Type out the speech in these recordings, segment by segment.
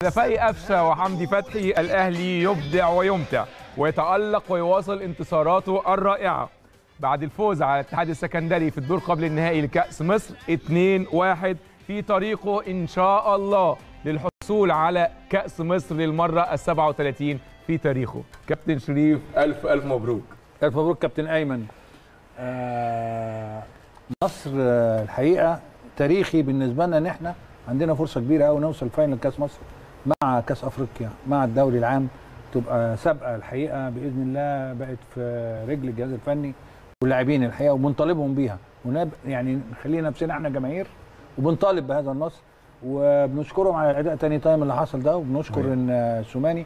هدفي قفشه وحمدي فتحي الاهلي يبدع ويمتع ويتالق ويواصل انتصاراته الرائعه بعد الفوز على الاتحاد السكندري في الدور قبل النهائي لكاس مصر 2-1 في طريقه ان شاء الله للحصول على كاس مصر للمره ال 37 في تاريخه كابتن شريف الف الف مبروك الف مبروك كابتن ايمن آه مصر آه، الحقيقه تاريخي بالنسبه لنا ان احنا عندنا فرصه كبيره قوي نوصل فاينل كاس مصر مع كاس افريقيا مع الدوري العام تبقى سابقه الحقيقه باذن الله بقت في رجل الجهاز الفني واللاعبين الحقيقه وبنطالبهم بيها ونب يعني نخلي نفسنا احنا جماهير وبنطالب بهذا النصر وبنشكرهم على الاداء تاني تايم اللي حصل ده وبنشكر أيوة. ان آه، سوماني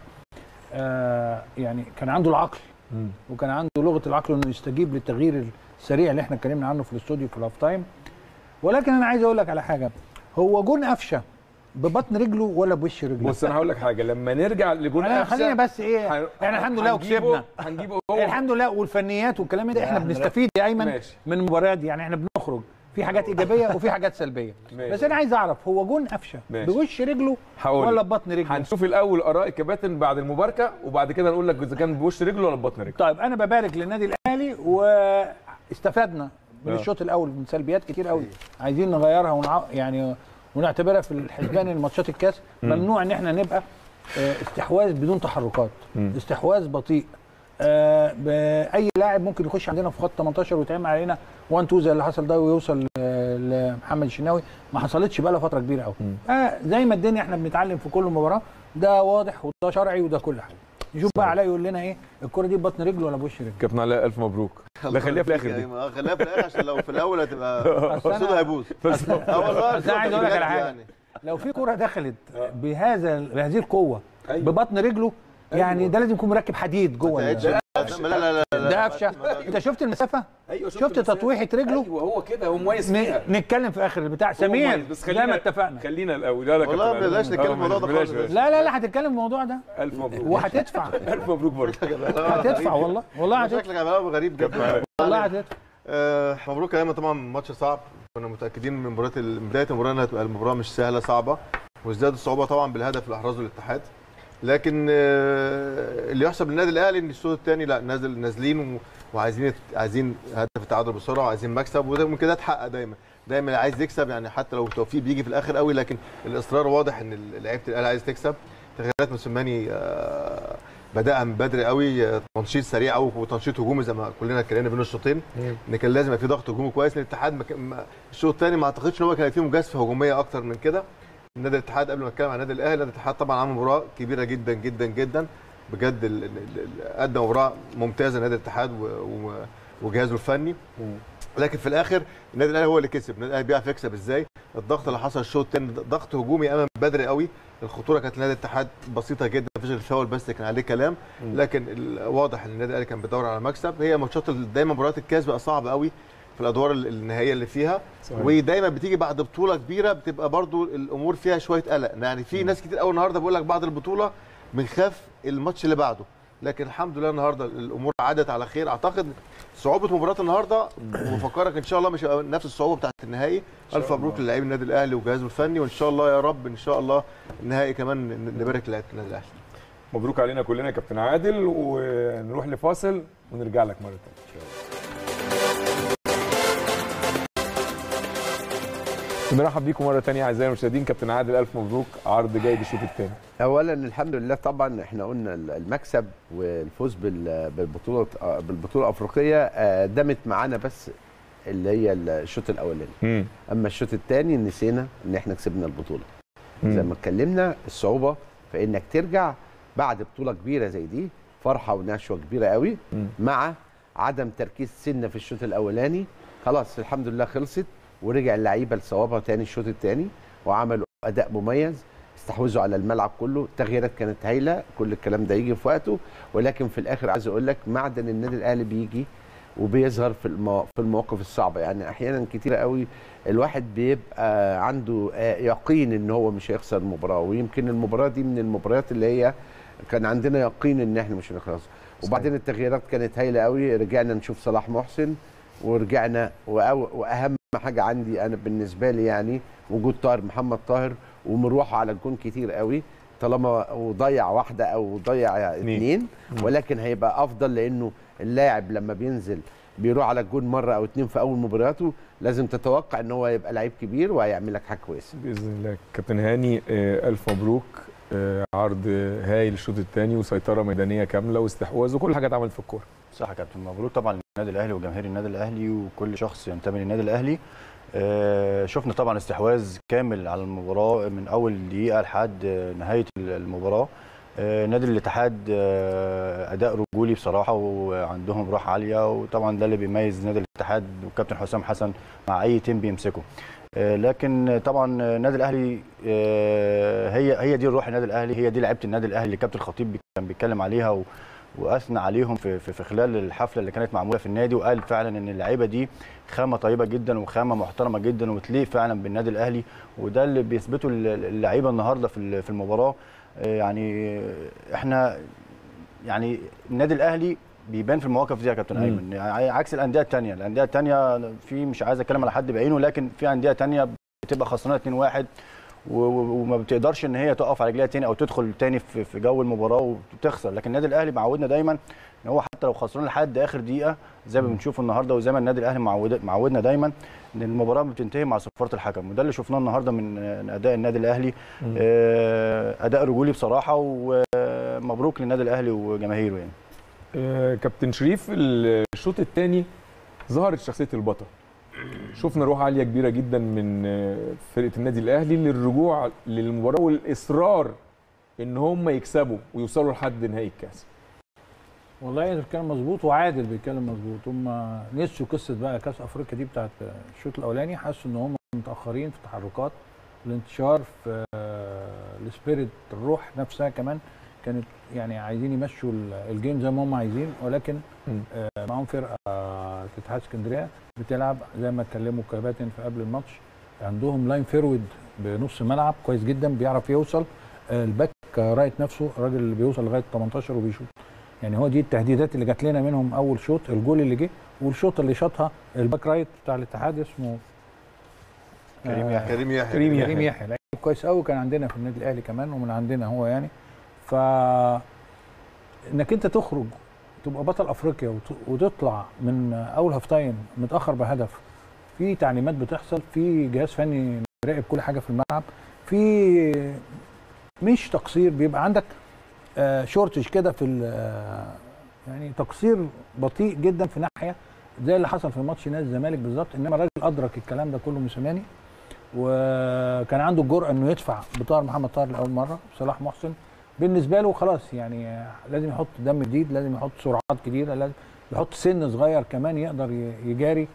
آه يعني كان عنده العقل وكان عنده لغه العقل انه يستجيب للتغيير السريع اللي احنا اتكلمنا عنه في الاستوديو في الهاف تايم ولكن انا عايز اقول لك على حاجه هو جون قفشه ببطن رجله ولا بوش رجله؟ بص انا هقول لك حاجه لما نرجع لجون أنا قفشه خلينا بس ايه هن- احنا الحمد لله هنجيبه- وكسبنا هنجيبه هو الحمد لله والفنيات والكلام ده احنا بنستفيد يا ايمن ماشي. من المباريات دي يعني احنا بنخرج في حاجات ايجابيه وفي حاجات سلبيه ماشي. بس انا عايز اعرف هو جون قفشه ماشي. بوش رجله هقول ولا لك. ببطن رجله؟ هنشوف الاول اراء الكباتن بعد المباركه وبعد كده نقول لك اذا كان بوش رجله ولا ببطن رجله طيب انا ببارك للنادي الاهلي واستفدنا من آه. الشوط الاول من سلبيات كتير قوي عايزين نغيرها ونع... يعني ونعتبرها في الحسبان الماتشات الكاس ممنوع ان احنا نبقى آه، استحواذ بدون تحركات استحواذ بطيء آه، باي لاعب ممكن يخش عندنا في خط 18 ويتعمل علينا 1 2 زي اللي حصل ده ويوصل آه، لمحمد الشناوي ما حصلتش بقى لها فتره كبيره قوي آه زي ما الدنيا احنا بنتعلم في كل مباراه ده واضح وده شرعي وده كل حاجه نشوف بقى علاء يقول لنا ايه الكره دي ببطن رجله ولا بوش رجله كابتن علاء الف مبروك لا خليها في الاخر دي اه خليها في الاخر عشان لو في الاول هتبقى أصل أنا- الصوت هيبوظ بس اه والله بس أنا عايز أقول لك على بجد حاجة. يعني. لو في كره دخلت بهذا بهذه القوه أيوة. ببطن رجله يعني ده لازم يكون مركب حديد جوه ما ال- تقعدش- لا لا لا لا ده قفشه انت شفت المسافه ايوه شفت تطويحه رجله ايوه هو كده هو مميز ن- فيها نتكلم في اخر البتاع هو سمير مميز. بس زي ما اتفقنا خلينا الاول لا لا والله كابتن بلاش علاء. نتكلم آه، في الموضوع ده بلاش- خالص. بلاش. لا لا لا هتتكلم في الموضوع ده الف مبروك وهتدفع الف مبروك برضه هتدفع والله والله هتدفع شكلك عمال غريب جدا والله هتدفع آه، مبروك يا ايمن طبعا ماتش صعب كنا متاكدين من مباراه ال- من بدايه المباراه انها هتبقى المباراه مش سهله صعبه وازداد الصعوبه طبعا بالهدف اللي احرزه الاتحاد لكن آه، اللي يحسب للنادي الاهلي ان الشوط الثاني لا نازل نازلين و- وعايزين يت- عايزين هدف التعادل بسرعه وعايزين مكسب وده من كده اتحقق دايما دايما اللي عايز يكسب يعني حتى لو التوفيق بيجي في الاخر قوي لكن الاصرار واضح ان ال- لعيبه الاهلي عايز تكسب تغييرات موسيماني آه، بدأها من بدري قوي آه، تنشيط سريع قوي وتنشيط هجومي زي ما كلنا اتكلمنا بين الشوطين ان كان لازم يبقى في ضغط هجومي كويس الاتحاد ما كان- ما- الشوط الثاني ما اعتقدش ان هو كان فيه مجازفه هجوميه اكتر من كده النادي الاتحاد قبل ما اتكلم عن النادي الاهلي النادي الاتحاد طبعا عمل مباراه كبيره جدا جدا جدا بجد ال- ال- ال- قدم مباراه ممتازه النادي الاتحاد و- و- وجهازه الفني لكن في الاخر النادي الاهلي هو اللي كسب النادي الاهلي بيعرف يكسب ازاي الضغط اللي حصل الشوط الثاني ضغط هجومي امام بدري قوي الخطوره كانت لنادي الاتحاد بسيطه جدا مفيش غير الفاول بس كان عليه كلام لكن ال- واضح ان النادي الاهلي كان بيدور على مكسب هي ماتشات ال- دايما مباريات الكاس بقى صعبه قوي في الادوار ال- النهائيه اللي فيها صحيح. ودايما بتيجي بعد بطوله كبيره بتبقى برضو الامور فيها شويه قلق يعني في ناس كتير قوي النهارده بيقول لك بعد البطوله بنخاف الماتش اللي بعده لكن الحمد لله النهارده الامور عدت على خير اعتقد صعوبه مباراه النهارده وبفكرك ان شاء الله مش هيبقى نفس الصعوبه بتاعت النهائي الف مبروك للاعبي النادي الاهلي وجهازه الفني وان شاء الله يا رب ان شاء الله النهائي كمان ن- نبارك للاعيبه النادي الاهلي مبروك علينا كلنا يا كابتن عادل ونروح لفاصل ونرجع لك مره ثانيه بنرحب بيكم مره ثانيه اعزائي المشاهدين كابتن عادل الف مبروك عرض جيد الشوط الثاني اولا الحمد لله طبعا احنا قلنا المكسب والفوز بال- بالبطوله بالبطوله الافريقيه آه، دمت معانا بس اللي هي الشوط الاولاني اما الشوط الثاني نسينا ان احنا كسبنا البطوله زي ما اتكلمنا الصعوبه في انك ترجع بعد بطوله كبيره زي دي فرحه ونشوه كبيره قوي مم. مع عدم تركيز سنه في الشوط الاولاني خلاص الحمد لله خلصت ورجع اللعيبه لصوابها تاني الشوط الثاني وعملوا اداء مميز استحوذوا على الملعب كله التغييرات كانت هايله كل الكلام ده يجي في وقته ولكن في الاخر عايز اقول لك معدن النادي الاهلي بيجي وبيظهر في المو... في المواقف الصعبه يعني احيانا كتيره قوي الواحد بيبقى عنده آه، يقين ان هو مش هيخسر المباراه ويمكن المباراه دي من المباريات اللي هي كان عندنا يقين ان احنا مش هنخلص وبعدين التغييرات كانت هايله قوي رجعنا نشوف صلاح محسن ورجعنا وأو- واهم حاجه عندي انا بالنسبه لي يعني وجود طاهر محمد طاهر ومروحه على الجون كتير قوي طالما وضيع واحده او ضيع اثنين ولكن هيبقى افضل لانه اللاعب لما بينزل بيروح على الجون مره او اتنين في اول مبارياته لازم تتوقع ان هو يبقى لعيب كبير وهيعمل لك حاجه كويسه باذن الله كابتن هاني آه، الف مبروك آه، عرض هايل الشوط الثاني وسيطره ميدانيه كامله واستحواذ وكل حاجه اتعملت في الكوره صح يا كابتن مبروك طبعا للنادي الاهلي وجماهير النادي الاهلي وكل شخص ينتمي للنادي الاهلي آه، شفنا طبعا استحواذ كامل على المباراه من اول دقيقه لحد آه، نهايه المباراه آه، نادي الاتحاد آه، اداء رجولي بصراحه وعندهم روح عاليه وطبعا ده اللي بيميز نادي الاتحاد والكابتن حسام حسن مع اي تيم بيمسكه آه، لكن طبعا النادي الاهلي آه، هي هي دي الروح النادي الاهلي هي دي لعيبه النادي الاهلي اللي كابتن الخطيب كان بيتكلم عليها و واثنى عليهم في, في, في خلال الحفله اللي كانت معموله في النادي وقال فعلا ان اللعيبه دي خامه طيبه جدا وخامه محترمه جدا وتليق فعلا بالنادي الاهلي وده اللي بيثبته اللعيبه النهارده في ال- في المباراه آه، يعني احنا يعني النادي الاهلي بيبان في المواقف دي يا كابتن مم. ايمن يعني عكس الانديه الثانيه الانديه الثانيه في مش عايز اتكلم على حد بعينه لكن في انديه ثانيه بتبقى خسرانه 2-1 و- و- وما بتقدرش ان هي تقف على رجليها تاني او تدخل تاني في في جو المباراه وتخسر لكن النادي الاهلي معودنا دايما ان هو حتى لو خسران لحد اخر دقيقه زي ما بنشوف النهارده وزي ما النادي الاهلي معود معودنا دايما ان المباراه بتنتهي مع صفاره الحكم وده اللي شفناه النهارده من آه، اداء النادي الاهلي آه، اداء رجولي بصراحه ومبروك للنادي الاهلي وجماهيره يعني آه، كابتن شريف الشوط الثاني ظهرت شخصيه البطل شفنا روح عاليه كبيره جدا من آه، فرقه النادي الاهلي للرجوع للمباراه والاصرار ان هم يكسبوا ويوصلوا لحد نهائي الكاس والله انت بتتكلم مظبوط وعادل بيتكلم مظبوط هم نسوا قصه بقى كاس افريقيا دي بتاعت الشوط الاولاني حسوا ان هم متاخرين في التحركات الانتشار في آه، السبيريت الروح نفسها كمان كانت يعني عايزين يمشوا ال- الجيم زي ما هم عايزين ولكن مم. آه، معاهم فرقه آه، اتحاد اسكندريه بتلعب زي ما اتكلموا كباتن في قبل الماتش عندهم لاين فيرود بنص ملعب كويس جدا بيعرف يوصل آه، الباك رايت نفسه الراجل اللي بيوصل لغايه 18 وبيشوط يعني هو دي التهديدات اللي جات لنا منهم اول شوط الجول اللي جه والشوط اللي شاطها الباك رايت بتاع الاتحاد اسمه كريم آه، يحيى. كريم يحيى كريم يحيى. كريم يحيى لعيب كويس قوي كان عندنا في النادي الاهلي كمان ومن عندنا هو يعني ف انك انت تخرج تبقى بطل افريقيا وت- وتطلع من اول هاف تايم متاخر بهدف في تعليمات بتحصل في جهاز فني بيراقب كل حاجه في الملعب في مش تقصير بيبقى عندك آه شورتج كده في ال- آه، يعني تقصير بطيء جدا في ناحيه زي اللي حصل في ماتش نادي الزمالك بالظبط انما الراجل ادرك الكلام ده كله موسيماني وكان عنده الجرأه انه يدفع بطاهر محمد طاهر لاول مره صلاح محسن بالنسبه له خلاص يعني لازم يحط دم جديد لازم يحط سرعات جديده لازم يحط سن صغير كمان يقدر ي- يجاري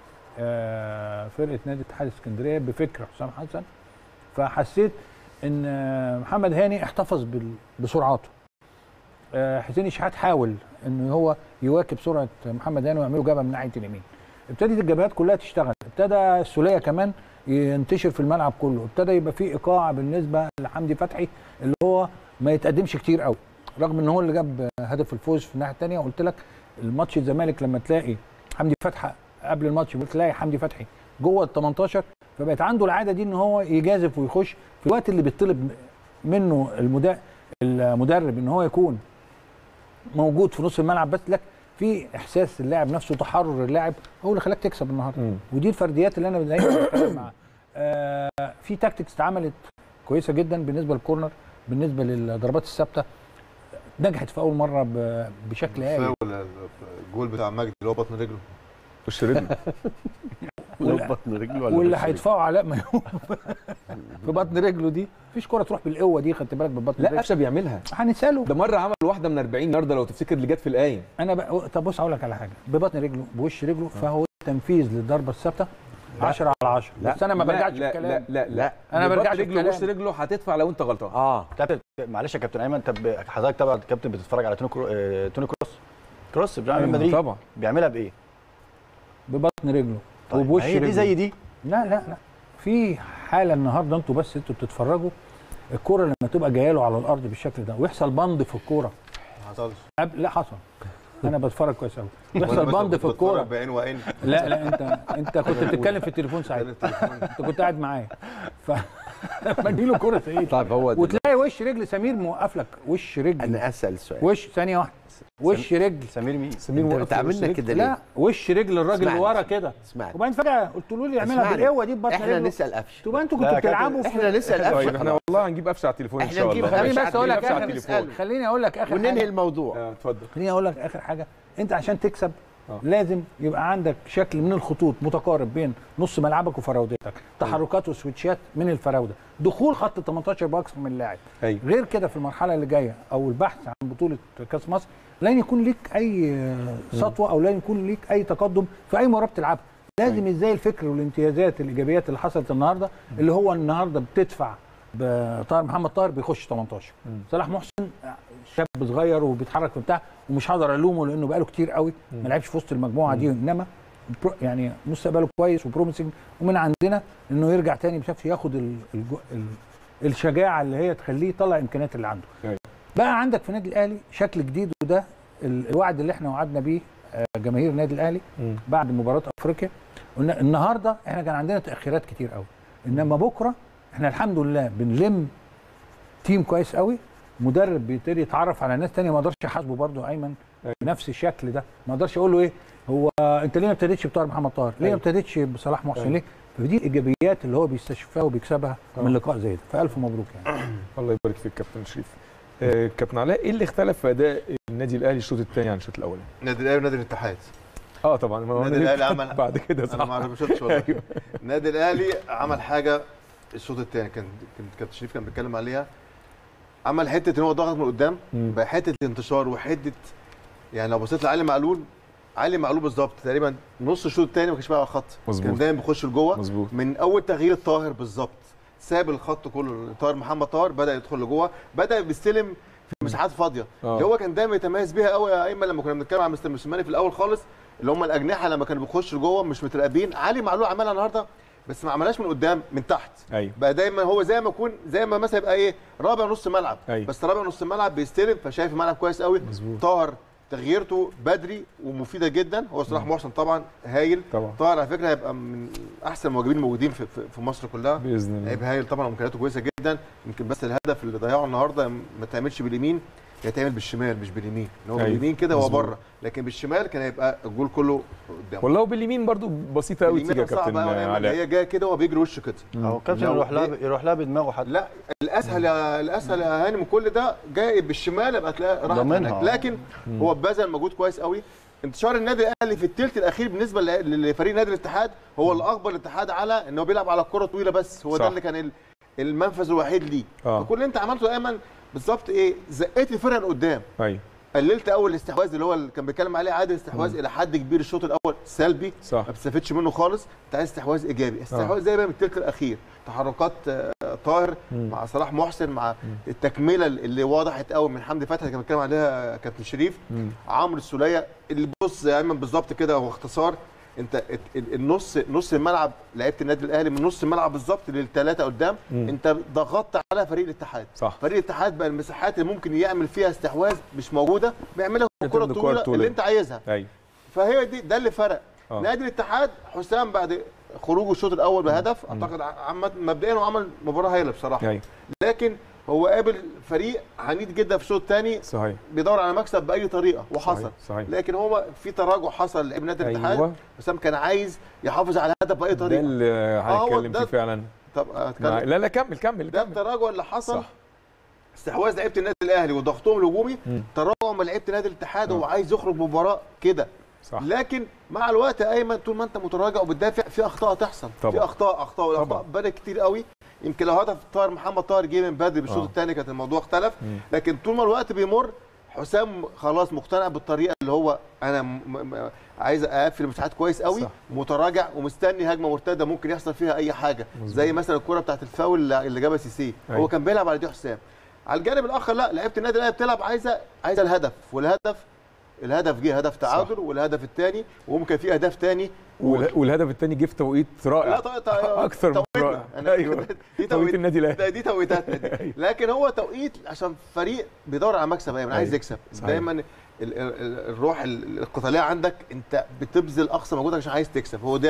آه، فرقه نادي اتحاد اسكندريه بفكر حسام حسن فحسيت ان آه، محمد هاني احتفظ بال- بسرعاته آه، حسين شحات حاول ان هو يواكب سرعه محمد هاني ويعمله جبهه من ناحيه اليمين ابتدت الجبهات كلها تشتغل ابتدى السوليه كمان ينتشر في الملعب كله ابتدى يبقى في ايقاع بالنسبه لحمدي فتحي اللي هو ما يتقدمش كتير قوي رغم ان هو اللي جاب هدف الفوز في الناحيه الثانيه قلت لك الماتش الزمالك لما تلاقي حمدي فتحي قبل الماتش بتلاقي حمدي فتحي جوه ال 18 فبقت عنده العاده دي ان هو يجازف ويخش في الوقت اللي بيطلب منه المدا- المدرب ان هو يكون موجود في نص الملعب بس لك في احساس اللاعب نفسه تحرر اللاعب هو اللي خلاك تكسب النهارده مم. ودي الفرديات اللي انا دايما بتكلم معاها آه في تاكتكس اتعملت كويسه جدا بالنسبه للكورنر بالنسبه للضربات الثابته نجحت في اول مره ب- بشكل هايل فاول الجول بتاع مجدي اللي هو بطن رجله وش رجله وال- بطن رجله ولا واللي وش رجله؟ هيدفعوا علاء ميمون في بطن رجله دي مفيش كره تروح بالقوه دي خدت بالك ببطن لا رجله قفشه بيعملها هنساله ده مره عمل واحده من 40 يارده لو تفتكر اللي جت في القايم انا بقى طب بص اقول لك على حاجه ببطن رجله بوش رجله فهو تنفيذ للضربه الثابته 10 على 10 بس انا ما لا، برجعش في لا الكلام لا لا لا أنا ما ببطن برجعش في رجله كلامي. وش رجله هتدفع لو انت غلطان اه كابتن معلش يا كابتن ايمن طب حضرتك طبعا كابتن بتتفرج على توني كرو... آه، توني كروس كروس بتاع ريال مدريد طبعا بيعملها بايه؟ ببطن رجله طيب وبوش ما هي رجله دي زي دي لا لا لا في حاله النهارده انتوا بس انتوا بتتفرجوا الكوره لما تبقى جايه له على الارض بالشكل ده ويحصل بند في الكوره ما حصلش قبل لا حصل انا بتفرج كويس قوي وأنا ويحصل مثلاً بند كنت في الكوره بتفرج بعين وعين لا لا انت انت كنت بتتكلم في التليفون ساعتها التليفون. انت كنت قاعد معايا ف بديله كره سعيد طيب هو دلوقتي وتلاقي وش رجل سمير موقف لك وش رجل انا اسال سؤال وش ثانيه واحده وش رجل سمير مين؟ سمير انت موقف بتعاملنا وش كده لا ليه؟ وش رجل الراجل اللي اسمعني. ورا كده اسمعني وبعدين فجاه قلت له لي اعملها اسمعني. بالقوه دي ببطن احنا رجله نسال قفشه تبقى انتوا لا كنتوا يا كابتن، بتلعبوا في- احنا نسال طيب قفشه احنا والله هنجيب قفشه على التليفون ان احنا شاء نجيب الله خليني قفشة بس اقول لك قفشة على اخر التليفون. خليني اقول لك اخر وننهي حاجه الموضوع آه، اتفضل خليني اقول لك اخر حاجه انت عشان تكسب آه. لازم يبقى عندك شكل من الخطوط متقارب بين نص ملعبك وفراودتك تحركات وسويتشات من الفراوده دخول خط 18 باكثر من لاعب ايوه غير كده في المرحله اللي جايه او البحث عن بطوله كاس مصر لن يكون ليك اي سطوه او لن يكون ليك اي تقدم في اي مباراه بتلعبها لازم ازاي الفكر والامتيازات الايجابيات اللي حصلت النهارده اللي هو النهارده بتدفع بطاهر محمد طاهر بيخش 18 صلاح محسن شاب صغير وبيتحرك في بتاع ومش هقدر الومه لانه بقاله كتير قوي ما لعبش في وسط المجموعه دي انما برو- يعني مستقبله كويس وبروميسنج ومن عندنا انه يرجع تاني بشكل ياخد ال ال ال الشجاعه اللي هي تخليه يطلع الامكانيات اللي عنده أيوة. بقى عندك في النادي الاهلي شكل جديد وده ال- الوعد اللي احنا وعدنا بيه آه، جماهير النادي الاهلي مم. بعد مباراه افريقيا قلنا النهارده احنا كان عندنا تاخيرات كتير قوي انما بكره احنا الحمد لله بنلم تيم كويس قوي مدرب بيبتدي يتعرف على ناس تانية ما اقدرش احاسبه برضه ايمن أيوة. بنفس الشكل ده ما اقدرش اقول له ايه هو انت ليه ما ابتديتش بطاهر محمد طاهر ليه ما أيوة. ابتديتش بصلاح محسن أيوة. ليه فدي الايجابيات اللي هو بيستشفاها وبيكسبها آه. من لقاء زي ده فالف مبروك يعني الله يبارك فيك كابتن شريف آه، كابتن علاء ايه اللي اختلف في اداء النادي الاهلي الشوط الثاني عن الشوط الاولاني؟ النادي الاهلي ونادي الاتحاد اه طبعا ما هو النادي النادي الأهلي الاتحاد عمل- بعد كده انا صح ما شفتش والله أيوة. النادي الاهلي عمل حاجه الشوط الثاني كان كان كابتن شريف كان بيتكلم عليها عمل حته ان هو ضغط من قدام مم. بقى حته انتشار وحته يعني لو بصيت لعلي معلول علي معلول بالظبط تقريبا نص الشوط الثاني ما كانش بقى على الخط مظبوط. كان دايما بيخش لجوه مظبوط من اول تغيير طاهر بالظبط ساب الخط كله طاهر محمد طاهر بدا يدخل لجوه بدا بيستلم في مساحات فاضيه آه. اللي هو كان دايما يتميز بيها قوي يا ايمن لما كنا بنتكلم عن مستر موسيماني في الاول خالص اللي هم الاجنحه لما كانوا بيخشوا لجوه مش متراقبين علي معلول عملها النهارده بس ما عملهاش من قدام من تحت ايوه بقى دايما هو زي ما يكون زي ما مثلا يبقى ايه رابع نص ملعب أيوة. بس رابع نص ملعب بيستلم فشايف الملعب كويس قوي مظبوط. طاهر تغييرته بدري ومفيده جدا هو صلاح محسن طبعا هايل طبعا طاهر على فكره هيبقى من احسن المواجبين الموجودين في, في, في مصر كلها باذن الله لعيب هايل طبعا وامكانياته كويسه جدا يمكن بس الهدف اللي ضيعه النهارده ما تعملش باليمين يتعمل بالشمال مش باليمين ان هو أيوة. باليمين كده هو مظبوط. بره لكن بالشمال كان هيبقى الجول كله قدامه والله باليمين برضو بسيطه قوي تيجي يا اليمين كابتن صعب قوي اللي علاء هي جايه كده وهو بيجري وشه كده هو كابتن لو يروح لها إيه؟ يروح لها بدماغه حتى لا الاسهل يا الاسهل يا هاني من كل ده جاي بالشمال يبقى تلاقي راح ضامنها. هناك لكن هو بذل مجهود كويس قوي انتشار النادي الاهلي في الثلث الاخير بالنسبه ل- لفريق نادي الاتحاد هو اللي اخبر الاتحاد على ان هو بيلعب على الكره طويله بس هو صح. ده اللي كان ال- المنفذ الوحيد ليه اه فكل اللي انت عملته يا ايمن بالظبط ايه زقيت الفرقه لقدام ايوه قللت اول الاستحواذ اللي هو اللي كان بيتكلم عليه عادل استحواذ الى حد كبير الشوط الاول سلبي صح ما بتستفدش منه خالص انت عايز استحواذ ايجابي استحواذ زي بقى من الثلث الاخير تحركات آه، طاهر مم. مع صلاح محسن مع التكمله اللي وضحت قوي من حمدي فتحي اللي كان بيتكلم عليها كابتن شريف مم. عمرو السوليه اللي بص يا ايمن بالظبط كده هو اختصار انت ال- ال- النص نص الملعب لعيبه النادي الاهلي من نص الملعب بالظبط للثلاثه قدام مم. انت ضغطت على فريق الاتحاد صح فريق الاتحاد بقى المساحات اللي ممكن يعمل فيها استحواذ مش موجوده بيعملها الكره الكرة الطويله الطويلة. اللي انت عايزها ايوه فهي دي ده اللي فرق آه. نادي الاتحاد حسام بعد خروجه الشوط الاول بهدف اعتقد عمد مبدئيا هو عمل مباراه هايله بصراحه ايوه لكن هو قابل فريق عنيد جدا في الشوط الثاني صحيح بيدور على مكسب باي طريقه وحصل صحيح, صحيح. لكن هو في تراجع حصل لعيب نادي الاتحاد ايوه حسام كان عايز يحافظ على الهدف باي ده طريقه اللي هو هنتكلم ده- فيه فعلا طب مع... أتكلم. لا لا كمل كمل ده كمل التراجع اللي حصل صح استحواذ لعيبه النادي الاهلي وضغطهم الهجومي مم. تراجع من لعيبه نادي الاتحاد آه. هو عايز يخرج مباراه كده صح لكن مع الوقت يا ايمن طول ما انت متراجع وبتدافع في اخطاء تحصل طبعا. في اخطاء اخطاء طبعا. والاخطاء بدات كتير قوي يمكن لو هدف طاهر محمد طاهر جه من بدري بالشوط آه. الثاني كانت الموضوع اختلف مم. لكن طول ما الوقت بيمر حسام خلاص مقتنع بالطريقه اللي هو انا م... م... عايز اقفل المساحات كويس قوي صح. متراجع ومستني هجمه مرتده ممكن يحصل فيها اي حاجه مظبوط. زي مثلا الكره بتاعت الفاول اللي- اللي جابها سيسي أيوة. هو كان بيلعب على دي حسام على الجانب الاخر لا لعيبه النادي الاهلي بتلعب عايزه عايزه الهدف والهدف الهدف جه هدف تعادل والهدف الثاني وممكن في اهداف ثاني وال- والهدف الثاني جه في توقيت رائع لا طيب طيب اكثر من توقيتنا. رائع أنا- ايوه دي توقيت توقيت النادي الاهلي ده دي توقيتاتنا دي لكن هو توقيت عشان فريق بيدور على مكسب دايما عايز أيوة. يكسب صحيح. دايما ال- ال- ال- الروح ال- القتاليه عندك انت بتبذل اقصى مجهودك عشان عايز تكسب هو ده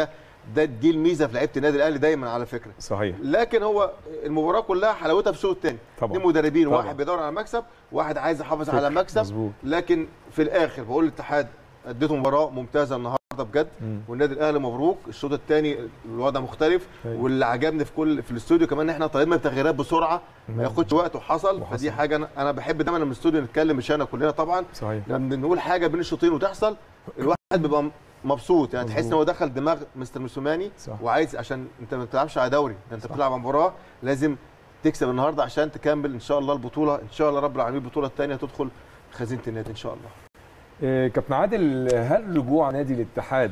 ده دي الميزه في لعيبه النادي الاهلي دايما على فكره صحيح لكن هو المباراه كلها حلاوتها في الشوط الثاني طبعا. اثنين مدربين طبعا. واحد بيدور على مكسب واحد عايز يحافظ على فكرة. مكسب مظبوط. لكن في الاخر بقول للاتحاد اديته مباراه ممتازه النهارده بجد مم. والنادي الاهلي مبروك الشوط الثاني الوضع مختلف أيوة. واللي عجبني في كل في الاستوديو كمان ان احنا طالبين التغييرات بسرعه ما ياخدش وقت وحصل وحصل. فدي حاجه انا انا بحب دايما لما الاستوديو نتكلم مش انا كلنا طبعا صحيح لما بنقول حاجه بين الشوطين وتحصل الواحد بيبقى مبسوط يعني تحس ان هو دخل دماغ مستر موسوماني صح. وعايز عشان انت ما بتلعبش على دوري ده انت بتلعب على مباراه لازم تكسب النهارده عشان تكمل ان شاء الله البطوله ان شاء الله رب العالمين البطوله الثانيه تدخل خزينه النادي ان شاء الله آه، كابتن عادل هل رجوع نادي الاتحاد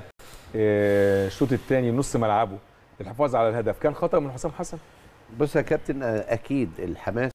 آه، الشوط الثاني نص ملعبه للحفاظ على الهدف كان خطا من حسام حسن بص يا كابتن آه، اكيد الحماس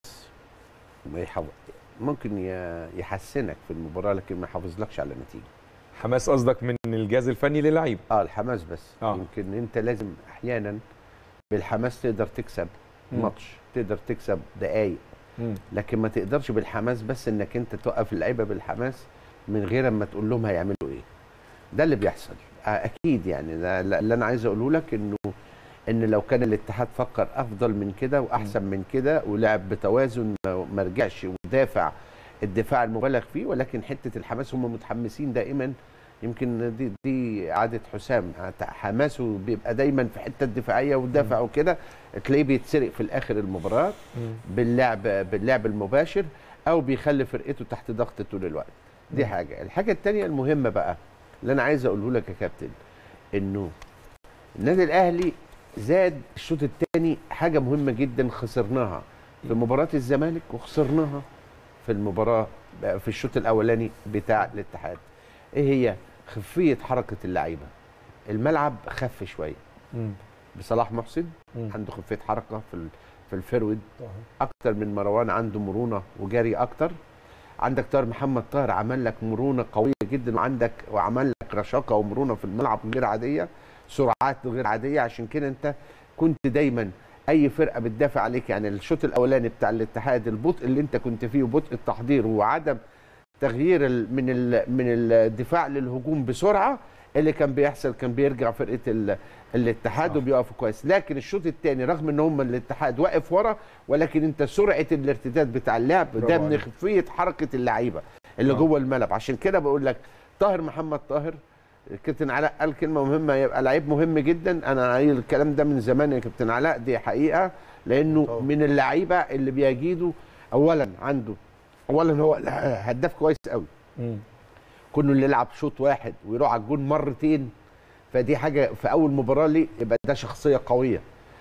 ما يحو... ممكن ي- يحسنك في المباراه لكن ما يحافظلكش على النتيجه حماس قصدك من الجهاز الفني للعيب اه الحماس بس آه. آه. يمكن انت لازم احيانا بالحماس تقدر تكسب مم. ماتش تقدر تكسب دقايق لكن ما تقدرش بالحماس بس انك انت توقف اللعيبه بالحماس من غير ما تقول لهم هيعملوا ايه ده اللي بيحصل آه، اكيد يعني ده لا- اللي انا عايز اقوله لك انه ان لو كان الاتحاد فكر افضل من كده واحسن من كده ولعب بتوازن ما- ما رجعش ودافع الدفاع المبالغ فيه ولكن حته الحماس هم متحمسين دائما يمكن دي دي عاده حسام حماسه بيبقى دايما في حته الدفاعيه والدافع وكده تلاقيه بيتسرق في الاخر المباراه باللعب باللعب المباشر او بيخلي فرقته تحت ضغط طول الوقت دي حاجه الحاجه الثانيه المهمه بقى اللي انا عايز اقوله لك يا كابتن انه النادي الاهلي زاد الشوط الثاني حاجه مهمه جدا خسرناها في مباراه الزمالك وخسرناها في المباراه في الشوط الاولاني بتاع الاتحاد ايه هي خفيه حركه اللعيبه الملعب خف شويه بصلاح محسن مم. عنده خفيه حركه في ال- في الفرود اكتر من مروان عنده مرونه وجري اكتر عندك طاهر محمد طاهر عمل لك مرونه قويه جدا وعندك وعمل لك رشاقه ومرونه في الملعب غير عاديه سرعات غير عاديه عشان كده انت كنت دايما اي فرقه بتدافع عليك يعني الشوط الاولاني بتاع الاتحاد البطء اللي انت كنت فيه وبطء التحضير وعدم تغيير ال- من ال- من الدفاع للهجوم بسرعه اللي كان بيحصل كان بيرجع فرقه ال- الاتحاد صح. وبيقف كويس لكن الشوط الثاني رغم ان هم الاتحاد واقف ورا ولكن انت سرعه الارتداد بتاع اللعب برافو ده من عليك. خفيه حركه اللعيبه اللي آه. جوه الملعب عشان كده بقول لك طاهر محمد طاهر كابتن علاء قال كلمه مهمه يبقى لعيب مهم جدا انا قايل الكلام ده من زمان يا كابتن علاء دي حقيقه لانه طبعا. من اللعيبه اللي بيجيدوا اولا عنده اولا هو هداف كويس قوي كونه اللي يلعب شوط واحد ويروح على الجون مرتين فدي حاجه في اول مباراه ليه يبقى ده شخصيه قويه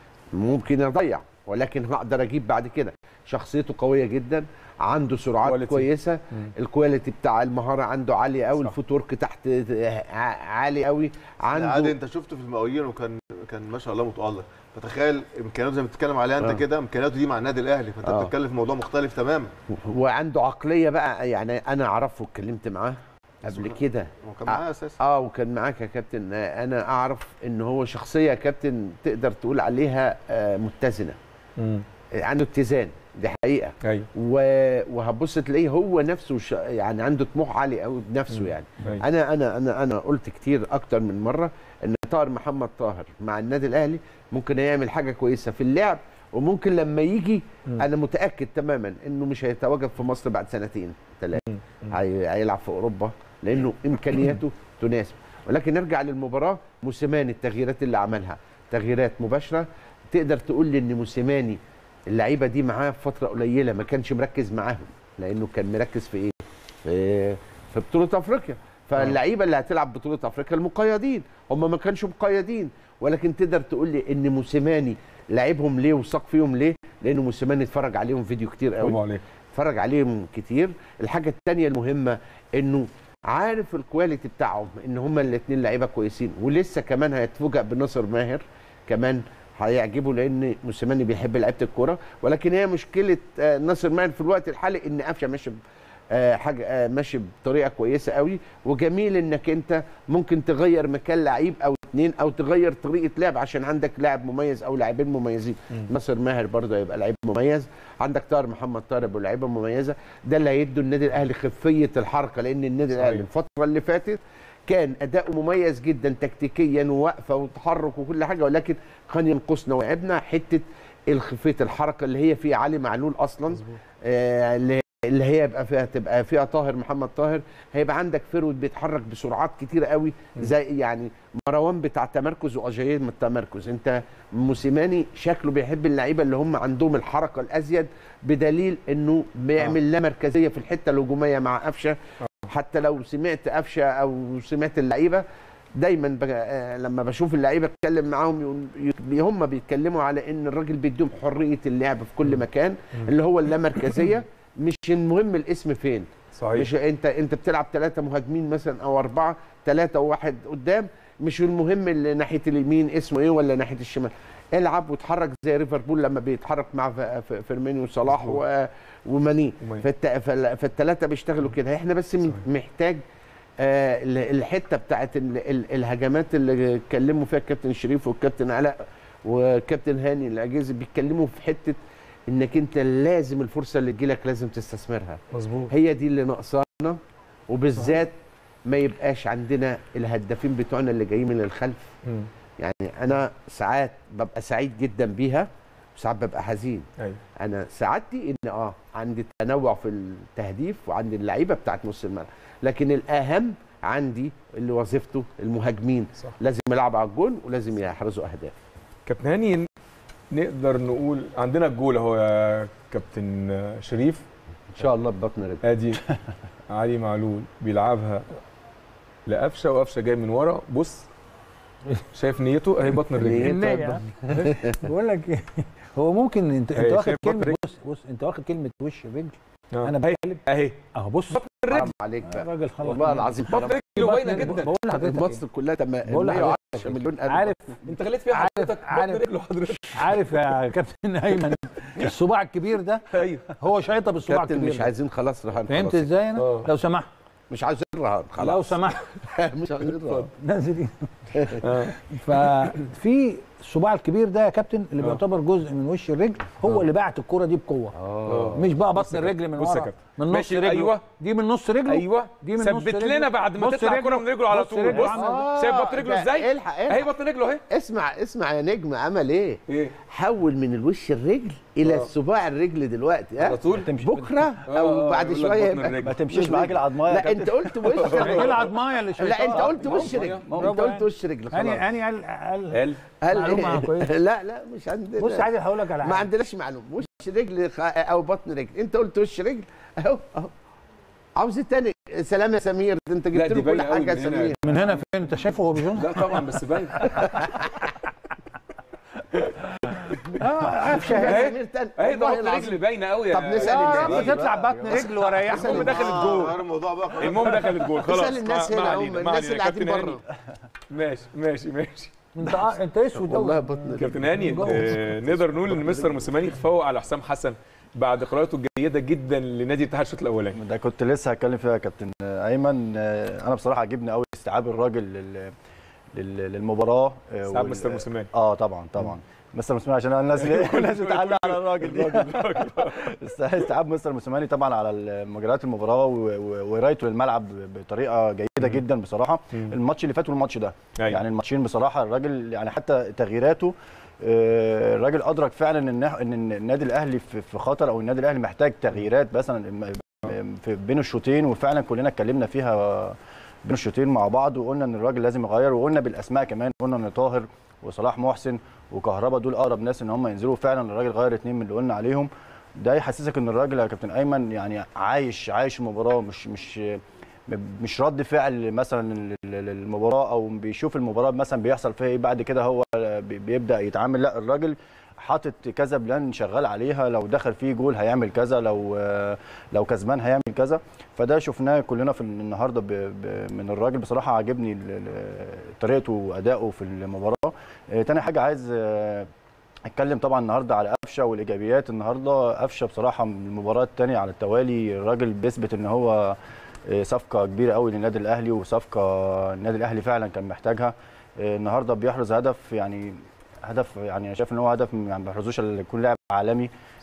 ممكن يضيع ولكن هقدر اجيب بعد كده شخصيته قويه جدا عنده سرعات كواليتي. كويسه مم. الكواليتي بتاع المهاره عنده عاليه قوي صح. الفوت ورك تحت ع- عالي قوي عادي عنده انت شفته في المقاولين وكان كان ما شاء الله متالق فتخيل امكانياته زي ما بتتكلم عليها انت آه. كده امكانياته دي مع النادي الاهلي فانت آه. بتتكلم في موضوع مختلف تماما وعنده عقليه بقى يعني انا اعرفه اتكلمت معاه قبل مظبوط. كده هو كان معاه اساسا اه وكان معاك يا كابتن آه، انا اعرف ان هو شخصيه يا كابتن تقدر تقول عليها آه، متزنه آه، عنده اتزان دي حقيقه ايوه و- وهتبص تلاقيه هو نفسه ش... يعني عنده طموح عالي قوي بنفسه مم. يعني أيوة. انا انا انا انا قلت كتير اكتر من مره ان طاهر محمد طاهر مع النادي الاهلي ممكن يعمل حاجه كويسه في اللعب وممكن لما يجي مم. انا متاكد تماما انه مش هيتواجد في مصر بعد سنتين ثلاثه مم. مم. هي... هيلعب في اوروبا لانه امكانياته تناسب ولكن نرجع للمباراه موسيماني التغييرات اللي عملها تغييرات مباشره تقدر تقول لي ان موسيماني اللعيبه دي معاه في فتره قليله ما كانش مركز معاهم لانه كان مركز في ايه؟ في في بطوله افريقيا فاللعيبه اللي هتلعب بطوله افريقيا المقيدين هم ما كانش مقيدين ولكن تقدر تقول لي ان موسيماني لعبهم ليه وثق فيهم ليه؟ لانه موسيماني اتفرج عليهم فيديو كتير قوي برافو عليك اتفرج عليهم كتير الحاجه الثانيه المهمه انه عارف الكواليتي بتاعهم ان هما الاثنين لعيبه كويسين ولسه كمان هيتفوجئ بناصر ماهر كمان هيعجبه لان موسيماني بيحب لعيبه الكوره ولكن هي مشكله آه، ناصر ماهر في الوقت الحالي ان قفشه ماشي ب- آه، حاجه آه، ماشي بطريقه كويسه قوي وجميل انك انت ممكن تغير مكان لعيب او اثنين او تغير طريقه لعب عشان عندك لاعب مميز او لاعبين مميزين ناصر ماهر برضه هيبقى لعيب مميز عندك طاهر محمد طاهر ابو لعيبه مميزه ده اللي هيدوا النادي الاهلي خفيه الحركه لان النادي صحيح. الاهلي الفتره اللي فاتت كان اداؤه مميز جدا تكتيكيا ووقفه وتحرك وكل حاجه ولكن كان ينقصنا وعبنا حته الخفيه الحركه اللي هي في علي معلول اصلا آه اللي اللي هي يبقى فيها تبقى فيها طاهر محمد طاهر هيبقى عندك فرود بيتحرك بسرعات كتيره قوي زي يعني مروان بتاع تمركز واجاييه من التمركز انت موسيماني شكله بيحب اللعيبه اللي هم عندهم الحركه الازيد بدليل انه بيعمل لا مركزيه في الحته الهجوميه مع قفشه حتى لو سمعت قفشه او سمعت اللعيبه دايما بج... آه، لما بشوف اللعيبه اتكلم معاهم يقول- ي- هم بيتكلموا على ان الراجل بيديهم حريه اللعب في كل مكان اللي هو اللامركزيه مش المهم الاسم فين صحيح مش انت انت بتلعب ثلاثه مهاجمين مثلا او اربعه ثلاثه وواحد قدام مش المهم اللي ناحيه اليمين اسمه ايه ولا ناحيه الشمال العب وتحرك زي ليفربول لما بيتحرك مع ف- ف- فيرمينيو وصلاح و- وماني وماني. فالت- فال- فالثلاثه بيشتغلوا كده احنا بس من- محتاج آه، ال- الحته بتاعت ال- ال- الهجمات اللي اتكلموا فيها الكابتن شريف والكابتن علاء والكابتن هاني العجيزي بيتكلموا في حته انك انت لازم الفرصه اللي تجيلك لازم تستثمرها مظبوط هي دي اللي ناقصانا وبالذات ما يبقاش عندنا الهدافين بتوعنا اللي جايين من الخلف مم. يعني انا ساعات ببقى سعيد جدا بيها وساعات ببقى حزين ايوه انا سعادتي ان اه عندي تنوع في التهديف وعندي اللعيبه بتاعت نص الملعب لكن الاهم عندي اللي وظيفته المهاجمين صح. لازم يلعبوا على الجون ولازم يحرزوا اهداف كابتن هاني نقدر نقول عندنا الجول اهو يا كابتن شريف ان شاء الله ببطن رجل ادي علي معلول بيلعبها لقفشه وقفشه جاي من ورا بص شايف نيته اهي بطن الرجل نيته. النية. بقول لك إيه، هو ممكن انت انت أيوة، واخد شايف بطن كلمه رجل. بص بص انت واخد كلمه وش رجل آه. انا بقلب اهي اهو بص حرام عليك بقى الراجل خلاص والله العظيم بطن رجله باينه جدا بقول لحضرتك مصر كلها تم بقول لحضرتك 110 مليون قلب عارف انت غليت فيها عارف- حضرتك بطن عارف. رجله حضرتك عارف يا كابتن ايمن الصباع الكبير ده ايوه هو شايطه بالصباع كابتن الكبير مش ده. عايزين خلاص رهان فهمت خلاص. ازاي انا آه. لو سمحت مش عايزين رهان لو خلاص سمحت مش عايزين رهان نازل دي آه. ففي الصباع الكبير ده يا كابتن اللي آه. بيعتبر جزء من وش الرجل هو اللي بعت الكوره دي بقوه اه مش بقى بص بطن يا الرجل كابتن، من بص يا ورا كابتن. من نص ماشي، رجله أيوة. دي من نص رجله ايوه دي من نص ثبت رجله. لنا بعد ما بص تطلع رجله. الكوره من رجله على بص طول رجله بص عامل شايف بطن رجله ده ازاي الحق اهي الحق بطن رجله اهي اسمع اسمع يا نجم عمل ايه ايه حول من الوش الرجل الى آه. الصباع الرجل دلوقتي ها على طول تمشي بكره آه، او بعد يقول لك شويه بطن يبقى الرجل. ما تمشيش معاك العضمايه يا لا كابتن انت قلت وش ايه رجل العضمايه اللي شايطها لا انت قلت وش رجل برافو انت قلت يعني. وش رجل خلاص اني اني قال قال قال قال معلومة إيه؟ كويسة. لا لا مش عندنا بص عادل هقول لك على ما حاجه عندناش معلومه وش رجل خ- او بطن رجل انت قلت وش رجل اهو اهو عاوز التاني سلام يا سمير ده انت لا، جبت دي له كل باينة أوي حاجه يا من هنا. سمير من هنا فين انت شايفه هو بيجون لا طبعا بس باين اه قفشه يا اهي سمير تاني اهي ده والله بطن العظيم. رجل باينه قوي طب نسأل يا الناس. رب تطلع بطن رجل وريحهم المهم دخلت آه، جول غير الموضوع بقى خلاص. المهم دخلت جول خلاص اسال الناس ما- ما هنا هم علينا، ما الناس علينا. اللي قاعدين كابتن بره هاني، ماشي ماشي ماشي انت آه، انت اسود والله والله بطن رجل كابتن هاني آه، نقدر نقول ان مستر موسيماني تفوق على حسام حسن بعد قراءته الجيده جدا لنادي الاتحاد الشوط الاولاني ده كنت لسه هتكلم فيها يا كابتن ايمن آه، انا بصراحه عجبني قوي استيعاب الراجل لل- لل- للمباراه آه، استيعاب وال- مستر موسيماني. اه طبعا طبعا مستر موسيماني عشان الناس الناس بتعلق على الراجل دي است- استيعاب مستر موسيماني طبعا على مجريات المباراه و- و- وقرايته للملعب بطريقه جيده جدا بصراحه الماتش اللي فات والماتش ده أيوة. يعني الماتشين بصراحه الراجل يعني حتى تغييراته آه، الراجل ادرك فعلا ان ان النادي الاهلي في في خطر او النادي الاهلي محتاج تغييرات مثلا في بين الشوطين وفعلا كلنا اتكلمنا فيها بين الشوطين مع بعض وقلنا ان الراجل لازم يغير وقلنا بالاسماء كمان قلنا ان طاهر وصلاح محسن وكهربا دول اقرب ناس ان هم ينزلوا فعلا الراجل غير اتنين من اللي قلنا عليهم ده يحسسك ان الراجل يا كابتن ايمن يعني عايش عايش المباراه مش مش مش رد فعل مثلا لل- للمباراه او بيشوف المباراه مثلا بيحصل فيها ايه بعد كده هو بي- بيبدا يتعامل لا الراجل حاطط كذا بلان شغال عليها لو دخل فيه جول هيعمل كذا لو لو كسبان هيعمل كذا فده شفناه كلنا في النهارده ب- ب- من الراجل بصراحه عجبني ال- ال- طريقته وادائه في المباراه آه، تاني حاجه عايز آه، اتكلم طبعا النهارده على قفشه والايجابيات النهارده قفشه بصراحه من المباراه الثانيه على التوالي الراجل بيثبت ان هو آه، صفقه كبيره قوي للنادي الاهلي وصفقه النادي الاهلي فعلا كان محتاجها آه، النهارده بيحرز هدف يعني هدف يعني انا شايف ان هو هدف ما بيحرزوش الا يكون لاعب عالمي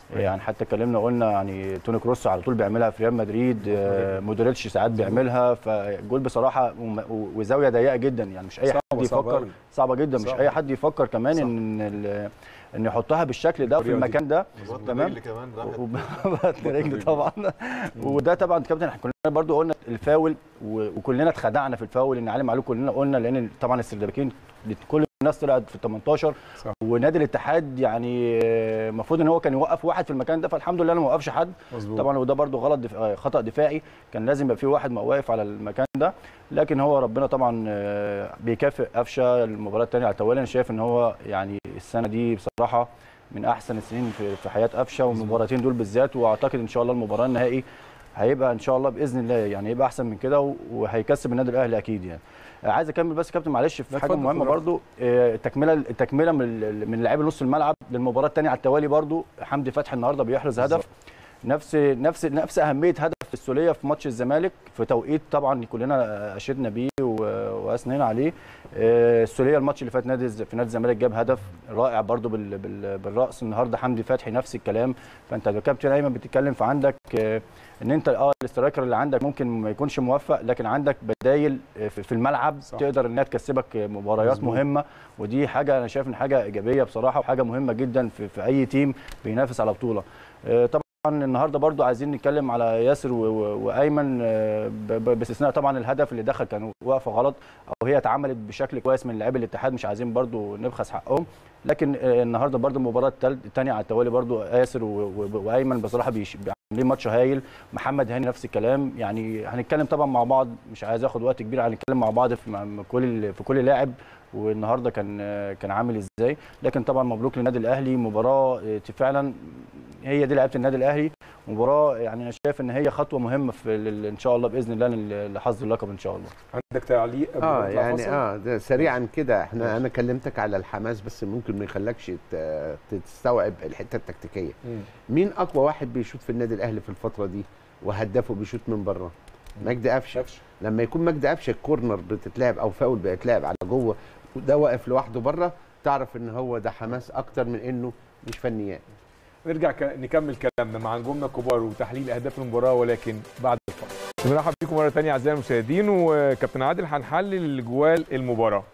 يعني حتى اتكلمنا قلنا يعني توني كروس على طول بيعملها في ريال مدريد آه، مودريتش ساعات بيعملها فجول بصراحه وم- وزاويه ضيقه جدا يعني مش اي صعبة- حد صعبة يفكر أوي. صعبه جدا مش صعبة. اي حد يفكر كمان صح. ان ال- ان يحطها بالشكل ده في بالطريقة دي. المكان ده بطن تمام. رجل كمان راحت وبطن رجل طبعا وده طبعا كابتن احنا كلنا برضو قلنا الفاول و- وكلنا اتخدعنا في الفاول ان علي معلول كلنا قلنا لان طبعا السردباكين كل الناس طلعت في ال 18 صح. ونادي الاتحاد يعني آه، المفروض ان هو كان يوقف واحد في المكان ده فالحمد لله ما وقفش حد مظبوط طبعا وده برضو غلط دف... آه، خطا دفاعي كان لازم يبقى في واحد واقف على المكان ده لكن هو ربنا طبعا آه، بيكافئ قفشه المباراه الثانيه على التوالي انا شايف ان هو يعني السنه دي بصراحه من احسن السنين في في حياه قفشه والمباراتين دول بالذات واعتقد ان شاء الله المباراه النهائي هيبقى ان شاء الله باذن الله يعني يبقى احسن من كده و- وهيكسب النادي الاهلي اكيد يعني آه، عايز اكمل بس يا كابتن معلش في لا، حاجه اتفضل، مهمه اتفضل. برضو آه، التكمله التكمله من ال- من لاعبي نص الملعب للمباراه الثانيه على التوالي برضو حمدي فتحي النهارده بيحرز هدف نفس نفس نفس اهميه هدف السوليه في ماتش الزمالك في توقيت طبعا كلنا اشدنا بيه و- واثنينا عليه آه، السوليه الماتش اللي فات نادي الز- في نادي الزمالك جاب هدف رائع برضو بال بال بالراس النهارده حمدي فتحي نفس الكلام فانت يا كابتن ايمن بتتكلم في عندك آه، ان انت اه الاسترايكر اللي عندك ممكن ما يكونش موفق لكن عندك بدايل آه، في في الملعب صح. تقدر انها تكسبك مباريات مظبوط. مهمه ودي حاجه انا شايف ان حاجه ايجابيه بصراحه وحاجه مهمه جدا في, في اي تيم بينافس على بطوله آه، طبعا النهارده برضو عايزين نتكلم على ياسر و- و- وايمن آه، ب- ب- باستثناء طبعا الهدف اللي دخل كان واقفه غلط او هي اتعملت بشكل كويس من لاعبي الاتحاد مش عايزين برضو نبخس حقهم لكن آه، النهارده برضو المباراه الثانيه على التوالي برضو ياسر و- و- وايمن بصراحه بيش- عاملين ماتش هايل محمد هاني نفس الكلام يعني هنتكلم طبعا مع بعض مش عايز اخد وقت كبير هنتكلم مع بعض في مع كل في كل لاعب والنهارده كان كان عامل ازاي لكن طبعا مبروك للنادي الاهلي مباراه آه، فعلا هي دي لعيبه النادي الاهلي مباراه يعني انا شايف ان هي خطوه مهمه في ال- ان شاء الله باذن الله لل- لحظ اللقب ان شاء الله عندك تعليق قبل ما اه نطلع يعني فاصل؟ اه ده سريعا كده احنا انا كلمتك على الحماس بس ممكن ما يخلكش ت- تستوعب الحته التكتيكيه مم. مين اقوى واحد بيشوط في النادي الاهلي في الفتره دي وهدافه بيشوط من بره مجدي قفشه شافش لما يكون مجدي قفشه الكورنر بتتلعب او فاول بيتلعب على جوه وده واقف لوحده بره تعرف ان هو ده حماس اكتر من انه مش فنيات نرجع ك... نكمل كلامنا مع نجومنا الكبار وتحليل اهداف المباراه ولكن بعد الفاصل بنرحب بيكم مره ثانيه اعزائي المشاهدين وكابتن عادل هنحلل جوال المباراه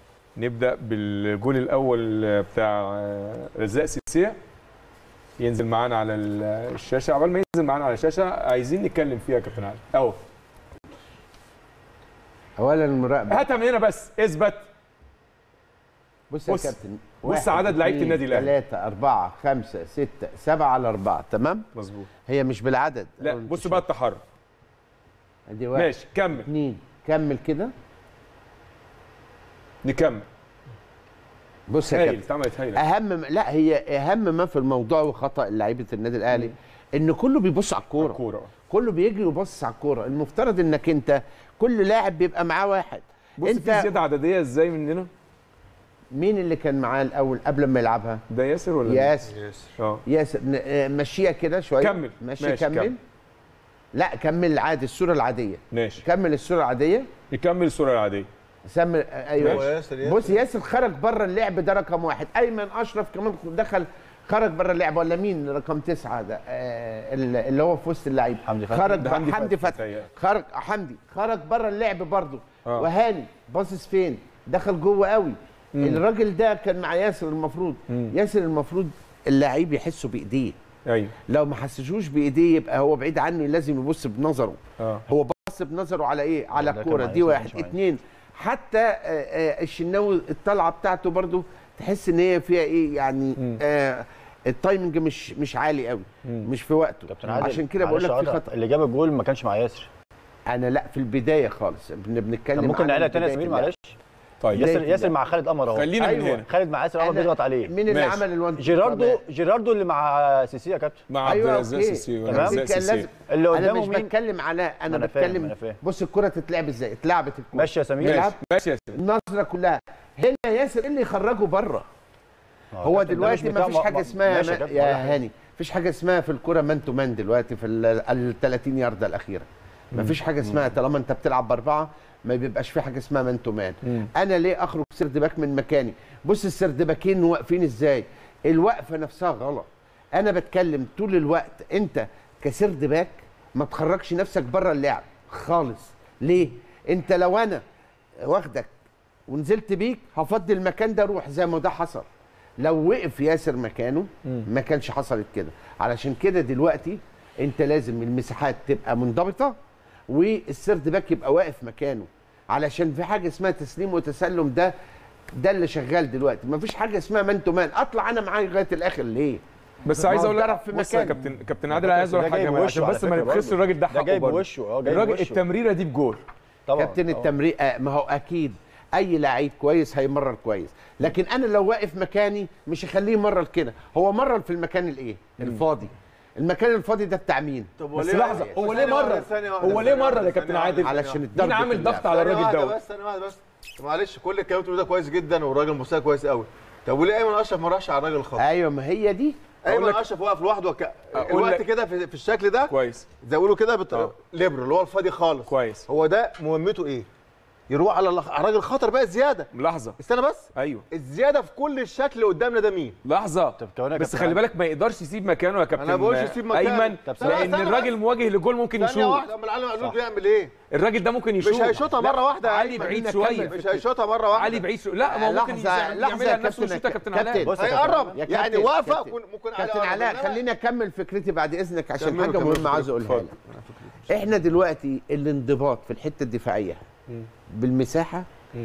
نبدا بالجول الاول بتاع رزاق سيسيه ينزل معانا على الشاشه عقبال ما ينزل معانا على الشاشه عايزين نتكلم فيها يا كابتن عادل اهو اولا المراقبه هاتها من هنا بس اثبت بص يا بص- كابتن بص عدد لعيبة النادي الأهلي. ثلاثة أربعة خمسة ستة سبعة على أربعة تمام مظبوط هي مش بالعدد لا أو بص بقى التحرك ادي واحد ماشي كمل اثنين كمل كده نكمل بص يا هايل كابتن اتعملت هايله اهم لا هي اهم ما في الموضوع وخطا لعيبه النادي الاهلي ان كله بيبص على الكوره كوره كله بيجري وبص على الكوره المفترض انك انت كل لاعب بيبقى معاه واحد بص انت في زياده عدديه ازاي مننا مين اللي كان معاه الاول قبل ما يلعبها ده ياسر ولا مين؟ ياسر ياسر اه ياسر ن- آه، مشيها كده شويه كمل. ماشي, ماشي، كمل كمل. لا كمل عادي الصوره العاديه ماشي كمل الصوره العاديه نكمل الصوره العاديه سمي آه، ايوه هو ياسر ياسر بص ياسر خرج بره اللعب ده رقم واحد ايمن اشرف كمان دخل خرج بره اللعب ولا مين رقم تسعه ده آه اللي هو في وسط اللعيب حمدي فتحي. خرج ده بقى- حمدي حمدي فتحي فتحي متهيألي. خرج حمدي خرج بره اللعب برضه آه. وهاني باصص فين دخل جوه قوي الراجل ده كان مع ياسر المفروض مم. ياسر المفروض اللعيب يحسه بايديه ايوه لو ما حسسوش بايديه يبقى هو بعيد عنه لازم يبص بنظره اه هو بص بنظره على ايه على ده كان الكوره مع دي ياسر، واحد مش مع اتنين حتى آه، آه، الشناوي الطلعه بتاعته برضو تحس ان هي فيها ايه يعني مم. آه التايمنج مش مش عالي قوي مم. مش في وقته كابتن عادل عشان كده بقول لك معلش في أقطع. خطا اللي جاب الجول ما كانش مع ياسر انا لا في البدايه خالص بن- بنتكلم طب ممكن على نعيدها تاني يا بداية سمير اللعب. معلش طيب ياسر بداية ياسر اللعب. مع خالد قمر اهو خلينا من أيوة. هنا خالد مع ياسر قمر أنا- بيضغط عليه مين اللي ماشي. عمل الوان جيراردو جيراردو اللي مع سيسي يا كابتن مع عبد ايوه الرزاق اوكي سيسي تمام. رزاق كان سيسي لازم اللي انا قدامه مش مين بتكلم على انا أنا فاهم، بتكلم أنا فاهم. بص الكره تتلعب ازاي اتلعبت الكره ماشي يا سمير ماشي يلعب. ماشي يا سيدي النظره كلها هنا ياسر إيه اللي يخرجه بره آه، هو كابتن، ده مش دلوقتي بتاع ما فيش حاجه ما- اسمها ماشي ما كابتن، يا ولا حاجة. هاني فيش حاجه اسمها في الكوره مان تو مان دلوقتي في ال 30 يارده الاخيره ما فيش حاجه اسمها طالما انت بتلعب باربعه ما بيبقاش في حاجه اسمها مان تو مان مم. انا ليه اخرج سرد باك من مكاني بص السرد باكين واقفين ازاي الوقفه نفسها غلط انا بتكلم طول الوقت انت كسرد باك ما تخرجش نفسك بره اللعب خالص ليه انت لو انا واخدك ونزلت بيك هفضي المكان ده روح زي ما ده حصل لو وقف ياسر مكانه ما كانش حصلت كده علشان كده دلوقتي انت لازم المساحات تبقى منضبطه والسرد باك يبقى واقف مكانه علشان في حاجه اسمها تسليم وتسلم ده ده اللي شغال دلوقتي مفيش حاجه اسمها مان تو مان اطلع انا معاك لغايه الاخر ليه بس ما عايز هو اقول ضرب لك في بص يا مكانه. كابتن كابتن عادل عايز اقول ده حاجه جاي كمان بوشه عشان على بس ما فكرة نبخسش برضه. الراجل ده ده حقه جاي برضه. بوشه اه جاي الراجل بوشه. التمريره دي بجول طبعا كابتن طبعاً. التمرير آه، ما هو اكيد اي لعيب كويس هيمرر كويس لكن انا لو واقف مكاني مش هخليه يمرر كده هو مرر في المكان الايه الفاضي المكان الفاضي ده بتاع مين طب بس وليه لحظه واحد- هو ليه ثانية واحدة، مره ثانية واحدة، هو ليه ثانية مره واحدة، يا كابتن ثانية عادل واحدة، علشان ثانية الضرب مين عامل في اللعب. ضغط على ثانية الراجل واحدة دوت بس ثانية واحدة بس معلش كل الكلام اللي ده كويس جدا والراجل مستوى كويس قوي طب وليه ايمن اشرف ما راحش على الراجل الخطا ايوه ما هي دي ايمن لك- اشرف واقف لوحده وك... أقول الوقت لك- كده في, في الشكل ده كويس زي ما بيقولوا كده بت... آه. ليبرو اللي هو الفاضي خالص كويس هو ده مهمته ايه يروح على الخ- على الراجل الخطر بقى زياده لحظه استنى بس ايوه الزياده في كل الشكل اللي قدامنا ده مين لحظه طب كمان يا بس كابتن خلي عادل. بالك ما يقدرش يسيب مكانه يا كابتن أنا بقولش يسيب مكانه. ايمن طب ثانية- لان ثانية الراجل بس. مواجه لجول ممكن ثانيه يشوط واحده امال علي معلول بيعمل ايه الراجل ده ممكن يشوط مش هيشوطها لا، مره واحده يا علي أيمن. بعيد خلينا شويه نكمل. مش هيشوطها مره واحده علي بعيد شويه لا ما هو ممكن لحظه يعمل- لحظه يعملها يا لنفسه كابتن ويشوط يا كابتن كابتن علاء بص يا هي كابتن قرب يا يعني كابتن- واقفه كابتن- ممكن ممكن علي كابتن يقرب. علاء إنما- خليني اكمل فكرتي بعد اذنك عشان كملوا- حاجه كملوا مهمه عايز فكرتك. اقولها لك احنا دلوقتي الانضباط في الحته الدفاعيه بالمساحه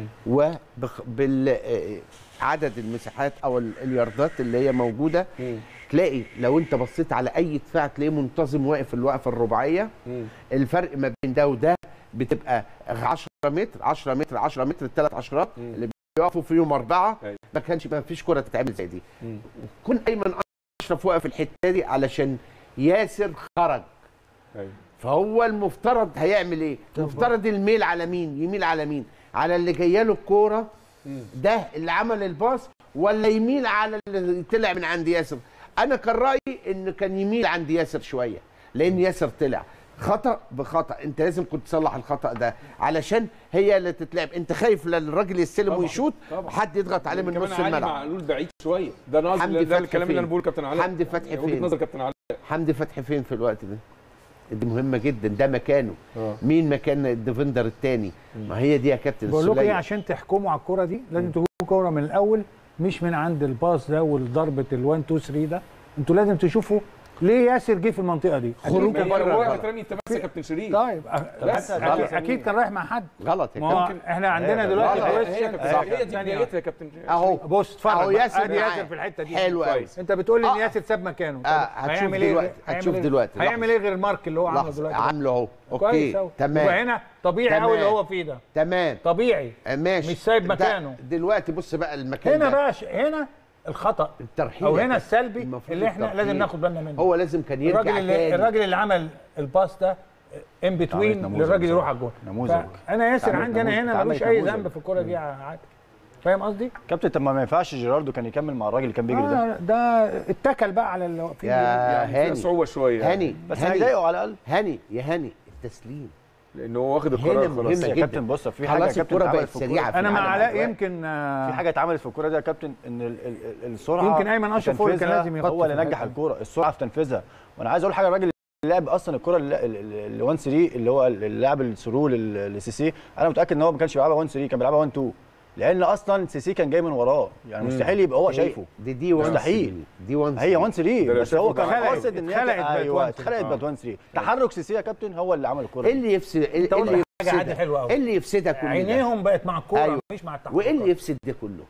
وبعدد المساحات او ال- الياردات اللي هي موجوده تلاقي لو انت بصيت على اي دفاع تلاقيه منتظم واقف الوقفه الرباعيه الفرق ما بين ده وده بتبقى 10 متر 10 متر 10 متر الثلاث عشرات اللي بيقفوا فيهم اربعه أيوة. ما كانش ما فيش كره تتعمل زي دي كون ايمن اشرف واقف الحته دي علشان ياسر خرج أيوة. فهو المفترض هيعمل ايه؟ المفترض الميل على مين؟ يميل على مين؟ على اللي جايه له الكوره ده اللي عمل الباص ولا يميل على اللي طلع من عند ياسر؟ انا كان رايي انه كان يميل عند ياسر شويه لان ياسر طلع خطا بخطا انت لازم كنت تصلح الخطا ده علشان هي اللي تتلعب انت خايف لا الراجل يستلم طبعاً، ويشوط طبعاً. حد يضغط عليه من كمان نص علي الملعب معلول بعيد شويه ده نظر حمدي ده فتحي الكلام اللي فين؟ انا بقوله كابتن علاء حمدي فتحي وجهه فين؟ نظر كابتن علاء حمدي فتحي فين في الوقت ده؟ دي مهمه جدا ده مكانه آه. مين مكان الديفندر الثاني ما هي دي يا كابتن بقول لكم ايه السولية. عشان تحكموا على الكوره دي لازم تجيبوا كوره من الاول مش من عند الباص ده والضربه ال1 2 3 ده انتوا لازم تشوفوا ليه ياسر جه في المنطقه دي خروجه ما هي بره هو الغلط. هترمي انت بس يا كابتن شريف طيب بس أكيد, غلط. اكيد كان رايح مع حد غلط يا ما هو كابتن احنا عندنا هي- دلوقتي لا، لا، هي كويستشن كابتن- صح. هي دي ثانية بدايتها يا كابتن اهو بص اتفرج اهو بقى. ياسر ادي معاه. ياسر في الحته دي حلو قوي انت بتقول لي ان آه. ياسر ساب مكانه طب آه، هتشوف هيعمل ايه دلوقتي، غير- هتشوف هيعمل إيه؟ دلوقتي، هيعمل لحظة. ايه غير المارك اللي هو عامله لحظه دلوقتي عامله اهو كويس اوكي أوي. تمام يبقى هنا طبيعي قوي اللي تمام. هو فيه ده تمام طبيعي آه، ماشي مش سايب ده- مكانه. دلوقتي بص بقى المكان هنا ده بقى ش- هنا الخطا الترحيل او يا هنا كابتن. السلبي المفروض اللي احنا الترحيل. لازم ناخد بالنا منه هو لازم كان يرجع الراجل اللي تاني الراجل اللي عمل الباس ده ان بتوين اتعملت نموذج للراجل يروح بصراحة. على الجول نموذج. انا ياسر اتعملت عندي انا نموذج. هنا اتعملت ملوش اي نموذج. ذنب في الكوره دي يا عادل فاهم قصدي؟ كابتن طب ما ما ينفعش جيراردو كان يكمل مع الراجل اللي كان بيجري ده آه ده اتكل بقى على اللي واقفين يا يعني فيها هاني صعوبه شويه هاني بس هاني هيضايقه على الاقل هاني يا هاني التسليم لان هو واخد هنا القرار مهمة خلاص يا جدا. كابتن بص في حاجه يا خلاص كابتن الكرة اتعملت بقت في الكورة- سريعة في انا مع العالم علاء دلوقتي. يمكن آه، في حاجه اتعملت في الكوره دي يا كابتن ان ال- ال- ال- السرعه يمكن أيمن في أشرف هو اللي كان تنفيذها لازم يغطي هو اللي في نجح الحتة دي. الكوره السرعه في تنفيذها وانا عايز اقول حاجه الراجل اللي لعب اصلا الكوره ال 1 3 اللي هو اللاعب الثرو للسيسي انا متاكد ان هو ما كانش بيلعبها 1 3 كان بيلعبها 1 2 لان اصلا سيسي كان جاي من وراه يعني مستحيل يبقى هو شايفه دي دي 1 مستحيل. دي 1 هي 1 3 ده بس هو كان اتخلقت- قاصد ان هي اتخلقت تبقى- بقت ايوه 1 اتخلقت آه. بقت 1 3 تحرك سيسي يا كابتن هو اللي عمل الكوره ايه اللي يفسد ايه أقول اللي لك حاجة عادة يفسدها حلوة أوي. ايه اللي يفسدها كل ده عينيهم بقت مع الكوره أيوة. مش مع التحرك وايه اللي يفسد ده كله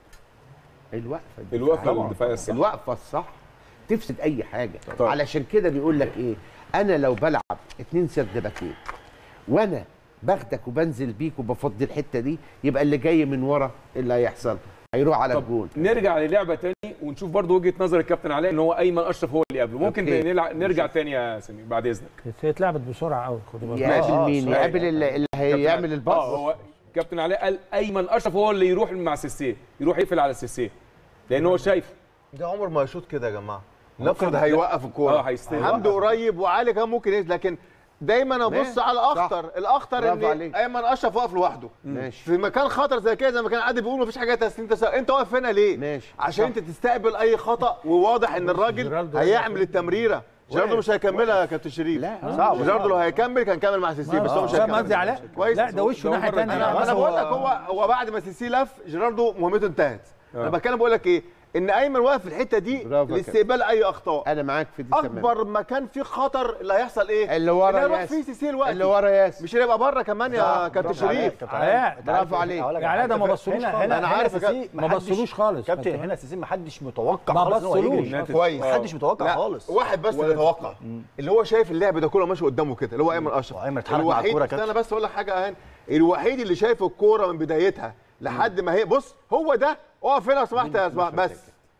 الوقفه دي الوقفه الدفاعيه الصح الوقفه الصح تفسد اي حاجه طبعا. علشان كده بيقول لك ايه انا لو بلعب اتنين سرد باكين وانا باخدك وبنزل بيك وبفضي الحته دي يبقى اللي جاي من ورا إيه اللي هيحصل هيروح على الجول طب نرجع للعبه تاني ونشوف برضو وجهه نظر الكابتن علاء ان هو ايمن اشرف هو اللي قبله ممكن أوكي. نلع... نرجع تاني يا سمير بعد اذنك بس هي اتلعبت بسرعه قوي خدوا بالكم يقابل آه، مين صحيح. يقابل اللي, اللي هيعمل اه الباص هو كابتن علاء قال ايمن اشرف هو اللي يروح مع سيسيه يروح يقفل على سيسيه لان هو شايف ده عمر ما يشوط كده يا جماعه نفرض هيوقف الكوره اه هيستلم حمدي قريب وعلي كان ممكن ينزل لكن دايما ابص ماشي. على الاخطر الاخطر برافو ان عليك. ايمن اشرف واقف لوحده ماشي في مكان خطر زي كده زي ما كان عادل بيقول مفيش حاجه تسليم تسليم انت واقف هنا ليه ماشي. عشان انت تستقبل اي خطا وواضح ان الراجل جيرالدو هيعمل التمريره جيراردو مش هيكملها يا كابتن شريف لا صعب جيراردو لو هيكمل كان كمل مع سيسي بس هو مش فاهم قصدي هيكمل علاء كويس لا ده وشه ده ناحيه مرة ثانيه انا بس انا هو- بقول لك هو هو بعد ما سيسي لف جيراردو مهمته انتهت انا بتكلم بقول لك ايه ان ايمن واقف في الحته دي برافو يا لاستقبال اي اخطاء انا معاك في دي تمام اكبر مكان فيه خطر اللي هيحصل ايه اللي ورا اللي هيروح ياسر. فيه سيسي الوقت اللي ورا ياسر مش هيبقى بره كمان يا كابتن برافو عليك، شريف كابتن علاء، علاء. أنت عارف- برافو عليك. هقول لك يا على علاء ده حاجة. ما بصلوش هنا خالص. هنا أنا هنا عارف يا سيسي ما محدش- بصلوش خالص. كابتن ما هنا سيسي ما حدش متوقع ما خالص إن هو يجري. بصلوش. كويس ما حدش متوقع لا خالص واحد بس اللي يتوقع اللي هو شايف اللعب ده كله ماشي قدامه كده اللي هو ايمن اشرف وأيمن اتحرك مع الوحيد الكورة يا استنى كابتن. بس اقول لك حاجه يا هاني الوحيد اللي شايف الكوره من بدايتها لحد ما هي بص هو ده اقف هنا لو سمحت يا اسمع بس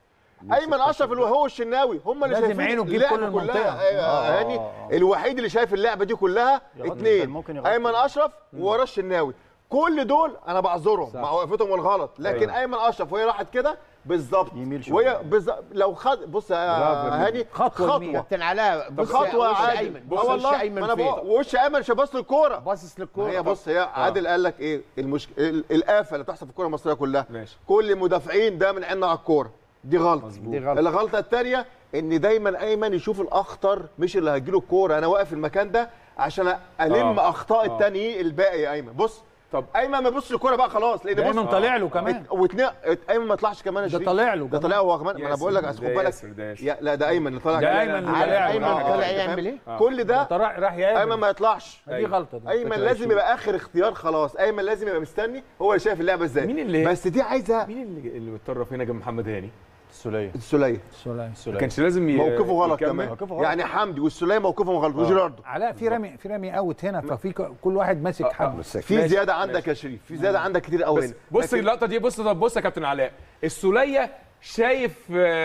ايمن اشرف اللي هو الشناوي هم اللي لازم شايفين عينه تجيب اللعبة كل المنطقة. كلها يا هاني الوحيد اللي شايف اللعبه دي كلها يغطي، اثنين كان ممكن يغطي. ايمن اشرف ووراه الشناوي كل دول انا بعذرهم مع وقفتهم الغلط لكن ايمن اشرف وهي راحت كده بالظبط يميل وهي شوية. بالظبط لو خد بص يا هاني خطوة يمين. كابتن علاء بص بخطوه وش عادل ايمن اه بص وش والله ما ايمن انا فين بقول وش ايمن مش باص للكوره باصص ما للكوره هي بص هي عادل قال لك ايه المشك... ال- الافه اللي بتحصل في الكوره المصريه كلها ماشي. كل المدافعين دايما عيننا على الكوره دي غلطه دي غلطة. الغلطه الثانيه ان دايما ايمن يشوف الاخطر مش اللي هيجيله الكوره انا واقف في المكان ده عشان الم آه. اخطاء آه. التاني الباقي يا ايمن بص طب ايمن ما يبصش للكوره بقى خلاص لان ده بص ايمن طالع له كمان واثنين ايمن ما طلعش كمان يا ده شريف. طالع له ده كمان. طالع هو كمان ما انا ياسر، بقول لك عشان ده خد بالك ياسر، ده ياسر. يا- لا ده ايمن اللي طالع ده كمان. أيمن اللي عارف طالع له. ايمن آه، طالع آه، يعمل فاهم؟ ايه كل ده طلع راح يقابل ايمن ما يطلعش دي غلطه دي ايمن لازم يبقى اخر اختيار خلاص ايمن لازم يبقى مستني هو اللي شايف اللعبه ازاي مين اللي- بس دي عايزه مين اللي اللي متطرف هنا جنب محمد هاني؟ السوليه السوليه سلام. ما كانش لازم ي- موقفه غلط يكمل؟ كمان موقفه غلط. يعني حمدي والسوليه موقفهم غلط وجيراردو علاء في رمي في رمي اوت هنا ففي ك- كل واحد ماسك حد في زياده عندك يا شريف في زياده عندك كتير قوي بس هنا بص لكن اللقطه دي بص طب بص يا كابتن علاء السوليه شايف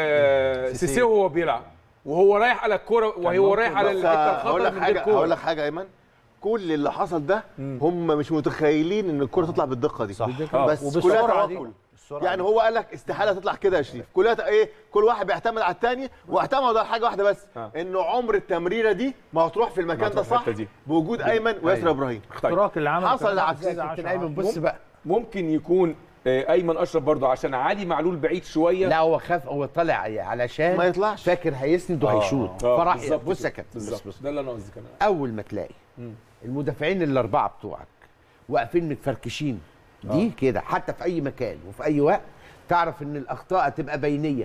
آه، سيسي. سيسي وهو بيلعب وهو رايح على الكوره وهو رايح على بس الحته هقول الخطر لك من غير حاجه هقول كوره لك حاجه ايمن كل اللي حصل ده هم مش متخيلين ان الكره تطلع بالدقه دي صح. آه. بس وبالسرعة كلها دي. توكل السرعة يعني دي. هو قال لك استحاله تطلع كده يا شريف كلها ت- ايه كل واحد بيعتمد على الثاني واعتمد على حاجه واحده بس آه. انه عمر التمريره دي ما هتروح في المكان ما ده هتروح في صح الحتة دي. بوجود ايمن وياسر ابراهيم طيب اختراق اللي عمل حصل العكس. كابتن ايمن بص بقى ممكن يكون آه، ايمن اشرف برضه عشان علي معلول بعيد شويه لا هو خاف هو طلع علشان ما يطلعش. فاكر هيسند وهيشوط آه، فراح بالظبط بص يا كده. كابتن بص بالظبط بص ده اللي انا قصدي كمان اول ما تلاقي المدافعين الاربعه بتوعك واقفين متفركشين دي كده حتى في اي مكان وفي اي وقت تعرف ان الاخطاء هتبقى بينيه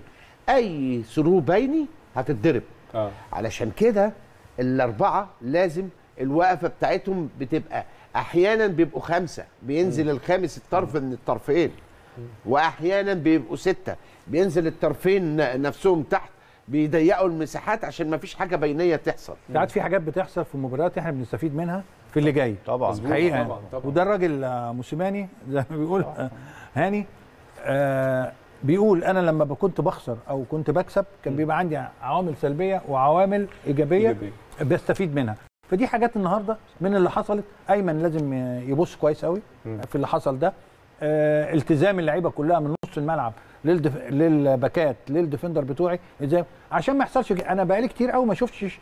اي ثرو بيني هتتضرب اه علشان كده الاربعه لازم الوقفه بتاعتهم بتبقى احيانا بيبقوا خمسه بينزل الخامس الطرف من الطرفين واحيانا بيبقوا سته بينزل الطرفين ن- نفسهم تحت بيضيقوا المساحات عشان ما فيش حاجه بينيه تحصل ساعات في حاجات بتحصل في مباريات احنا بنستفيد منها في اللي جاي طبعا مظبوط. حقيقه طبعاً، طبعاً. وده الراجل آه، موسيماني زي ما بيقول آه، هاني آه بيقول انا لما كنت بخسر او كنت بكسب كان بيبقى عندي عوامل سلبيه وعوامل ايجابيه, إيجابية. بستفيد منها فدي حاجات النهارده من اللي حصلت ايمن لازم يبص كويس قوي في اللي حصل ده آه التزام اللعيبه كلها من نص الملعب للدف... للباكات للديفندر بتوعي ازاي عشان ما يحصلش كده. انا بقالي كتير قوي ما شفتش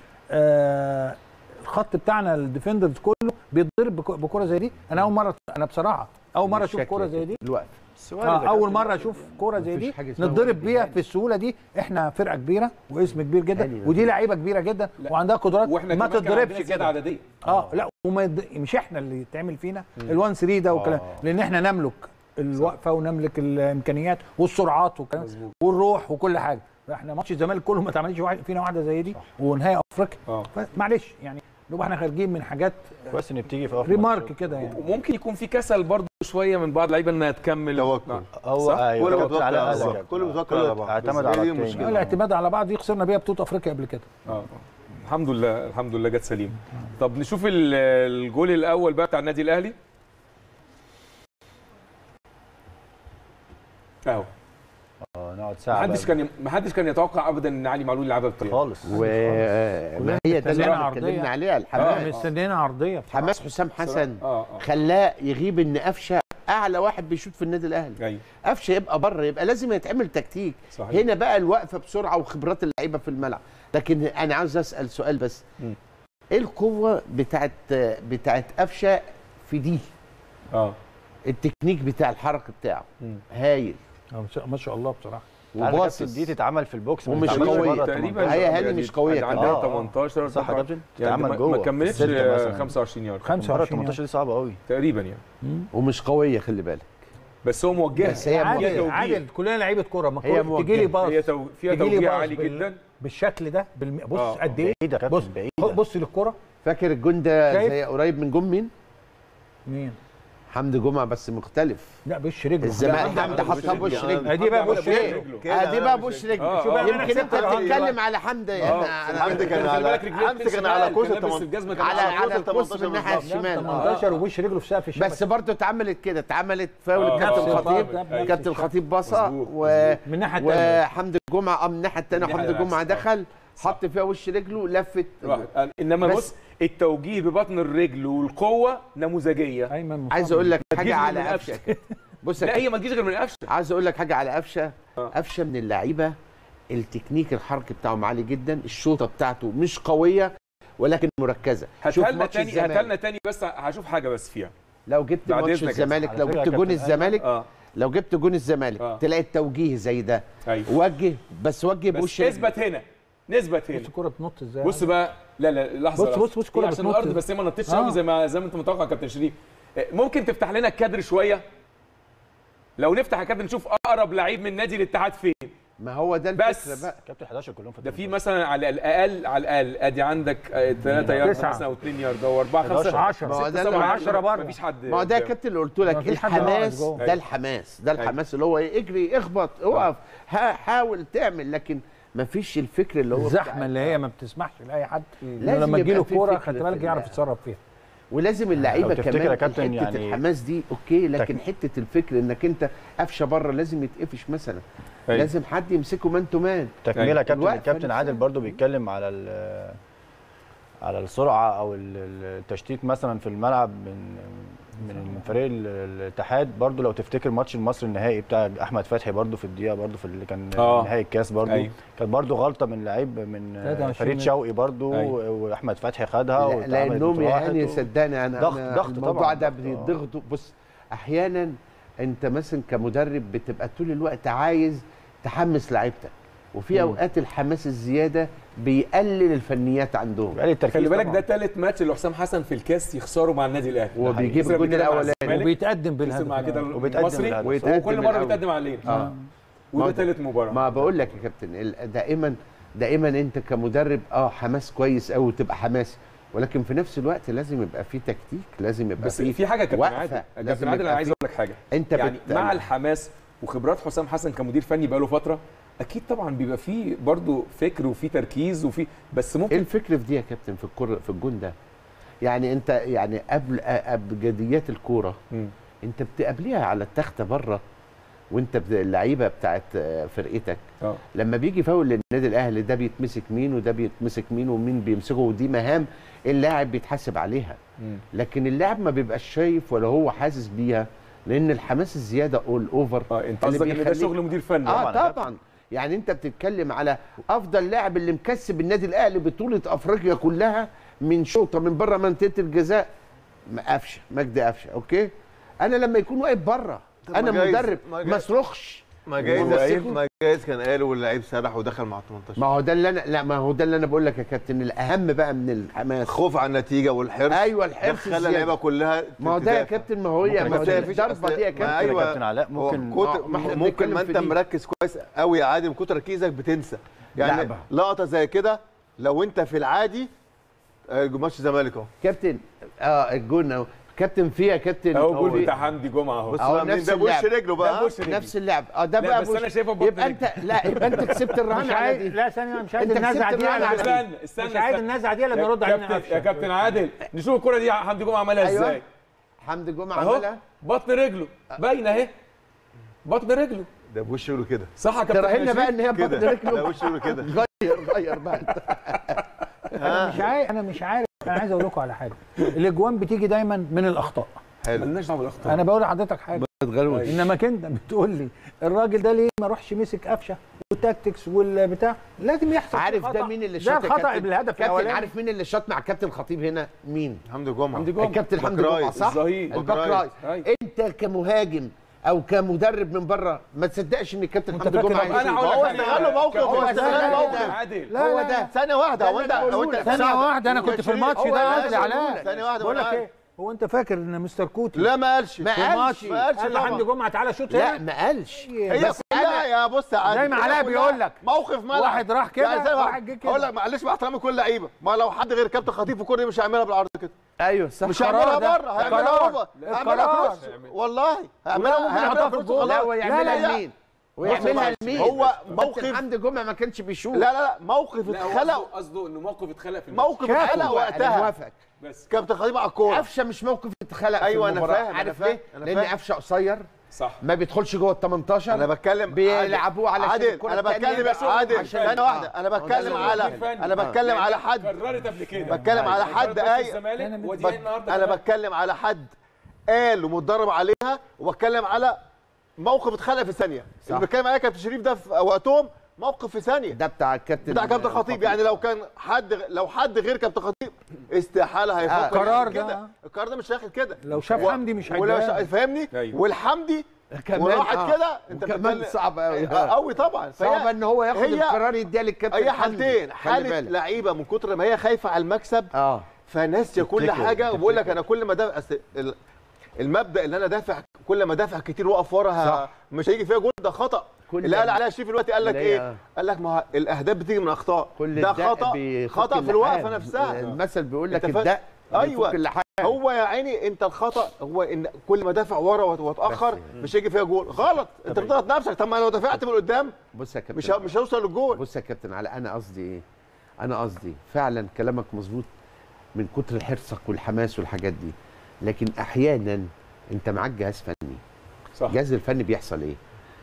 آه الخط بتاعنا الديفندرز كله بيتضرب بك- بكره زي دي انا اول مره انا بصراحه اول مره اشوف بالشكل كوره ده. زي دي الوقت آه اول مره اشوف كوره زي دي مفيش حاجة اسمها نتضرب وقت بيها نهائي. في السهوله دي احنا فرقه كبيره واسم كبير جدا هاني ودي لعيبه كبيره جدا وعندها قدرات واحنا ما كمان كان عندنا تتضربش زيادة كده عدديه اه لا وما يد... مش احنا اللي يتعمل فينا ال1 3 ده والكلام لان احنا نملك الوقفه ونملك الامكانيات والسرعات والكلام والروح وكل حاجه احنا ماتش الزمالك كله ما اتعملش واحد فينا واحده زي دي ونهائي افريقيا اه معلش يعني نبقى احنا خارجين من حاجات كويس ان بتيجي في اخر ريمارك كده يعني وممكن يكون في كسل برضه شويه من بعض اللعيبه انها تكمل توكل. نعم. هو صح؟ ايوه كله توكل بيتوكل على على الله. الله كله بيتوكل على بعض اعتمد بس هي على دي التاني. المشكلة. الاعتماد على بعض دي خسرنا بيها بطوله افريقيا قبل كده اه الحمد لله الحمد لله جت سليم طب نشوف ال- الجول الاول بقى بتاع النادي الاهلي اهو اه نقعد ساعه محدش بقى. كان محدش كان يتوقع ابدا ان علي معلول يلعبها بالطريقه خالص وما هي ده اللي مستنيين احنا عرضية. اتكلمنا عليها اه الحماس مستنيين عرضيه بصراحة. حماس حسام حسن اه اه خلاه يغيب ان قفشه اعلى واحد بيشوط في النادي الاهلي ايوه قفشه يبقى بره يبقى لازم يتعمل تكتيك صحيح. هنا بقى الوقفه بسرعه وخبرات اللعيبه في الملعب لكن انا عاوز اسال سؤال بس ايه القوه بتاعت بتاعت قفشه في دي اه التكنيك بتاع الحركه بتاعه مم. هايل آه، ما شاء الله بصراحه عارف يا وباصص كابتن دي تتعمل في البوكس ما ومش تتعملش قوية. بره تقريبا هي 18. هاني مش قوية كمان. عندها آه، آه. 18 صح يا كابتن يعني تتعمل ما- جوه ما كملتش السلة آه، مثلاً. 25 يارد 25 بره يارد. 18 دي صعبه قوي تقريبا يعني ومش قويه خلي بالك بس هو موجهه بس هي عادل توجيه. عادل كلنا لعيبه كوره ما هي كورة تجي لي موجهة. باص هي تو... فيها تجي لي توجيه باص عالي بال- جدا بالشكل ده بالم... بص آه، قد ايه بعيده يا بص كابتن بعيده بص للكوره فاكر الجون ده شايف؟ زي قريب من جون مين مين حمدي جمعه بس مختلف لا بوش رجله الزمالك لا، حمدي حطها بوش رجله ادي بقى بوش إيه؟ رجله ادي بقى بوش رجله آه، شوف بقى آه. أنا يمكن انت كسبت بتتكلم على حمدي احنا حمدي كان خلي على بالك رجليه حمدي بتمشي كان على شمال، كوز كان ال لابس 18 الجزمة كده على على على كوز ال القوس من 18 الناحيه بالظبط. الشمال آه. 18 وبوش رجله في سقف الشبكه بس برضه اتعملت كده اتعملت فاول آه، الكابتن آه، الخطيب آه، آه، كابتن الخطيب بصه مظبوط، و... من الناحيه الثانيه وحمدي جمعه اه من الناحيه الثانيه الناحية حمدي جمعه العكس، آه. دخل حط فيها وش رجله لفت راحت. انما بس- بص التوجيه ببطن الرجل والقوه نموذجيه ايمن مصطفى. عايز اقول لك ما تجيش حاجه غير على من قفشه كده. بص يا لا هي ما تجيش غير من قفشه عايز اقول لك حاجه على قفشه آه. قفشه من اللعيبه التكنيك الحركي بتاعهم عالي جدا الشوطه بتاعته مش قويه ولكن مركزه شوف هاتها لنا ماتش تاني هاتها لنا الزمالك تاني بس هشوف حاجه بس فيها لو جبت بعد ماتش إذنك يا الزمالك على لو فكرة جبت يا جون كابتن الزمالك اه لو جبت جون الزمالك آه. تلاقي التوجيه زي ده ايوه وجه بس وجه بس بوش رجله. اثبت هنا نثبت هنا بص الكوره بتنط ازاي بص بقى لا لا لحظه بص- لحظة. بص- بص الكرة هي عشان بتنط. الارض بس هي ما نطتش آه. قوي زي ما زي ما انت متوقع يا كابتن شريف آه، ممكن تفتح لنا الكادر شويه لو نفتح الكادر نشوف اقرب لعيب من نادي الاتحاد فين ما هو ده بس. الفكره بقى كابتن 11 كلهم في ده في الدوري. مثلا على الاقل على الاقل ادي عندك 3 يارد تسعة. مثلا او 2 يارد او 4 5 10 ما هو ده 6 اللي 10 بره مفيش حد ما هو ده يا كابتن اللي قلت لك مفيش حد قاعد الحماس جوه. ده الحماس ده الحماس اللي هو ايه اجري اخبط اقف ها- حاول تعمل لكن مفيش الفكر اللي هو الزحمه بتاع- اللي هي ما بتسمحش لاي حد إنه لازم لما تجي له يبقى في كوره فكر خلي في بالك يعرف ال- يتصرف فيها ولازم اللعيبه لو تفتكر كمان يا كابتن حته يعني- الحماس دي اوكي لكن تك- حته الفكر انك انت قفشه بره لازم يتقفش مثلا أيوة. لازم حد يمسكه مان تو مان تكمله يا كابتن الوقفة الكابتن نفسها. عادل برضو بيتكلم على ال- على السرعه او ال- ال- التشتيت مثلا في الملعب من من فريق ال- الاتحاد برضو لو تفتكر ماتش المصري النهائي بتاع احمد فتحي برضو في الدقيقه برضو في اللي كان آه. نهائي الكاس برضو أيوة. كانت برضو غلطه من لعيب من 23 فريد متر. شوقي برضو أيوة. واحمد فتحي خدها لا- واتعملت لانهم يا وراحت هاني و- صدقني انا ضغط- أنا ضغط الموضوع طبعاً، ده ضغط، آه. بيضغطوا بص احيانا انت مثلا كمدرب بتبقى طول الوقت عايز تحمس لعيبتك وفي اوقات الحماس الزياده بيقلل الفنيات عندهم بقى لي التركيز خلي بالك طبعاً. ده ثالث ماتش اللي حسام حسن في الكاس يخسره مع النادي الاهلي هو بيجيب خسر الجون قبل كده مع الاولاني الزمالك، وبيتقدم خسر بالهدف مع كده وبيتقدم المصري بالهدف. ويتقدم وكل مره الأول. بيتقدم علينا اه ما وده هو- ثالث مباراه ما بقول لك يا كابتن ال- دائما دائما انت كمدرب اه حماس كويس قوي وتبقى حماسي ولكن في نفس الوقت لازم يبقى في تكتيك لازم يبقى بس في في حاجه يا كابتن وقفة. عادل يا لازم كابتن عادل يبقى انا عايز في- اقول لك حاجه انت يعني بت... مع الحماس وخبرات حسام حسن كمدير فني بقاله فتره اكيد طبعا بيبقى فيه برضه فكر وفيه تركيز وفيه بس ايه ممكن الفكر في دي يا كابتن في الكره في الجون ده يعني انت يعني قبل ابجديات الكوره مم. انت بتقابليها على التخته بره وانت بت- اللعيبه بتاعت آه، فرقتك اه لما بيجي فاول للنادي الاهلي ده بيتمسك مين وده بيتمسك مين ومين بيمسكه ودي مهام اللاعب بيتحاسب عليها مم. لكن اللاعب ما بيبقاش شايف ولا هو حاسس بيها لان الحماس الزياده اول اوفر اه انت اللي قصدك ان ده بيخليك- شغل مدير فني اه طبعاً. طبعا يعني انت بتتكلم على افضل لاعب اللي مكسب النادي الاهلي بطوله افريقيا كلها من شوطه من بره منطقه الجزاء م- قفشه مجدي قفشه اوكي انا لما يكون واقف بره طب انا ما جايز- مدرب ما ما جايز- اصرخش ما جايز ومسكه. ما جايز كان قال واللعيب سرح ودخل مع ال 18 ما هو ده اللي انا لا ما هو ده اللي انا بقول لك يا كابتن الاهم بقى من الحماس خوف على النتيجه والحرص ايوه ده الحرص خلى الزيادة. اللعيبه كلها ما هو ده يا تدافع. كابتن ما هو هي ممكن ما يا هو كابتن مفيش الضربه أصل- دي يا ما كابتن أيوة. كابتن علاء هو ممكن كتر آه، ما إحنا ممكن بنتكلم ما في انت دي. مركز كويس قوي يا عادل من كتر تركيزك بتنسى يعني لا بقى. لقطه زي كده لو انت في العادي آه، ماتش الزمالك اهو كابتن اه الجون اهو كابتن فيها كابتن اهو هو جول بتاع حمدي جمعه اهو بص أهو بقى منين نفس ده بوش اللعب. رجله بقى ده ها؟ بوش رجله. نفس اللعب اه ده لا، بقى بس بوش- أنا شايفه ببطن يبقى انت لا يبقى انت كسبت مش الرهان على عايز دي لا ثانيه مش عايز أنت النزعه كسبت دي الرهان انا على عشان- استنى استنى مش عايز استنى. النزعه دي لما يا يرد علينا كابتن يا قفشة. كابتن عادل نشوف الكره دي حمدي جمعه عملها أيوة. ازاي حمدي جمعه اهو عملها بطن رجله باينه اهي بطن رجله ده بوش رجله كده صح يا كابتن تراهنا بقى نشيد؟ ان هي بطن كده ده رجله وش رجله كده غير غير بقى انت انا مش عارف انا مش عارف انا عايز اقول لكم على حاجه الاجوان بتيجي دايما من الاخطاء حلو مالناش دعوه بالاخطاء انا بقول لحضرتك حاجه تغلوش انما انت بتقول لي الراجل ده ليه ما روحش مسك قفشه والتاكتكس والبتاع لازم يحصل فيه عارف ده خطأ. مين اللي ده شاط يا الخطا كابتن؟ بالهدف كابتن الاولاني عارف مين اللي شاط مع كابتن خطيب هنا مين حمدي جمعه حمدي جمعه الكابتن حمدي باك جمعه رايت، صح الظهير. الباك باك رايت رايت. انت كمهاجم او كمدرب من بره ما تصدقش ان الكابتن وانت حمدي فاكر جمعه لما- انا يشوط. هقول هو لك استغل حاجة. موقف، هو هو استغل استغل موقف موقف. عادل لا هو لا ده ثانيه واحده هو انت هو انت ثانية واحدة أنا كنت في شريف، الماتش هو ده قال قصدي علاء ثانيه واحده بقول لك وأنا إيه هو أنت فاكر إن مستر كوتي لا ما قالش ما في قالش. الماتش ما قالش قال طبعاً. لحمدي جمعة تعالى شوط لا هنا ما قالش هي بس كلها يا بص يا عادل زي ما هي علاء كلها بيقول لك. موقف ملعب واحد راح كده، يعني زي ما- واحد جه كده. اقول لك معلش مع احترامي كل لعيبه ما لو حد غير كابتن خطيب في الكوره دي مش هيعملها بالعرض كده ايوه صح مش القرار هيعملها ده. بره هيعملها القرار. هو هيعملها القرار. كروس والله هيعملها ممكن هيعملها يحطها في كروس الجول. والله. لا هو لا، يعملها لا. لمين ويعملها لمين هو كابتن موقف حمدي جمعه ما كانش بيشوط لا لا لا موقف اتخلق قصده انه موقف اتخلق في الماتش. موقف شاف اتخلق أيوة، انا وقتها موافق بس كابتن خطيب على الكوره قفشه مش موقف اتخلق في أيوة، أنا المباراة. فاهم، أنا عارف فاهم، ليه؟ أنا لان فاهم. قفشه قصير صح ما بيدخلش جوه ال 18 انا بتكلم بيلعبوه على عادل انا بتكلم عادل ثانيه واحده انا بتكلم على انا بتكلم على حد قررت قبل كده بتكلم على حد قررت اي الزمالك ودي بك- النهارده انا كمان. بتكلم على حد قال ومتدرب عليها وبتكلم على موقف اتخلق في ثانيه اللي بتكلم عليه كابتن شريف ده في وقتهم موقف في ثانيه ده بتاع الكابتن بتاع كابتن خطيب يعني لو كان حد لو حد غير كابتن خطيب استحاله هيفكر آه. القرار يعمل ده. كده القرار ده مش داخل كده لو شاف و- حمدي مش ولو هيديها. شا- فاهمني أيوة. والحمدي كمان، وراحت آه. كده انت وكمان بتتكلم- صعب أوي. آه، قوي طبعا فهي- صعب ان هو ياخد هي- القرار يديها للكابتن هي حمدي. حالتين خلي حاله بالك. لعيبه من كتر ما هي خايفه على المكسب اه فناسيه كل تفتكر- حاجه وبقول لك انا كل ما دافع أصل ال- المبدا اللي انا دافع كل ما دافع كتير واقف ورا ه- مش هيجي فيها جول ده خطا كل اللي قال ده- عليها شريف دلوقتي قال لك اللي هي- ايه؟ قال لك ما هو الاهداف بتيجي من اخطاء كل ده الدق خطا بيفك خطا في الوقفه اللحام. نفسها المثل بيقول لك أنت فا- الدق أيوة. بيفك اللحام هو يا عيني انت الخطا هو ان كل ما دافع ورا وات- واتاخر مش هيجي فيها جول غلط انت بتضغط نفسك طب ما لو دافعت من قدام بص يا كابتن مش ه- مش هيوصل للجول بص يا كابتن على انا قصدي ايه انا قصدي فعلا كلامك مظبوط من كتر حرصك والحماس والحاجات دي لكن احيانا انت معاك جهاز فني صح الجهاز الفني بيحصل ايه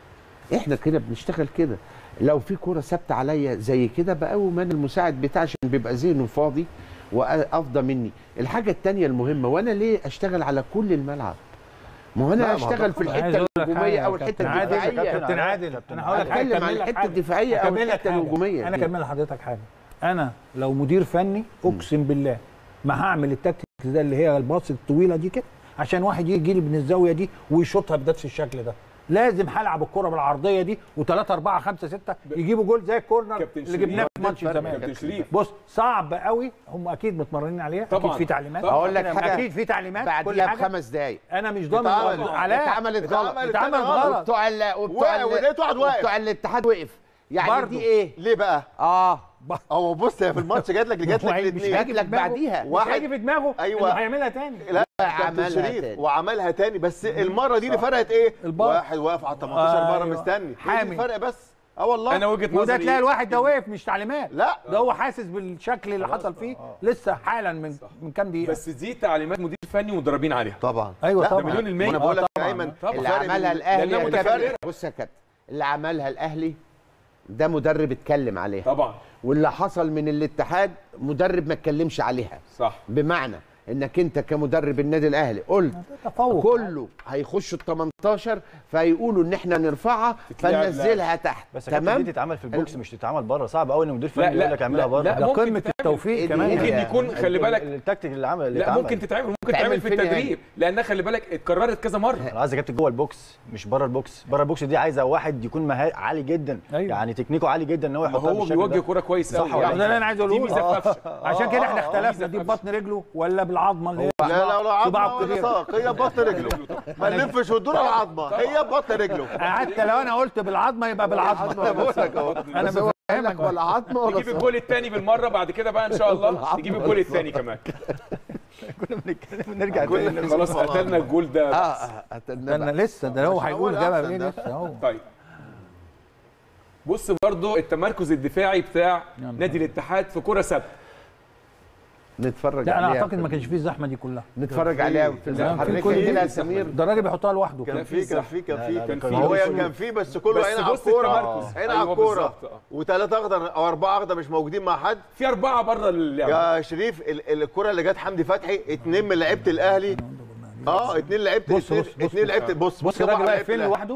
احنا كده بنشتغل كده لو في كوره ثابته عليا زي كده بقوم انا المساعد بتاعي عشان بيبقى ذهنه فاضي وافضى مني الحاجه التانية المهمه وانا ليه اشتغل على كل الملعب ما هو لا، ما انا هو اشتغل في أنا عايز الحته أقول لك الهجوميه حاجة او يا الحته كابتن عادل، الدفاعيه كابتن عادل انا هقول لك حاجه اتكلم عن أكمل لك الحته حاجة. الدفاعيه او أكمل لك الحته حاجة. الهجوميه انا دي. اكمل لحضرتك حاجه انا لو مدير فني اقسم بالله ما هعمل التكتيك ده اللي هي الباص الطويله دي كده عشان واحد يجي لي من الزاويه دي ويشوطها بنفس الشكل ده لازم هلعب الكره بالعرضيه دي و3 4 5 6 يجيبوا جول زي الكورنر كابتن اللي شريف. جبناه في ماتش كابتن زمان كابتن شريف بص صعب قوي هم اكيد متمرنين عليها طبعاً. اكيد في تعليمات طبعاً. هقول لك حاجه اكيد في تعليمات كل بعديها حاجه بخمس دقايق انا مش ضامن اتعمل. علاء اتعملت غلط اتعمل اتعمل التاني غلط. وبتوع ال وبتوع ال ولقيت واحد واقف. وبتوع الاتحاد وقف يعني برضو. دي ايه ليه بقى؟ اه هو بص هي في الماتش جات لك جات لك هو مش الاثنين هيجي لك في دماغه. بعديها. مش واحد- هيجي في دماغه أيوة. انه هيعملها تاني لا عملها كابتن شريف تاني. وعملها تاني بس المره دي اللي فرقت ايه؟ البار. واحد واقف على 18 بره أيوة. مستني هي دي حامي. الفرق بس اه والله انا وجهه وده نظري تلاقي الواحد ده واقف مش تعليمات لا ده هو حاسس بالشكل اللي حصل فيه لسه حالا من من كام دقيقه بس دي تعليمات مدير فني ومدربين عليها طبعا ايوه لا، طبعا مليون المية. وانا بقول لك طبعاً. يا ايمن طبعاً. اللي فرق من- عملها الاهلي لأنها يا متفرقة. كابتن بص يا كابتن اللي عملها الاهلي ده مدرب اتكلم عليها طبعا واللي حصل من الاتحاد مدرب ما اتكلمش عليها صح بمعنى انك انت كمدرب النادي الاهلي قلت تفوق كله هيخش ال 18 فيقولوا ان احنا نرفعها تتلعب فننزلها تحت بس يا كابتن تمام دي تتعمل في البوكس مش تتعمل بره صعب قوي ان مدير لا، فني لا، يقول لك اعملها لا، بره لا، ده ممكن قمه تتعمل. التوفيق إيه دي؟ كمان ممكن هي- يكون خلي بالك التكتيك اللي عمل اللي لا اتعمل. ممكن تتعمل ممكن تعمل تعمل في فين يعني؟ التدريب لانها خلي بالك اتكررت كذا مره انا عايز يا كابتن جوه البوكس مش بره البوكس بره البوكس دي عايزه واحد يكون مها... عالي جدا أيوة. يعني تكنيكه عالي جدا ان هو ما يحطها هو بالشكل بيوجه ده. كوره كويس صح قوي ولا يعني. ده اللي انا عايز اقوله دي ميزه في قفشه عشان كده احنا آه، اختلفنا ميزة دي في ببطن رجله ولا بالعظمه اللي هي لا لا لا صباع عظمه ولا كبير. ساق هي بطن رجله ما نلفش وندور على العظمه هي بطن رجله حتى لو انا قلت بالعظمه يبقى بالعظمه بقول لك اهو انا بس هو قال لك بفهمك ولا عظمه ولا نجيب صوت. الجول الثاني بالمره بعد كده بقى ان شاء الله نجيب الجول الثاني كمان كنا بنتكلم نرجع كل- تاني خلاص قتلنا الجول ده اه بس. اه ده هتنبأ. انا لسه ده هو مش هيقول هقول ده أحسن ايه ده. لسه هو طيب بص برضو التمركز الدفاعي بتاع نعم. نادي الاتحاد في كرة ثابته نتفرج لا انا عليها اعتقد ما كانش فيه الزحمه دي كلها نتفرج عليها في لا، في الحركه كل- كده يا سمير ده الراجل بيحطها لوحده كان كده في كان في كان لا، في لا، كان كان في في. هو بص- كان في بس كله بس عين على بص الكوره التمركز. عين أيوة على الكوره بالظبط، آه. وثلاثه اخضر او اربعه اخضر مش موجودين مع حد في اربعه بره اللعبه يا شريف ال- ال- الكره اللي جت حمدي فتحي اتنين من لعيبه الاهلي اه اتنين لعيبه بص- اتنين- بص- بص- اتنين لعيبه بص بص طبعا الراجل واقف لعيبة فين الأهلي. لوحده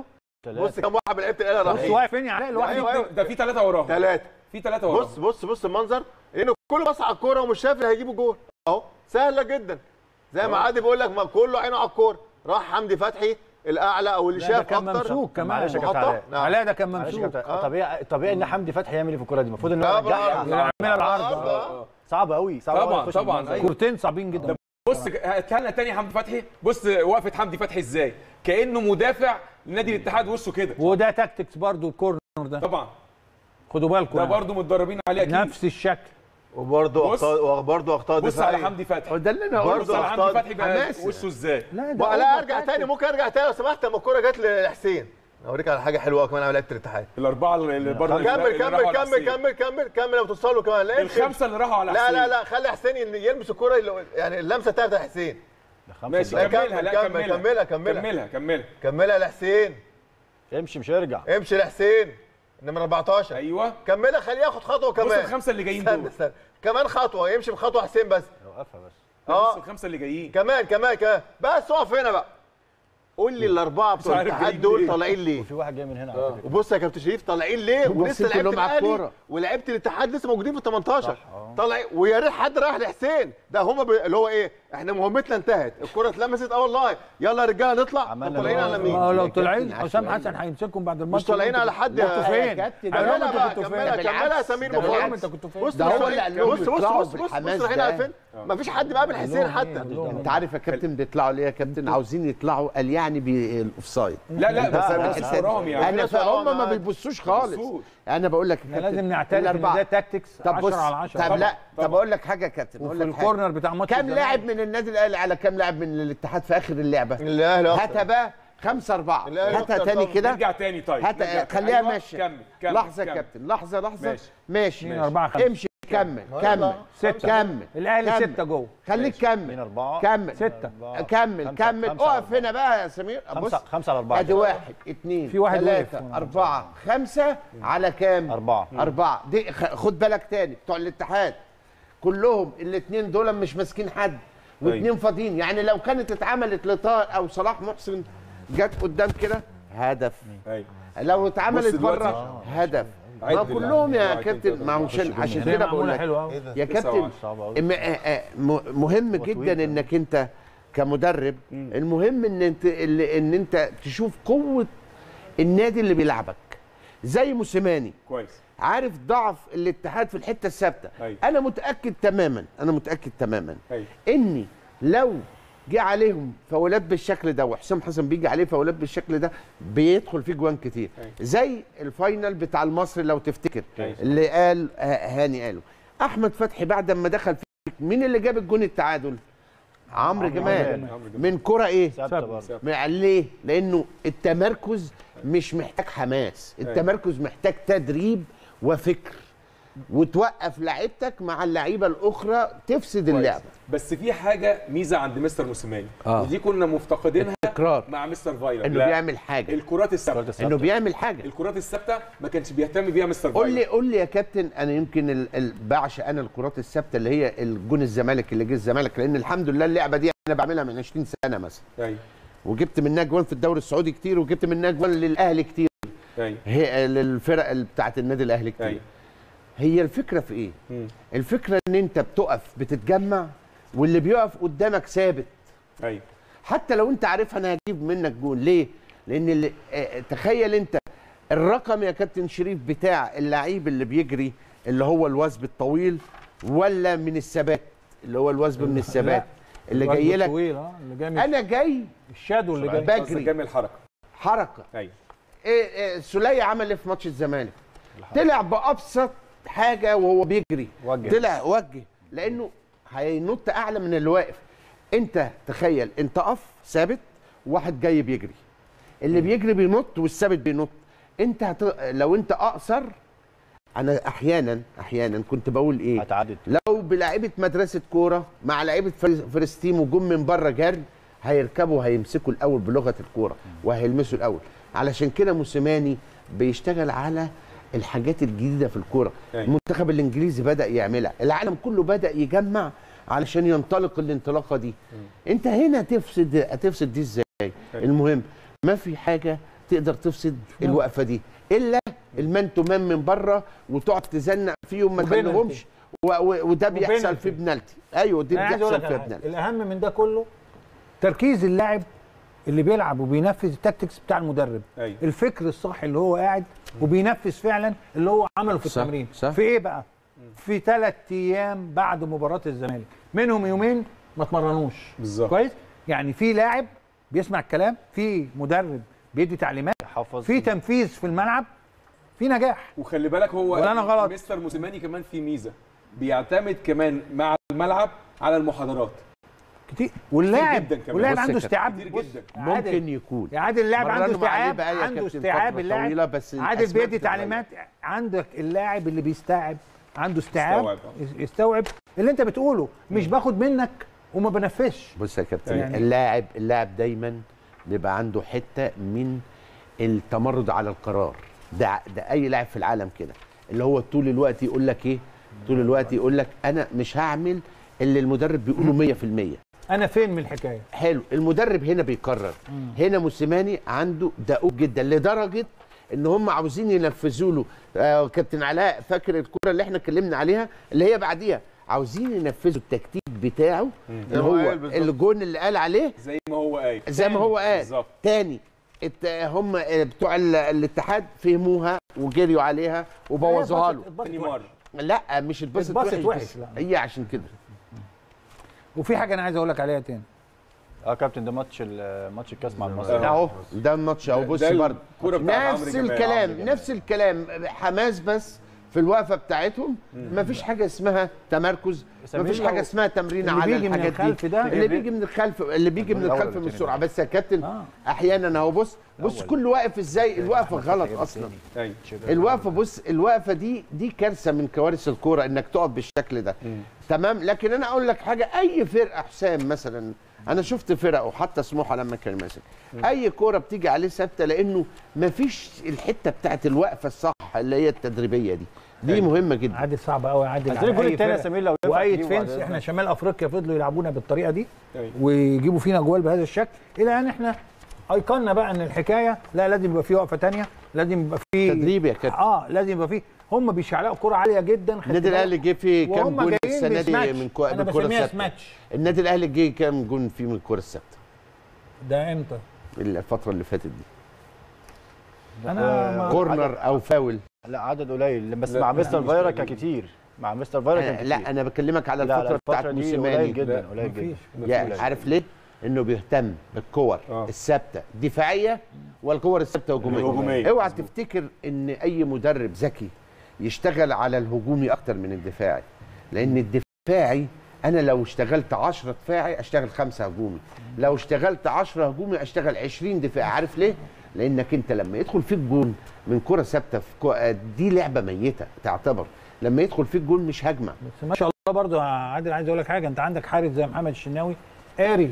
بص كم واحد من لعيبه الاهلي بص رايحين واقف فين يا علاء لوحده أيوة، أيوة. ده في ثلاثه وراهم ثلاثه في ثلاثه وراهم بص بص بص المنظر لان كله بص على الكوره ومش شايف اللي هيجيبوا جول اهو سهله جدا زي ما عادي بيقول لك ما كله عينه على الكوره راح حمدي فتحي الاعلى او اللي لا، ده شاف كان اكتر ممسوك كمان معلش يا كابتن محطة؟ علاء. نعم. علاء ده كان معلش يا ممسوك كابتن آه. طبيعي طبيعي ان حمدي فتحي يعمل ايه في الكوره دي المفروض ان لا، هو بالعرض. يرجعها يعملها العرض آه. صعب قوي صعب قوي طبعاً، يخش طبعاً، المنظر. أيوة. كورتين صعبين جدا بص هات لنا تاني حمدي فتحي بص وقفه حمدي فتحي ازاي كانه مدافع لنادي الاتحاد وشه كده وده تاكتكس برضو الكورنر ده طبعا خدوا بالكم ده يعني. برضه متدربين عليه اكيد نفس الشكل وبرضه بص. اخطاء وبرضه اخطاء بص على دفاعيه حمدي فتحي وده اللي انا برضه بص قلته على حمدي أخطاء فتحي بقى حماسي. وشه ازاي لا بقى لا ارجع تاني ممكن ارجع تاني لو سمحت لما الكوره جت لحسين اوريك على حاجه حلوه كمان على لعيبه الاتحاد الاربعه اللي بره كمل كمل كمل كمل كمل كمل لو توصلوا كمان لا يمشي. الخمسه اللي راحوا على لا حسين لا لا خلي حسين يلمس الكوره اللي- يعني اللمسه بتاعت حسين ده خمسة ماشي لا، دقايق. كملها لا كمل، كملها كملها، كملها. كملها كملها كملها لحسين امشي مش هيرجع امشي لحسين نمرة 14 ايوه كملها خليه ياخد خطوه بص كمان الخمسه اللي جايين استنى دول استنى كمان خطوه يمشي بخطوه حسين بس وقفها بس بص اه الخمسه اللي جايين كمان كمان كمان بس اقف هنا بقى قول لي الاربعه بتوع عارف الاتحاد جايين دول ليه. طالعين ليه وفي واحد جاي من هنا على فكره وبص يا كابتن شريف طالعين ليه ولسه باصين لعيبه كلهم على الاهلي الكورة. ولعيبه الاتحاد لسه موجودين في ال 18 صح، آه. طالع ويا ريت حد رايح لحسين ده هم ب... اللي هو ايه احنا مهمتنا انتهت الكره اتلمست اه والله يلا يا رجاله نطلع عملنا طب طالعين على اللي ما مين هو لو يا كابتن طالعين حسام عشوائي. حسن هيمسكهم بعد الماتش مش طالعين على حد انتوا يا فين؟ كابتن، ده كملها انتوا بقى كنتوا فين؟ كملها بالعكس، كملها يا سمير ده مبارك انت كنتوا فين؟ بص ده هو اللي قال لهم بص بص يطلعوا بص بص بص بالحماس رايحين ده. على فين مفيش حد مقابل حسين حتى انت عارف يا كابتن بيطلعوا ليه يا كابتن عاوزين يطلعوا قال يعني بالاوفسايد لا لا بس لا، بس لا، وراهم يعني انا الناس وراهم هم ما عادي. بيبصوش خالص بيبصوش. انا بقول لك يا احنا كابتن لازم نعترف ان الأربعة. ده تاكتكس طب 10 بص على 10 طب لا طبعاً. طب اقول لك حاجه يا كابتن اقول وفي لك حاجه الكورنر بتاع ماتش كام الزمالك. لاعب من النادي الاهلي على كام لاعب من الاتحاد في اخر اللعبه الاهلي هاتها بقى خمسة أربعة الأهلي هاتها أكتر تاني طبعاً. كده نرجع تاني طيب هات نرجع. خليها أيوة، ماشية كمل كمل لحظة يا كمل. كابتن لحظة لحظة ماشي. ماشي اتنين، أربعة، خمسة. امشي كمل كمل ستة. كمل الاهلي كمل. ستة جوه خليك مين كمل أربعة كمل ستة. أربعة. كمل خمسة- كمل خمسة اقف أربعة. هنا بقى يا سمير بص خمسة خمسة على أربعة ادي واحد اثنين في واحد ثلاثة وقف. أربعة خمسة على كام؟ أربعة. أربعة دي خ- خد بالك تاني بتوع الاتحاد كلهم الاثنين دول مش ماسكين حد واثنين فاضيين يعني لو كانت اتعملت لطاهر أو صلاح محسن جت قدام كده هدف أيوة. لو اتعملت بص دلوقتي. بره هدف ما عد كلهم يا واحد، اتنين، كابتن تلاتة، ما هو أربعة، عشان خش عشان هي كده بقول معمولة لك حلوة قوي يا كابتن صعب أوي م- آه، آه، م- مهم جدا طويل. انك انت كمدرب المهم ان انت اللي- ان انت تشوف قوه النادي اللي بيلعبك زي موسيماني كويس عارف ضعف الاتحاد في الحته الثابته أيوة. انا متاكد تماما انا متاكد تماما أيوة. اني لو جه عليهم فاولات بالشكل ده وحسام حسن بيجي عليه فاولات بالشكل ده بيدخل فيه جوان كتير أيوة. زي الفاينل بتاع المصري لو تفتكر أيوة. اللي قال آه، هاني قاله احمد فتحي بعد ما دخل فيك مين اللي جاب الجون التعادل عمرو جمال جمال. عمرو جمال. من كرة ايه ثابتة برضه مع- ليه لانه التمركز مش محتاج حماس التمركز محتاج تدريب وفكر وتوقف لعيبتك مع اللعيبه الاخرى تفسد كويس. اللعبه بس في حاجه ميزه عند مستر موسيماني آه. ودي كنا مفتقدينها تكرار مع مستر فايلر انه لا، بيعمل حاجه الكرات الثابته انه بيعمل حاجه الكرات الثابته ما كانش بيهتم بيها مستر قول فايلر لي قول لي يا كابتن انا يمكن ال- ال- بعشق انا الكرات الثابته اللي هي الجون الزمالك اللي جه الزمالك لان الحمد لله اللعبه دي انا بعملها من 20 سنه مثلا ايوه وجبت منها جوان في الدوري السعودي كتير وجبت منها جوان للاهلي كتير ايوه هي للفرق ال- بتاعت النادي الاهلي كتير ايوه هي الفكره في ايه مم. الفكره ان انت بتقف بتتجمع واللي بيقف قدامك ثابت ايوه حتى لو انت عارف انا هجيب منك جون ليه لان اللي اه تخيل انت الرقم يا كابتن شريف بتاع اللعيب اللي بيجري اللي هو الوثب الطويل ولا من الثبات اللي هو الوثب من الثبات اللي الوجه جاي لك الطويل، اه اللي جاي من انا جاي الشادو اللي جاي بجري. قصدك جامع الحركه حركه ايوه ايه إيه سولية عمل ايه في ماتش الزمالك طلع بابسط حاجه وهو بيجري وجه. طلع وجه لانه هينط اعلى من اللي واقف انت تخيل انت قف ثابت واحد جاي بيجري اللي بيجري بينط والثابت بينط انت هت... لو انت اقصر انا احيانا احيانا كنت بقول ايه هتعدد لو بلاعيبه مدرسه كوره مع لعيبه فريس- فلسطين وجم من بره جري هيركبوا هيمسكوا الاول بلغه الكوره وهيلمسوا الاول علشان كده موسيماني بيشتغل على الحاجات الجديده في الكوره أيوة. المنتخب الانجليزي بدا يعملها العالم كله بدا يجمع علشان ينطلق الانطلاقه دي انت هنا هتفسد هتفسد دي ازاي المهم ما في حاجه تقدر تفسد الوقفه دي الا المان تو مان من بره وتقعد تزنق فيهم ما وبينالتي. تخليهمش و- و- وده بيحصل وبينالتي. في بنالتي ايوه دي انا عايز اقول بيحصل لك في على حاجة. بنالتي الاهم من ده كله تركيز اللاعب اللي بيلعب وبينفذ التكتكس بتاع المدرب أيوة. الفكر الصح اللي هو قاعد وبينفذ فعلا اللي هو عمله في صح، التمرين صح. في ايه بقى في ثلاث ايام بعد مباراه الزمالك منهم يومين ما اتمرنوش بالظبط. كويس يعني في لاعب بيسمع الكلام في مدرب بيدي تعليمات حافظ في تنفيذ في الملعب في نجاح وخلي بالك هو ولا أنا غلط؟ مستر موسيماني كمان في ميزه بيعتمد كمان مع الملعب على المحاضرات كتير واللاعب جداً كمان. واللاعب بص يا عنده كابتن، استيعاب كتير بص، جدا. عادل- ممكن يكون يا عادل اللاعب عنده مرنوا عليه استيعاب بقى يا عنده كابتن استيعاب فترة اللاعب طويلة، بس عادل الأسماء بيدي بتتغير. تعليمات عندك اللاعب اللي بيستوعب عنده استيعاب يستوعب، يس- يستوعب اللي انت بتقوله مش باخد منك وما بنفذش بص يا كابتن يعني- اللاعب اللاعب دايما بيبقى عنده حته من التمرد على القرار ده ده اي لاعب في العالم كده اللي هو طول الوقت يقول لك ايه طول الوقت يقول لك انا مش هعمل اللي المدرب بيقوله 100% انا فين من الحكايه حلو المدرب هنا بيقرر هنا موسيماني عنده دقوق جدا لدرجه ان هم عاوزين ينفذوا له آه كابتن علاء فاكر الكره اللي احنا اتكلمنا عليها اللي هي بعديها عاوزين ينفذوا التكتيك بتاعه اللي زي ما هو هو قال بالظبط. الجون اللي قال عليه زي ما هو قايل زي ما هو قال بالظبط. تاني الت- هم بتوع ال- الاتحاد فهموها وجريوا عليها وبوظوها له اتبسط تاني وحش. مره لا مش اتبسط اتبسط وحش, وحش، بس لا. هي عشان كده وفي حاجه انا عايز اقول لك عليها تاني اه كابتن ده ماتش ال- ماتش الكاس مع أهو. المصري اهو ده الماتش اهو ده- بص ده برضه الكرة بتاعت عمرو نفس جمال. الكلام عمرو جمال. نفس الكلام حماس بس في الوقفه بتاعتهم مفيش حاجه اسمها تمركز سمير مفيش لو- حاجه اسمها تمرين اللي على بيجي من الحاجات الخلف دي ده اللي بيجي من الخلف اللي بيجي من الأول الخلف ولا من التاني السرعه ده؟ بس يا كابتن آه. احيانا اهو بص بص الأول. كل واقف ازاي الوقفه غلط اصلا ايوه الوقفه بص الوقفه دي دي كارثه من كوارث الكوره انك تقف بالشكل ده تمام لكن انا اقول لك حاجه اي فرقه حسام مثلا انا شفت فرق وحتى سموحه لما كان ماسك اي كوره بتيجي عليه ثابته لانه مفيش الحته بتاعت الوقفه الصح اللي هي التدريبيه دي دي مهمه جدا عادل صعب قوي عادل عايزين الجول التاني يا سمير لو ينفع واي تجيبه ديفنس بعد احنا إذنك. شمال افريقيا فضلوا يلعبونا بالطريقه دي أيوة. ويجيبوا فينا جوال بهذا الشكل الى ان احنا ايقنا بقى ان الحكايه لا لازم يبقى في وقفه تانية لازم يبقى في تدريب يا كابتن اه لازم يبقى في هم بيشعلقوا كوره عاليه جدا خدت النادي بالك؟ الاهلي جه فيه كام وهم جول جايين السنه دي بسماتش. من كو... انا بالكره بسميها الثابته سماتش النادي الاهلي جه كام جول فيه من الكره الثابته ده امتى؟ الفتره اللي فاتت دي انا ما كورنر او فاول لا عدد قليل بس لا، مع لا، مستر مش فايرا قليل. كان كتير مع مستر فايرا كان أنا- كتير لا انا بكلمك على لا، لا، الفتره بتاعت دي موسيماني قليل جدا لا، قليل مفيش. جدا يعني قليل. عارف ليه؟ انه بيهتم بالكور آه. الثابته دفاعيه والكور الثابته هجوميه الهجومية. اوعى مظبوط. تفتكر ان اي مدرب ذكي يشتغل على الهجومي اكتر من الدفاعي لان الدفاعي انا لو اشتغلت 10 دفاعي اشتغل خمسة هجومي لو اشتغلت 10 هجومي اشتغل 20 دفاعي عارف ليه لانك انت لما يدخل فيك جون من كره ثابته في كو... دي لعبه ميته تعتبر لما يدخل فيك جون مش هجمه بس ما شاء الله برضو يا عادل عايز اقول لك حاجه انت عندك حارس زي محمد الشناوي قاري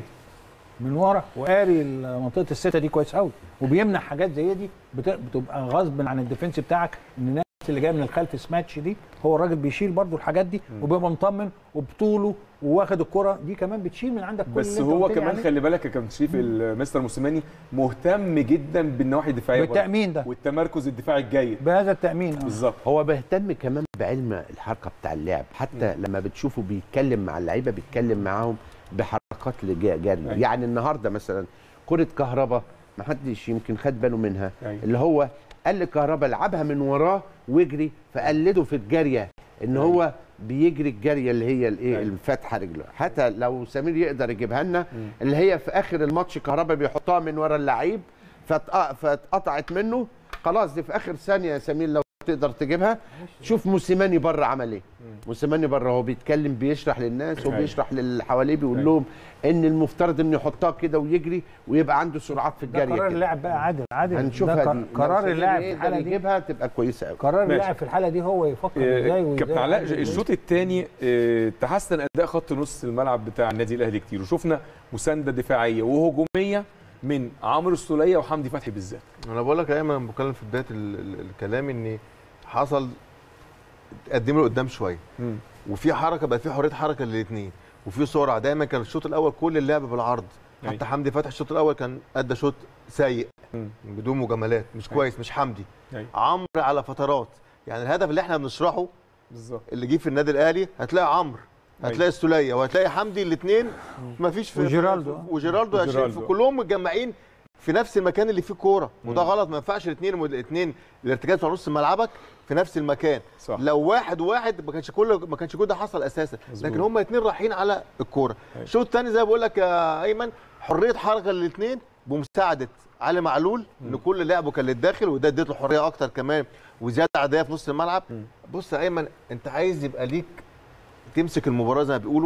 من ورا وقاري منطقه السته دي كويس قوي وبيمنع حاجات زي دي بت- بتبقى غصب عن الديفنس بتاعك ان الناس اللي جايه من الخلف سماتش دي هو الراجل بيشيل برضو الحاجات دي وبيبقى مطمن وبطوله وواخد الكره دي كمان بتشيل من عندك كل بس اللي انت هو قلت لي كمان عليه. خلي بالك يا كابتن شريف المستر موسيماني مهتم جدا بالنواحي الدفاعيه برضه. بالتامين ده والتمركز الدفاعي الجيد بهذا التامين اه بالظبط هو بيهتم كمان بعلم الحركه بتاع اللعب حتى لما بتشوفه بيتكلم مع اللعيبه بيتكلم معاهم بحركات لجا- جري أيوة. يعني النهارده مثلا كره كهربا ما حدش يمكن خد باله منها أيوة. اللي هو قال لكهربا العبها من وراه واجري فقلده في الجاريه ان أيوة. هو بيجري الجاريه اللي هي الايه أيوة. الفاتحه رجله حتى لو سمير يقدر يجيبها لنا اللي هي في اخر الماتش كهربا بيحطها من ورا اللعيب فاتق- فاتقطعت منه خلاص دي في اخر ثانيه يا سمير لو تقدر تجيبها شوف موسيماني بره عمل ايه موسيماني بره هو بيتكلم بيشرح للناس أيوة. وبيشرح للي حواليه بيقول أيوة. لهم ان المفترض انه يحطها كده ويجري ويبقى عنده سرعات في ده الجري قرار كده. اللاعب بقى عادل عادل هنشوفها ده دي قر- لو قرار سمير اللاعب في يقدر الحاله دي يجيبها تبقى كويسه قوي قرار ماشي. اللاعب في الحاله دي هو يفكر ازاي وازاي كابتن علاء يعالج الشوط الثاني تحسن اداء خط نص الملعب بتاع النادي الاهلي كتير وشفنا مسانده دفاعيه وهجوميه من عمرو السوليه وحمدي فتحي بالذات انا بقول لك يا ايمن بتكلم في بدايه ال- ال- الكلام ان حصل تقدم له قدام شويه وفي حركه بقى في حريه حركه للاثنين وفي سرعه دايما كان الشوط الاول كل اللعب بالعرض حتى أيوة. حمدي فتحي الشوط الاول كان ادى شوط سيء بدون مجاملات مش كويس مش حمدي أيوة. عمرو على فترات يعني الهدف اللي احنا بنشرحه بالظبط اللي جه في النادي الاهلي هتلاقي عمرو هتلاقي السوليه وهتلاقي حمدي الاثنين ما فيش في وجيرالدو. وجيرالدو يا وجيرالدو. شريف كلهم متجمعين في نفس المكان اللي فيه كوره وده غلط ما ينفعش الاثنين الاثنين الارتكاز بتاع نص ملعبك في نفس المكان صح. لو واحد واحد ما كانش كل ما كانش كل ده حصل اساسا مظبوط. لكن هم الاثنين رايحين على الكوره أيوة. الشوط الثاني زي ما بقول لك يا ايمن حريه حركه للاثنين بمساعده علي معلول ان كل لعبه كان للداخل وده اديت له حريه اكتر كمان وزياده عاديه في نص الملعب بص يا ايمن انت عايز يبقى ليك تمسك المباراه زي ما بيقولوا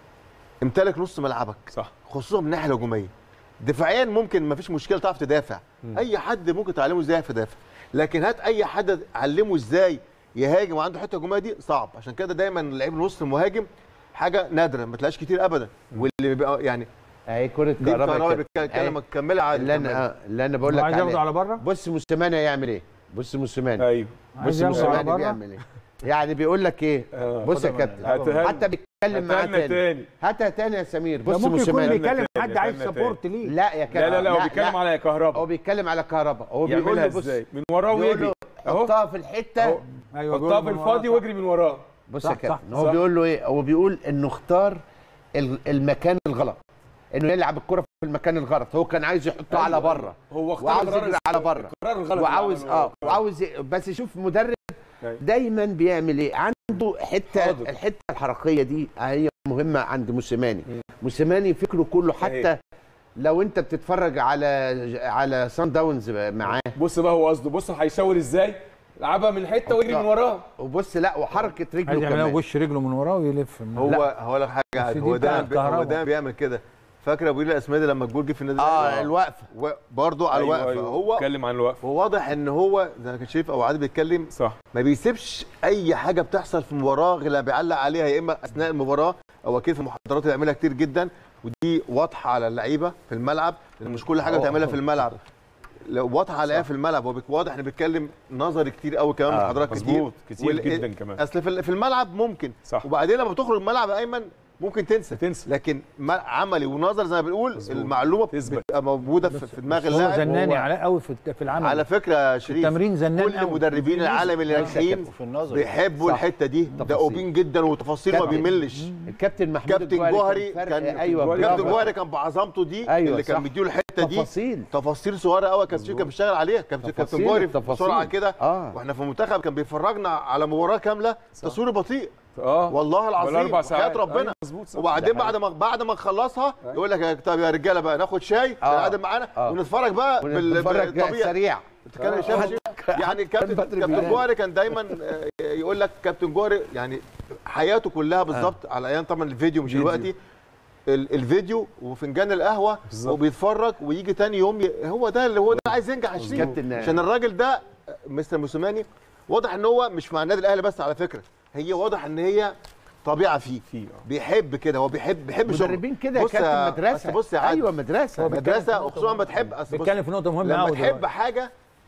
امتلك نص ملعبك صح خصوصا من الناحيه الهجوميه دفاعيا ممكن ما فيش مشكله تعرف تدافع اي حد ممكن تعلمه ازاي يعرف يدافع لكن هات اي حد علمه ازاي يهاجم وعنده حته هجوميه دي صعب عشان كده دايما لعيب النص المهاجم حاجه نادره ما تلاقيش كتير ابدا واللي بيبقى يعني اهي كره دي كهرباء كهرباء كده. بيتكلم أهي. كملها عادي اللي كملها. انا آه، اللي انا بقول لك عايز ياخده عليه على بره بص موسيماني هيعمل ايه بص موسيماني ايوه عايز بص ياخده على موسيماني بره بيعمل ايه يعني بيقول لك ايه آه. بص يا خدها كابتن هاتها حتى بيتكلم معاه هاتها لنا تاني تاني هاتها تاني يا سمير ده بص ممكن يكون موسيماني بيكلم تاني، حد عايز تاني. سبورت ليه لا يا كابتن لا لا لا هو بيتكلم على هو كهرباء بيتكلم على كهرباء هو بيقول يعملها له بص ازاي من وراه بيقول ويجري له اهو حطها في الحته اهو ايوه حطها في الفاضي واجري من وراه بص صح، يا كابتن صح، هو صح. بيقول له ايه هو بيقول انه اختار ال- المكان الغلط انه يلعب الكره في المكان الغلط هو كان عايز يحطها على بره هو اختار وعاوز القرار يجري على بره القرار الغلط وعاوز اللي عمله. اه وعاوز ي- بس شوف مدرب أيوة. دايما بيعمل ايه عنده حته حاضر. الحته الحركيه دي هي مهمه عند موسيماني موسيماني فكره كله حتى أيوة. لو انت بتتفرج على على سان داونز معاه بص بقى هو قصده بص هيشاور ازاي لعبها من حته ويجري من وراه وبص لا وحركه عايز رجله يعملها كمان وش رجله من وراه ويلف هو هقول لك حاجه عادي دي هو بتاعت دايما بي- هو كهربا. دايما بيعمل كده فاكر ابو يلا اسماعيل لما الجول جه في النادي اه الأهلي؟ الوقفه برضه على أيوة، الوقفه أيوة. هو اتكلم عن الوقفه هو واضح ان هو زي ما كان شريف او عادل بيتكلم صح ما بيسيبش اي حاجه بتحصل في المباراه غير لما بيعلق عليها يا اما اثناء المباراه او اكيد في محاضراته بيعملها كتير جدا ودي واضحه على اللعيبه في الملعب لان مش كل حاجه بتعملها في الملعب لو واضحه عليها في الملعب هو بيك- واضح انه بيتكلم نظري كتير قوي كمان آه، محاضرات كتير مظبوط كتير وال- جدا كمان اصل في في الملعب ممكن صح. وبعدين لما بتخرج الملعب يا ايمن ممكن تنسى تنسى. لكن ما- عملي ونظر زي ما بنقول مظبوط. المعلومه تثبت. بتبقى موجوده في في دماغ هو اللاعب زناني وهو- على قوي في في العمل على فكره يا شريف التمرين زنان كل قوي. مدربين العالم اللي ناجحين وفي النظر بيحبوا صح. الحته دي ده تفاصيل. اوبين جدا وتفاصيل ما كابتن. بيملش الكابتن محمود كابتن الجوهري جوهري فرق- كان ايوه كابتن برافو. جوهري كان بعظمته دي أيوة، اللي كان صح. مديله الحته دي تفاصيل تفاصيل صغيره قوي كابتن شريف كان بيشتغل عليها كابتن كابتن تفاصيل، جوهري التفاصيل. بسرعه كده آه. واحنا في المنتخب كان بيفرجنا على مباراه كامله تصوير بطيء اه والله العظيم ولا اربع وحياه ساعات ربنا أيوة، مظبوط صح. وبعدين بعد ما بعد ما نخلصها يقول لك يا- طب يا رجاله بقى ناخد شاي آه. قاعد معانا آه. ونتفرج بقى بال- ونتفرج بالطبيعي سريع كان هشام شيخ يعني كابتن بدر كابتن بلال. جوهري كان دايما آه، يقول لك كابتن جوهري يعني حياته كلها بالظبط على ايام طبعا الفيديو مش فيديو. دلوقتي ال- الفيديو وفنجان القهوه بالظبط. وبيتفرج ويجي تاني يوم ي... هو ده اللي هو ده عايز ينجح عشان كابتن- عشان الراجل ده آه، مستر موسيماني واضح ان هو مش مع النادي الاهلي بس على فكره هي واضح ان هي طبيعه فيه فيه، آه. بيحب كده هو بيحب بيحب شغله مدربين كده يا بص يا- كابتن مدرسه بس بص يا عادل ايوه مدرسه مدرسه وخصوصا لما تحب أصل بص، بيتكلم في نقطه مهمه لما قوي تحب حاجه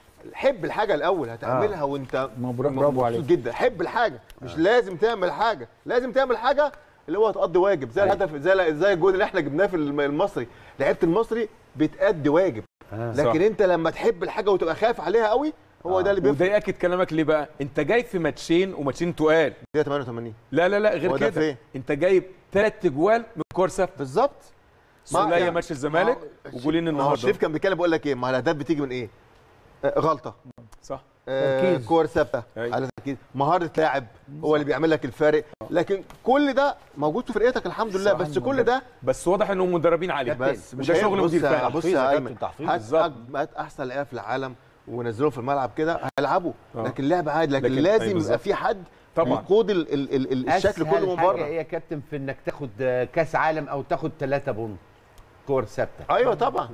حب الحاجه الاول هتعملها آه. وانت مبروك- م- برافو مبسوط عليك. جدا حب الحاجه مش لازم تعمل حاجه لازم تعمل حاجه اللي هو تقضي واجب زي الهدف زي زي الجول اللي احنا جبناه في الم- المصري لعيبه المصري بتأدي واجب آه. لكن انت لما تحب الحاجه وتبقى خايف عليها قوي هو ده اللي وده بيفرق ياكد كلامك ليه بقى انت جاي في ماتشين وماتشين تقال دي 88 لا لا لا هو غير ده كده فين؟ انت جايب ثلاث اجوال من كور ثابته بالظبط ما- سوليه يعني- ماتش الزمالك ما هو- وجولين ما هو النهارده شريف كان بيتكلم بيقول لك ايه ما الاهداف بتيجي من ايه؟ آه، غلطه صح آه، تركيز. كور ثابته أيوة. على تركيز مهاره لاعب هو اللي بيعمل لك الفارق لكن كل ده موجود في فرقتك الحمد لله صح. بس كل ده بس واضح انهم مدربين عليه بس مش وده هي- شغل بص مدير يا- فني بص تحفيز يا يا ايمن كابتن، تحفيز. هات بالظبط. أج- هات احسن لعيبه في العالم ونزلهم في الملعب كده هيلعبوا آه. لكن لعب عادي لكن, لكن- لازم أيوة يبقى بالظبط. في حد طبعا. يقود ال ال ال ال الشكل أسهل كله من حاجة بره ايه يا كابتن في انك تاخد آه، كاس عالم او تاخد ثلاثة بونت كور ثابته ايوه طبعا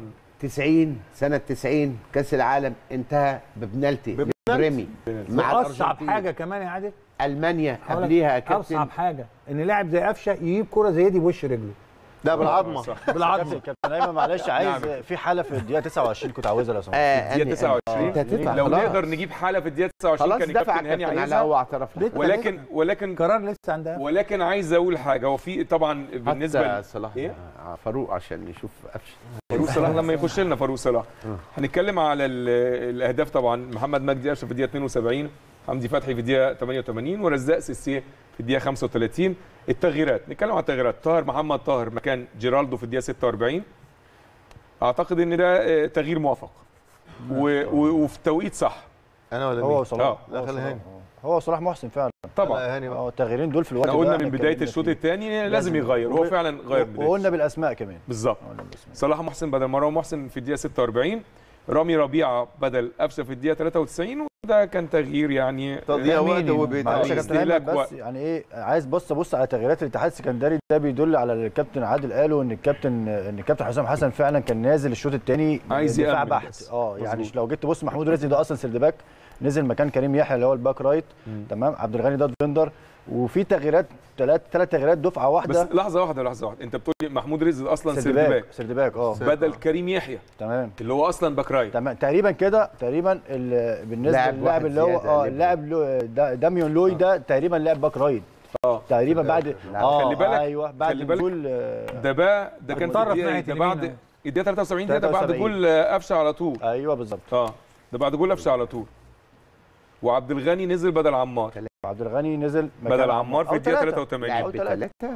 90 سنه 90 كاس العالم انتهى ببنالتي ببنالتي. بريمي مع واصعب الارجنتين حاجه كمان يا عادل المانيا هقول لك قبليها يا اصعب كابتن حاجه ان لاعب زي قفشه يجيب كره زي دي بوش رجله ده بالعظمه كابتن كابتن ايمن معلش عايز في حاله في الدقيقه 29 كنت عاوزها لو سمحت آه الدقيقه أنا- 29 انت هتدفع لو خلاص. نقدر نجيب حاله في الدقيقه 29 خلاص كان دفع الكابتن هاني كابتن علاء عايزها واعترف لك ولكن ولكن قرار لسه عندها ولكن عايز اقول حاجه هو في طبعا بالنسبه حتى ل- صلاح إيه؟ آه، فاروق عشان يشوف قفشه فاروق صلاح لما يخش لنا فاروق صلاح هنتكلم على ال- الاهداف طبعا محمد مجدي قفشه في الدقيقه 72 حمدي فتحي في الدقيقه 88 ورزاق سيسي في الدقيقه 35 التغييرات نتكلم على التغييرات طاهر محمد طاهر مكان جيرالدو في الدقيقه 46 اعتقد ان ده آه، تغيير موافق و- و- وفي توقيت صح انا ولا هو مين؟ صلاح آه. لا، هو خلي صلاح. هاني. آه. هو صلاح محسن فعلا طبعا لا، هاني بقى. اه التغييرين دول في الوقت احنا قلنا ده من بدايه اتكلمنا الشوط فيه. الثاني لازم يغير هو فعلا غير من وقلنا بداية. بالاسماء كمان بالظبط قلنا بالاسماء صلاح محسن بدل مروان محسن في الدقيقه 46 رامي ربيعه بدل قفشه في الدقيقه 93 وده كان تغيير يعني تضييع وقت مينيموم. وبيتعب معلش يا كابتن ايمن استهلاك بس وقت. يعني ايه عايز بص ابص على تغييرات الاتحاد السكندري ده بيدل على اللي الكابتن عادل قاله ان الكابتن ان الكابتن حسام حسن فعلا كان نازل الشوط الثاني عايز دفاع يأمن بحت بس. اه يعني مظبوط. لو جيت تبص محمود رزق ده اصلا سيرد باك نزل مكان كريم يحيى اللي هو الباك رايت تمام عبد الغني ده ديفندر وفي تغييرات ثلاث ثلاث تغييرات دفعه بس واحده لحظه واحده لحظه واحده انت بتقول لي محمود رزق اصلا سيرد سيرد باك باك سيرد باك اه بدل كريم يحيى تمام اللي هو اصلا باك رايت تمام تقريبا كده تقريبا ال- بالنسبه لاعب للاعب واحد اللي هو زيادة اه ليبرو. اللاعب لو- دا- داميون لوي ده تقريبا لاعب باك رايت اه تقريبا بعد اه خلي بالك- ايوه بعد خلي بالك نزول آه، ده بقى ده كان في متطرف الدقيقه ناحية ده اليمين بعد أهو. الدقيقه 73 دي ده بعد 73. جول آه، قفشه على طول ايوه بالظبط اه ده بعد جول قفشه على طول وعبد الغني نزل بدل عمار عبد الغني نزل مكان بدل عمار في أو الدقيقه تلاتة. 83 لعب أو تلاتة. بثلاثه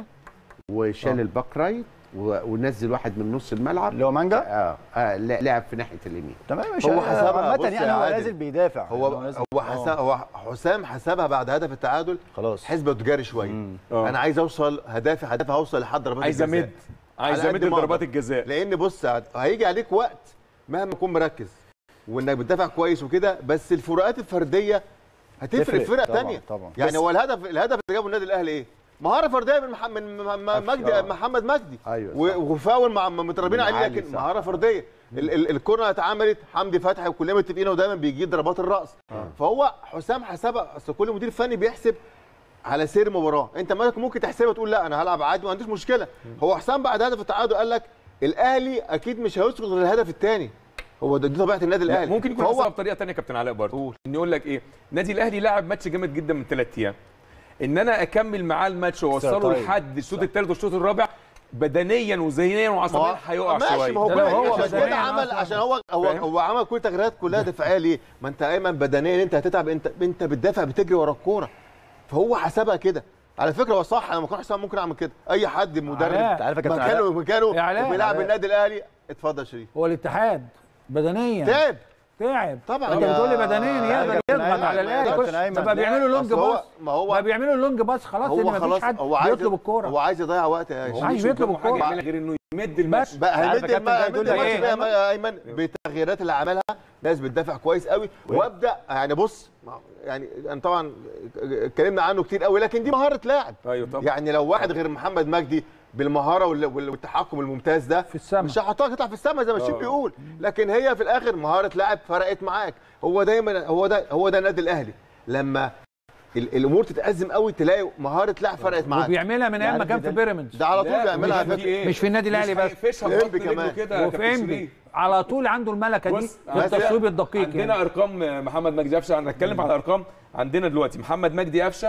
وشال الباك رايت و- ونزل واحد من نص الملعب اللي هو مانجا اه, آه لا- لعب في ناحيه اليمين تمام مش هو حسبها، بص عامه يا يعني هو عادل. نازل بيدافع هو يعني نازل- هو آه، حسام هو حسام حسبها بعد هدف التعادل خلاص حسبه تجاري شويه مم. آه. انا عايز اوصل هدافع هدافع اوصل لحد ضربات عايز الجزاء. امد عايز على امد قد ما ضربات أقدر. الجزاء لان بص هيجي عليك وقت مهما تكون مركز وانك بتدافع كويس وكده بس الفروقات الفرديه هتفرق تفرق في فرق طبعاً، تانية طبعاً. يعني بس- هو الهدف الهدف اللي جابه النادي الاهلي ايه؟ مهاره فرديه من مح- من م- م- مجدي آه. محمد مجدي أيوة و- صح. وفاول مع م- متربين من عليه علي لكن صح. مهاره فرديه ال- ال- الكره اتعملت حمدي فتحي وكلنا متفقين ودايما بيجيب ضربات الراس فهو حسام حسبها اصل كل مدير فني بيحسب على سير مباراه انت مالك ممكن تحسبها تقول لا انا هلعب عادي ما عنديش مشكله هو حسام بعد هدف التعادل قال لك الاهلي اكيد مش هيسقط غير الهدف الثاني هو ده- دي طبيعه النادي لا، الاهلي ممكن يكون فهو حسابها بطريقه ثانيه يا كابتن علاء برضه ان يقول لك ايه النادي الاهلي لعب ماتش جامد جدا من ثلاث ايام ان انا اكمل معاه الماتش واوصله طيب. لحد الشوط الثالث والشوط الرابع بدنيا وذهنيا وعصبيا هيقع ماشي شويه ما هو ده كل لو هو عشان بدنياً كده عمل أصلاً. عشان هو هو فاهم؟ هو عمل كل تغييرات كلها دفاعيه ليه؟ ما انت ايمن بدنيا انت هتتعب انت انت بتدافع بتجري ورا الكوره فهو حسبها كده على فكره هو صح انا لما كنت حسام ممكن اعمل كده اي حد مدرب علاء. انت عارف يا كابتن مكانه علاء مكانه يا علاء. وبيلعب علاء. النادي الاهلي اتفضل يا شريف هو الاتحاد بدنيا تعب تعب طبعاً. انت يا- بتقول لي بدنيا يا يقدر كابتن يضغط أيمن، على يا الاهلي كابتن يخش أيمن. طب ما بيعملوا لونج أصل هو- باص ما هو ما بيعملوا لونج باص خلاص هو ان مفيش خلاص حد هو عايز بيطلب الكوره هو عايز يضيع وقت يا عايز شريف مش بيطلب قدامه حاجه الكورة. يعملها غير انه يمد الماتش بقى عارف يا هيمد كابتن الم- ده يدل هيمد على الماتش إيه؟ يا ايمن بالتغييرات اللي عملها ناس بتدافع كويس قوي وابدا يعني بص يعني انا طبعا اتكلمنا عنه كتير قوي لكن دي مهاره لاعب ايوه طبعا يعني لو واحد غير محمد مجدي بالمهاره وال- وال- والتحكم الممتاز ده في السما. مش هحطها تطلع في السما زي ما الشيخ آه. بيقول لكن هي في الاخر مهاره لاعب فرقت معاك هو دايما هو ده هو ده النادي الاهلي لما ال- الامور تتازم قوي تلاقي مهاره لاعب فرقت معاك وبيعملها من ايام ما كان في بيراميدز ده على طول لا، بيعملها على ومش فكره في إيه؟ مش في النادي الاهلي مش بس هيقفشها الإنبي ببطن رجله كمان. كده يا وفي كابتن انبي شريف. على طول عنده الملكه دي بص في التصويب الدقيق عندنا يعني. ارقام محمد مجدي قفشه هنتكلم على الارقام عندنا دلوقتي محمد مجدي قفشه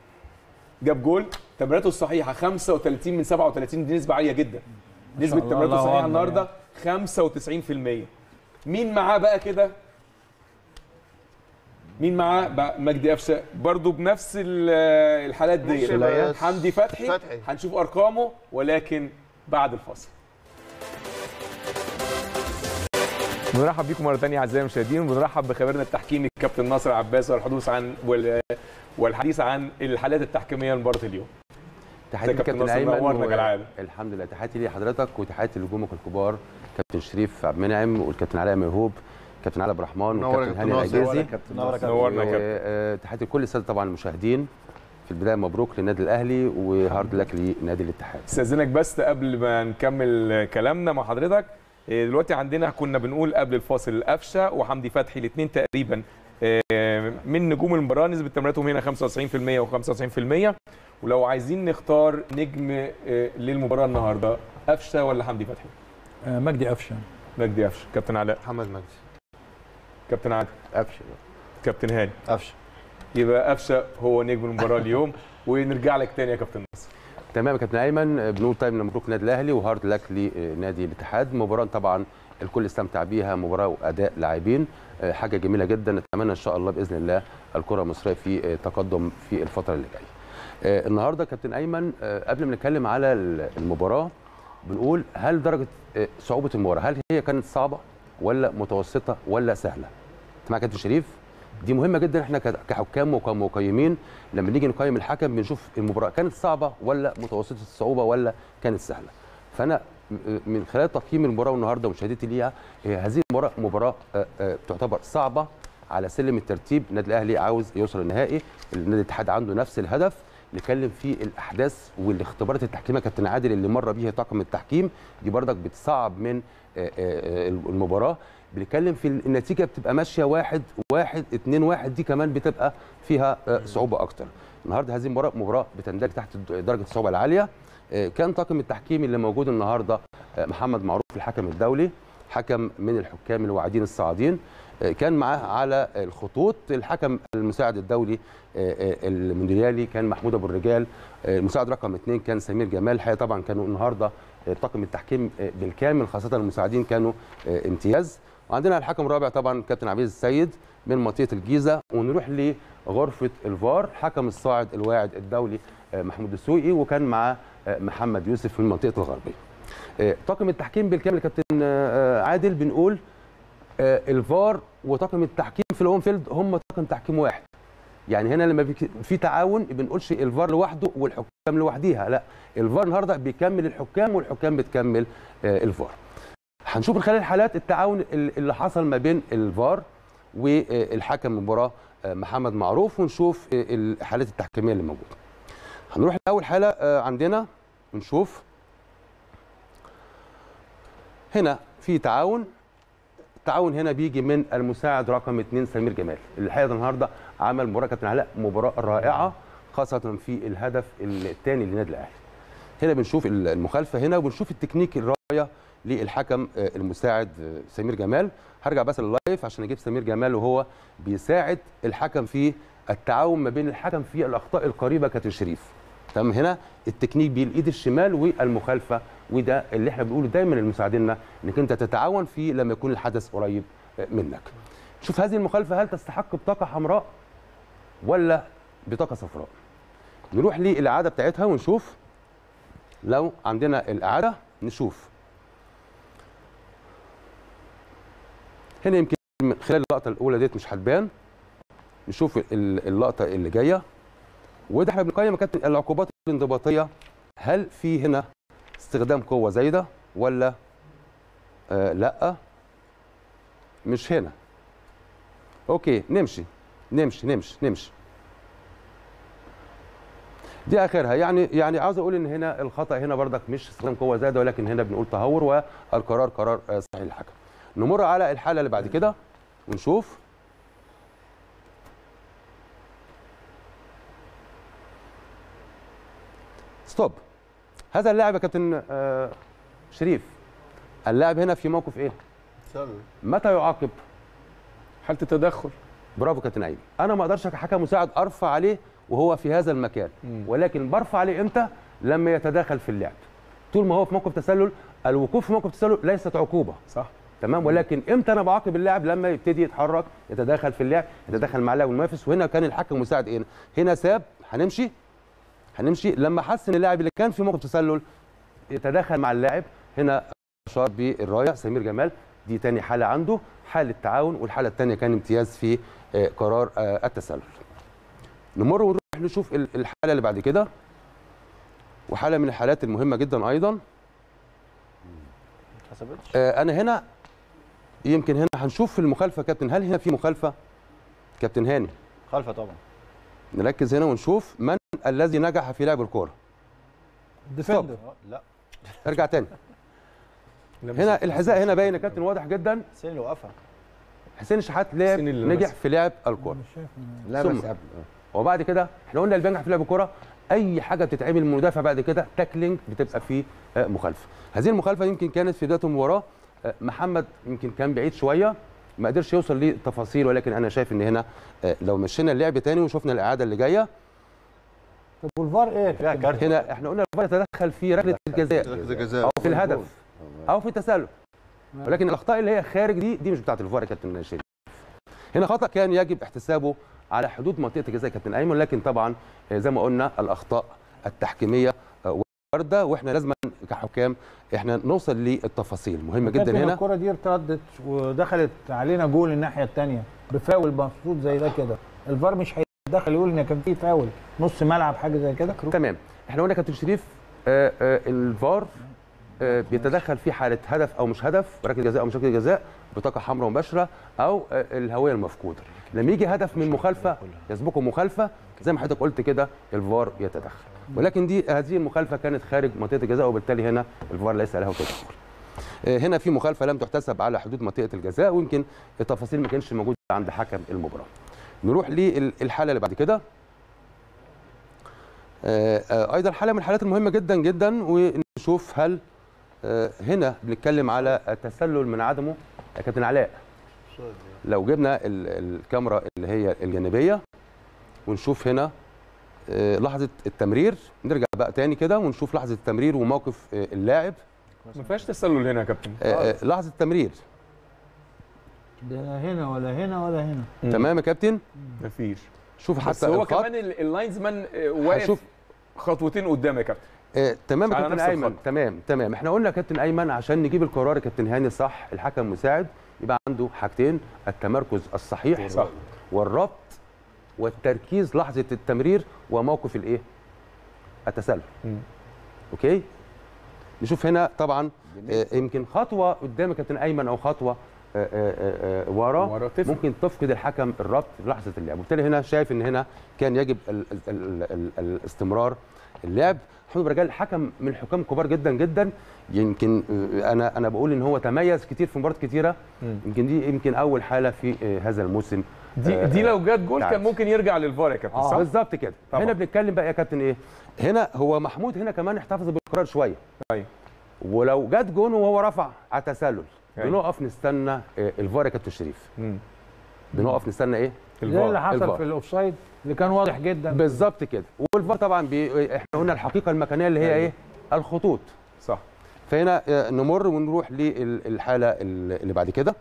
جاب جول تمريراته الصحيحه 35 من 37 دي نسبه عاليه جدا نسبه الله، تمريراته الله الصحيحه أكبر النهارده 95% مين معاه بقى كده مين معاه بقى مجدي قفشه برضه بنفس ال- الحالات دي ممكن يبقى حمدي فتحي فتحي. هنشوف ارقامه ولكن بعد الفاصل بنرحب بيكم مره ثانيه اعزائي المشاهدين وبنرحب بخبيرنا التحكيمي الكابتن ناصر عباس والحديث عن وال- والحديث عن الحالات التحكيميه لمباراه اليوم تحياتي ازيك يا كابتن لكابتن ناصر؟ ايمن نورنا كالعادة. الحمد لله تحياتي لحضرتك وتحياتي لنجومك الكبار كابتن شريف عبد المنعم والكابتن علاء ميهوب كابتن علي عبد الرحمن نور يا والكابتن كابتن هاني ناصر. العجازي نورك يا كابتن. نورنا يا كابتن و- تحياتي لكل الساده طبعا المشاهدين في البدايه مبروك للنادي الاهلي وهارد لك لنادي الاتحاد استاذنك بس قبل ما نكمل كلامنا مع حضرتك إيه، دلوقتي عندنا كنا بنقول قبل الفاصل قفشه وحمدي فتحي الاثنين تقريبا إيه، من نجوم المباراه نسبه تمريراتهم هنا 95% و95% ولو عايزين نختار نجم إيه، للمباراه النهارده قفشه ولا حمدي فتحي آه، مجدي قفشه مجدي قفشه كابتن علاء محمد مجدي كابتن عادل قفشه كابتن هاني قفشه يبقى قفشه هو نجم المباراه اليوم ونرجع لك تاني يا كابتن نصر تمام يا كابتن ايمن بنقول طيب مبروك نادي الاهلي وهارد لك لنادي الاتحاد مباراه طبعا الكل استمتع بيها مباراه واداء لاعبين آه، حاجه جميله جدا نتمنى ان شاء الله باذن الله الكره المصريه في آه، تقدم في الفتره اللي جايه آه، النهارده كابتن ايمن آه، قبل ما نتكلم على ال- المباراه بنقول هل درجه آه، صعوبه المباراه هل هي كانت صعبه ولا متوسطه ولا سهله مع كابتن شريف دي مهمه جدا احنا ك- كحكام وكمقيمين لما نيجي نقيم الحكم بنشوف المباراه كانت صعبه ولا متوسطه الصعوبه ولا كانت سهله فانا م- من خلال تقييم المباراه النهارده ومشاهدتي ليها هي هذه المباراه مباراه آه، آه، تعتبر صعبه على سلم الترتيب النادي الاهلي عاوز يوصل النهائي النادي الاتحاد عنده نفس الهدف نتكلم في الاحداث والاختبارات التحكيميه كابتن عادل اللي مر بيها طاقم التحكيم دي بردك بتصعب من آه، آه، المباراه بنتكلم في النتيجه بتبقى ماشيه واحد واحد اتنين واحد دي كمان بتبقى فيها آه، صعوبه اكتر النهارده هذه المباراه مباراه بتندرج تحت درجه الصعوبه العاليه آه، كان طاقم التحكيم اللي موجود النهارده آه، محمد معروف الحكم الدولي حكم من الحكام الواعدين الصاعدين آه، كان معاه على الخطوط الحكم المساعد الدولي آه، آه، المونديالي كان محمود ابو الرجال آه، المساعد رقم اثنين كان سمير جمال الحقيقه طبعا كانوا النهارده آه، طاقم التحكيم آه، بالكامل خاصه المساعدين كانوا آه، امتياز وعندنا الحكم الرابع طبعا كابتن عبيد السيد من منطقه الجيزه ونروح لغرفه الفار حكم الصاعد الواعد الدولي آه، محمود السوقي وكان معاه آه، محمد يوسف من منطقه الغربيه آه، طاقم التحكيم بالكامل كابتن آه، عادل بنقول آه، الفار وطاقم التحكيم في الاون فيلد هم طاقم تحكيم واحد يعني هنا لما بيك- في تعاون ما بنقولش الفار لوحده والحكام لوحديها لا الفار النهارده بيكمل الحكام والحكام بتكمل آه، الفار هنشوف من خلال الحالات التعاون ال- اللي حصل ما بين الفار والحكم المباراه آه، محمد معروف ونشوف آه، الحالات التحكيميه اللي موجوده هنروح لاول حاله آه، عندنا ونشوف هنا في تعاون التعاون هنا بيجي من المساعد رقم اثنين سمير جمال الحقيقه النهارده عمل مباراه كابتن علاء مباراه رائعه خاصه في الهدف الثاني للنادي الاهلي هنا بنشوف المخالفه هنا وبنشوف التكنيك الرايه للحكم آه، المساعد آه، سمير جمال هرجع بس لللايف عشان اجيب سمير جمال وهو بيساعد الحكم في التعاون ما بين الحكم في الاخطاء القريبه كابتن شريف تمام هنا التكنيك بالايد الشمال والمخالفه وده اللي احنا بنقوله دايما لمساعدينا انك انت تتعاون فيه لما يكون الحدث قريب آه، منك شوف هذه المخالفه هل تستحق بطاقه حمراء ولا بطاقه صفراء نروح للاعاده بتاعتها ونشوف لو عندنا الاعاده نشوف هنا يمكن من خلال اللقطه الاولى ديت مش هتبان نشوف ال- اللقطه اللي جايه وده احنا بنقيم يا كابتن العقوبات الانضباطيه هل في هنا استخدام قوه زايده ولا آه لا مش هنا اوكي نمشي نمشي نمشي نمشي دي اخرها يعني يعني عاوز اقول ان هنا الخطا هنا بردك مش استخدام قوه زايده ولكن هنا بنقول تهور والقرار قرار آه، صحيح للحكم نمر على الحاله اللي بعد كده ونشوف ستوب هذا اللاعب يا كابتن آه، شريف اللاعب هنا في موقف ايه سهل. متى يعاقب حاله التدخل برافو كابتن ايمن انا ما اقدرش كحكم مساعد ارفع عليه وهو في هذا المكان مم. ولكن برفع عليه امتى لما يتداخل في اللعب طول ما هو في موقف تسلل الوقوف في موقف تسلل ليست عقوبه صح تمام ولكن امتى انا بعاقب اللاعب لما يبتدي يتحرك يتداخل في اللعب يتداخل مع اللاعب المنافس وهنا كان الحكم مساعد هنا هنا ساب هنمشي هنمشي لما حس ان اللاعب اللي كان في موقف تسلل يتداخل مع اللاعب هنا اشار بالرايه سمير جمال دي تاني حاله عنده حاله تعاون والحاله الثانيه كان امتياز في آه، قرار آه، التسلل نمر ونروح نشوف ال- الحاله اللي بعد كده وحاله من الحالات المهمه جدا ايضا ما اتحسبتش آه، انا هنا يمكن هنا هنشوف في المخالفه يا كابتن هل هنا في مخالفه كابتن هاني خلفه طبعا نركز هنا ونشوف من الذي نجح في لعب الكوره ديفندر آه، لا ارجع تاني هنا الحذاء هنا باين يا كابتن واضح جدا سين اللي وقفها حسين الشحات لعب حسين اللي نجح لمس. في لعب الكوره مش شايف لا ثم. بس قبل وبعد كده احنا قلنا اللي بينجح في لعب الكوره اي حاجه بتتعمل من المدافع بعد كده تاكلينج بتبقى فيه آه، مخالفه هذه المخالفه يمكن كانت في بدايه المباراه آه، محمد يمكن كان بعيد شويه ما قدرش يوصل للتفاصيل ولكن انا شايف ان هنا آه، لو مشينا اللعب تاني وشفنا الاعاده اللي جايه طب والفار ايه يا فيها كابتن؟ كارت هنا احنا قلنا الفار يتدخل في ركله الجزاء ركله جزاء او في الهدف او في التسلل ولكن الاخطاء اللي هي خارج دي دي مش بتاعه الفار يا كابتن شريف هنا خطا كان يجب احتسابه على حدود منطقه الجزاء يا كابتن ايمن لكن طبعا آه، زي ما قلنا الاخطاء التحكيميه آه، وارده واحنا لازم كحكام احنا نوصل للتفاصيل مهمه جدا كابتن هنا الكره دي ارتدت ودخلت علينا جول الناحيه الثانيه بفاول مفروض زي ده كده الفار مش هيتدخل يقول ان كان في فاول نص ملعب حاجه زي كده تمام احنا قلنا يا كابتن شريف آه، آه، الفار آه، بيتدخل في حاله هدف او مش هدف ركله جزاء او مش ركله جزاء بطاقه حمراء مباشره او آه، الهويه المفقوده لما يجي هدف من مخالفه يسبقه مخالفه زي ما حضرتك قلت كده الفار يتدخل ولكن دي هذه المخالفه كانت خارج منطقه الجزاء وبالتالي هنا الفار ليس له تدخل آه، هنا في مخالفه لم تحتسب على حدود منطقه الجزاء ويمكن التفاصيل ما كانش موجوده عند حكم المباراه نروح للحاله اللي بعد كده آه، آه، ايضا حاله من الحالات المهمه جدا جدا ونشوف هل آه، هنا بنتكلم على التسلل من عدمه يا كابتن علاء لو جبنا ال- الكاميرا اللي هي الجانبيه ونشوف هنا آه، لحظه التمرير نرجع بقى تاني كده ونشوف لحظه التمرير وموقف آه، اللاعب ما فيهاش تسلل هنا يا كابتن آه، آه، لحظه التمرير ده لا هنا ولا هنا ولا هنا تمام يا كابتن مفيش شوف بس حتى هو الخط كمان ال- اللاينزمان آه، واقف هشوف خطوتين قدام يا كابتن آه، تمام يا على كابتن نفس ايمن الخط. تمام تمام احنا قلنا يا كابتن ايمن عشان نجيب القرار يا كابتن هاني صح الحكم المساعد يبقى عنده حاجتين التمركز الصحيح صح. والربط والتركيز لحظه التمرير وموقف الايه التسلل مم. اوكي نشوف هنا طبعا آه، يمكن خطوه قدام يا كابتن ايمن او خطوه آه، آه، آه، ورا ورا تفرق. ممكن تفقد الحكم الربط في لحظه اللعب وبالتالي هنا شايف ان هنا كان يجب ال ال ال ال الاستمرار اللعب محمود رجال حكم من الحكام الكبار جدا جدا يمكن آه، انا انا بقول ان هو تميز كتير في مباريات كتيره مم. يمكن دي يمكن اول حاله في آه، هذا الموسم دي آه، دي لو جت جول تعال. كان ممكن يرجع للفار يا كابتن آه. صح؟ بالظبط كده طبعا. هنا بنتكلم بقى يا كابتن ايه هنا هو محمود هنا كمان احتفظ بالقرار شويه أيوة. ولو جت جون وهو رفع على تسلل أيوة. بنقف نستنى آه، الفار يا كابتن شريف مم. بنقف نستنى ايه زي اللي الفار حصل الفار. في الاوفسايد اللي كان واضح جدا بالظبط كده والفار طبعا بي... احنا قلنا الحقيقه المكانيه اللي هي أيوة. ايه الخطوط صح فهنا آه، نمر ونروح للحاله اللي بعد كده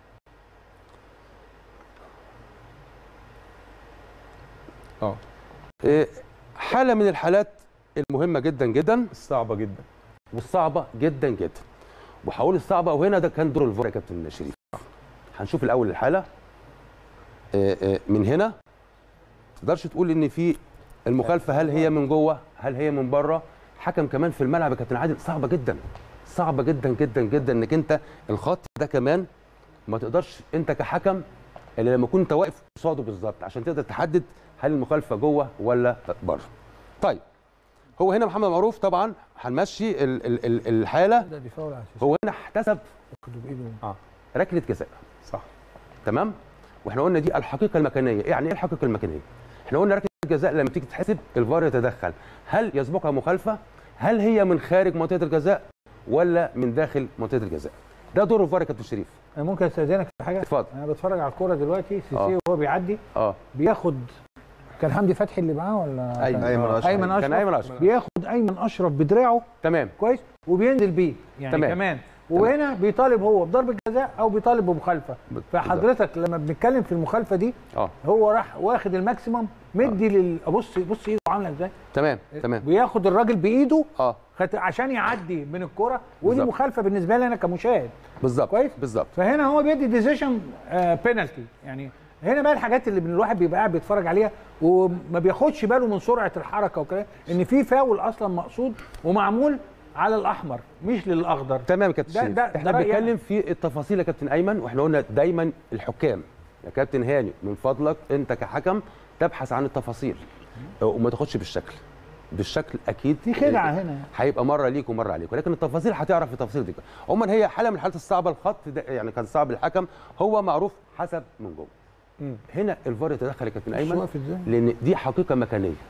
اه آه، حاله من الحالات المهمه جدا جدا صعبه جدا والصعبه جدا جدا وهقول الصعبه وهنا ده كان دور الفار يا كابتن شريف هنشوف الاول الحاله آه، آه، من هنا تقدرش تقول ان في المخالفه هل هي من جوه هل هي من بره حكم كمان في الملعب يا كابتن عادل صعبه جدا صعبه جدا جدا جدا انك انت الخط ده كمان ما تقدرش انت كحكم الا لما كنت واقف قصاده بالظبط عشان تقدر تحدد هل المخالفه جوه ولا بره طيب هو هنا محمد معروف طبعا هنمشي ال- ال- ال- الحاله ده دي فاول على اساس هو هنا احتسب ياخدوا بايده ركله جزاء صح تمام واحنا قلنا دي الحقيقه المكانيه يعني ايه الحقيقه المكانيه احنا قلنا ركله الجزاء لما تيجي تتحسب الفار يتدخل هل يسبقها مخالفه هل هي من خارج منطقه الجزاء ولا من داخل منطقه الجزاء ده دور الفار يا كابتن شريف انا ممكن استاذنك في حاجه اتفضل انا بتفرج على الكوره دلوقتي سيسي آه. وهو بيعدي اه بياخد كان حمدي فتحي اللي معاه ولا أيمن. كان- ايمن اشرف ايمن اشرف كان ايمن اشرف بياخد ايمن اشرف بدراعه تمام كويس وبينزل بيه يعني تمام. كمان وهنا بيطالب هو بضربه جزاء او بيطالب بمخالفه بالظبط. فحضرتك لما بنتكلم في المخالفه دي اه هو راح واخد الماكسيمم مدي لل بص بص ايده عامله ازاي تمام تمام بياخد الراجل بايده اه خت- عشان يعدي من الكرة ودي بالظبط. مخالفه بالنسبه لي انا كمشاهد بالظبط كويس؟ بالظبط فهنا هو بيدي ديسيشن بينالتي يعني هنا بقى الحاجات اللي من الواحد بيبقى قاعد بيتفرج عليها وما بياخدش باله من سرعه الحركه وكده ان في فاول اصلا مقصود ومعمول على الاحمر مش للاخضر تمام يا كابتن ده- شريف ده- احنا ده رأيي بنتكلم في التفاصيل يا كابتن ايمن واحنا قلنا دايما الحكام يا كابتن هاني من فضلك انت كحكم تبحث عن التفاصيل وما تاخدش بالشكل بالشكل اكيد في خدعه هنا هيبقى مره ليك ومره عليك ولكن التفاصيل هتعرف التفاصيل دي عموما هي حاله من الحالات الصعبه الخط ده يعني كان صعب الحكم هو معروف حسب من جوه مم. هنا الفار يتدخل يا كابتن بص ايمن واقف ازاي لان دي حقيقه مكانيه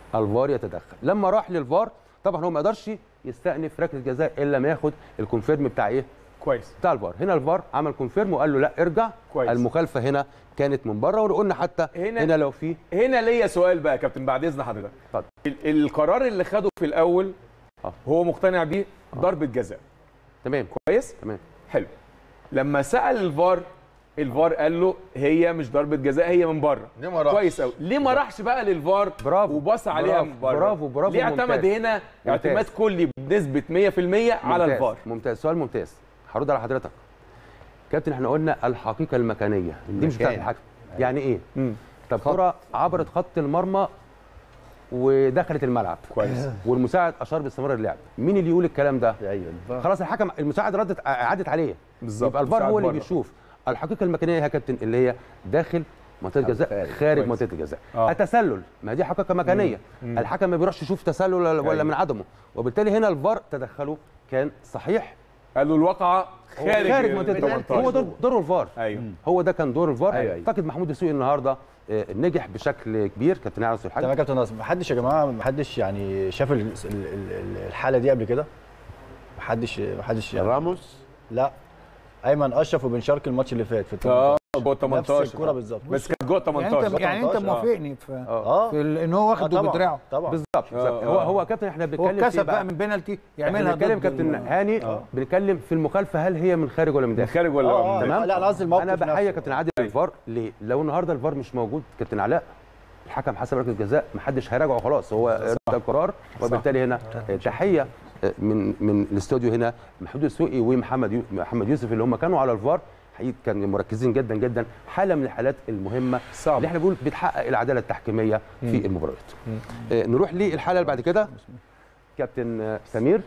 الفار يتدخل لما راح للفار طبعا هو ما قدرش يستأنف ركله جزاء الا ما ياخد الكونفيرم بتاع ايه كويس بتاع الفار هنا الفار عمل كونفيرم وقال له لا ارجع كويس. المخالفه هنا كانت من بره وقلنا حتى هنا- هنا, هنا لو في هنا ليا سؤال بقى يا كابتن بعد اذن حضرتك اتفضل. ال- القرار اللي خده في الاول آه. هو مقتنع بيه ضربه جزاء تمام كويس تمام حلو لما سال الفار الفار قال له هي مش ضربه جزاء هي من بره ليه ما راحش؟ كويس قوي ليه ما راحش بقى للفار برافو. وبص عليها برافو. من بره برافو. برافو. ليه اعتمد ممتاز. هنا اعتماد كلي بنسبه 100% على ممتاز. الفار ممتاز سؤال ممتاز هرد على حضرتك كابتن احنا قلنا الحقيقه المكانيه دي مش بتاعت المكان. الحكم يعني ايه مم. طب كره عبرت خط المرمى ودخلت الملعب كويس والمساعد اشار باستمرار اللعب مين اللي يقول الكلام ده ايوه الفار. خلاص الحكم المساعد ردت عادت عليه بالظبط يبقى الفار مساعد هو اللي بره. بيشوف الحقيقه المكانيه يا كابتن اللي هي داخل منطقه جزاء خارج. خارج كويس. منطقه الجزاء آه. التسلل ما دي حقيقه مكانيه الحكم ما بيروحش يشوف تسلل ولا, ولا أيوة. من عدمه وبالتالي هنا الفار تدخله كان صحيح قالوا الواقعه خارج خارج منطقه ال 18. هو دور, دور الفار ايوه هو ده كان دور الفار أيوة، أيوة. اعتقد محمود السوقي النهارده آه، نجح بشكل كبير كابتن عاوز تمام الحاج يا كابتن ناصر محدش يا جماعه محدش يعني شاف ال- ال- ال- الحاله دي قبل كده محدش محدش يعني راموس لا ايمن اشرف وبن شرقي الماتش اللي فات في اه ال جوه 18 نفس الكوره بالظبط بس كانت جوه يعني 18 انت يعني انت 18 موافقني في, اه في ال- ان هو آه، واخده طبعاً، بدراعه طبعا بالظبط بالظبط آه، هو آه. هو كابتن احنا هو بنتكلم في كسب بقى بقى من بينالتي احنا يعملها بنتكلم ضد كابتن ال- هاني بنتكلم في المخالفه هل هي من خارج ولا من من داخل خارج ولا آه، آه. من داخل؟ تمام لا، أنا قصدي الموقف انا بحيي نفسه. كابتن عادل الفار ليه لو النهارده الفار مش موجود كابتن علاء الحكم حسب ركله جزاء محدش هيراجعه خلاص هو ادى القرار وبالتالي هنا تحيه من من الاستوديو هنا محمود السوقي ومحمد يو محمد يوسف اللي هم كانوا على الفار حقيقي كانوا مركزين جدا جدا حاله من الحالات المهمه صعب. اللي احنا بنقول بتحقق العداله التحكيميه في المباريات آه، نروح للحاله اللي بعد كده كابتن آه، سمير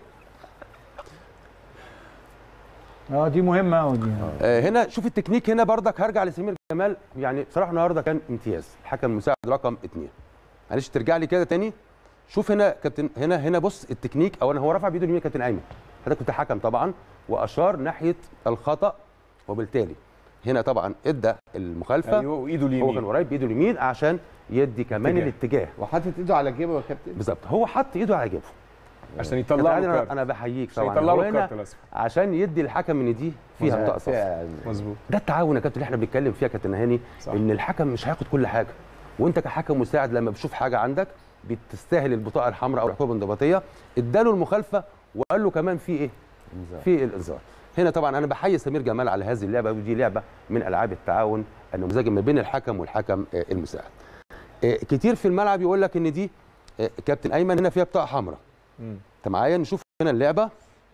اه دي مهمه قوي دي آه، هنا شوف التكنيك هنا بردك هرجع لسمير جمال يعني بصراحه النهارده كان امتياز الحكم المساعد رقم اثنين معلش ترجع لي كده تاني شوف هنا كابتن هنا هنا بص التكنيك اولا هو رفع بايده اليمين كابتن ايمن حضرتك كنت حكم طبعا واشار ناحيه الخطا وبالتالي هنا طبعا ادى المخالفه ايوه وايده هو كان اليمين قريب بايده اليمين عشان يدي كمان اتجاه. الاتجاه وحاطط ايده على جيبه يا كابتن بالظبط هو حط ايده على جيبه عشان كابتن يطلع عادل له انا كارت انا بحييك عشان طبعا يطلع هو له هنا الكارت الأصفر. عشان يدي الحكم ان دي فيها بطاقه صفر فيها- مظبوط ده التعاون يا كابتن اللي احنا بنتكلم فيها يا كابتن هاني صح. ان الحكم مش هياخد كل حاجه وانت كحكم مساعد لما بتشوف حاجه عندك بتستاهل البطاقه الحمراء او العقوبه الانضباطيه اداله المخالفه وقال له كمان في ايه؟ في الانذار هنا طبعا انا بحيي سمير جمال على هذه اللعبه ودي لعبه من العاب التعاون النموذجي ما بين الحكم والحكم آه، المساعد آه، كتير في الملعب يقول لك ان دي آه، كابتن ايمن هنا فيها بطاقه حمراء مم. انت معايا نشوف هنا اللعبه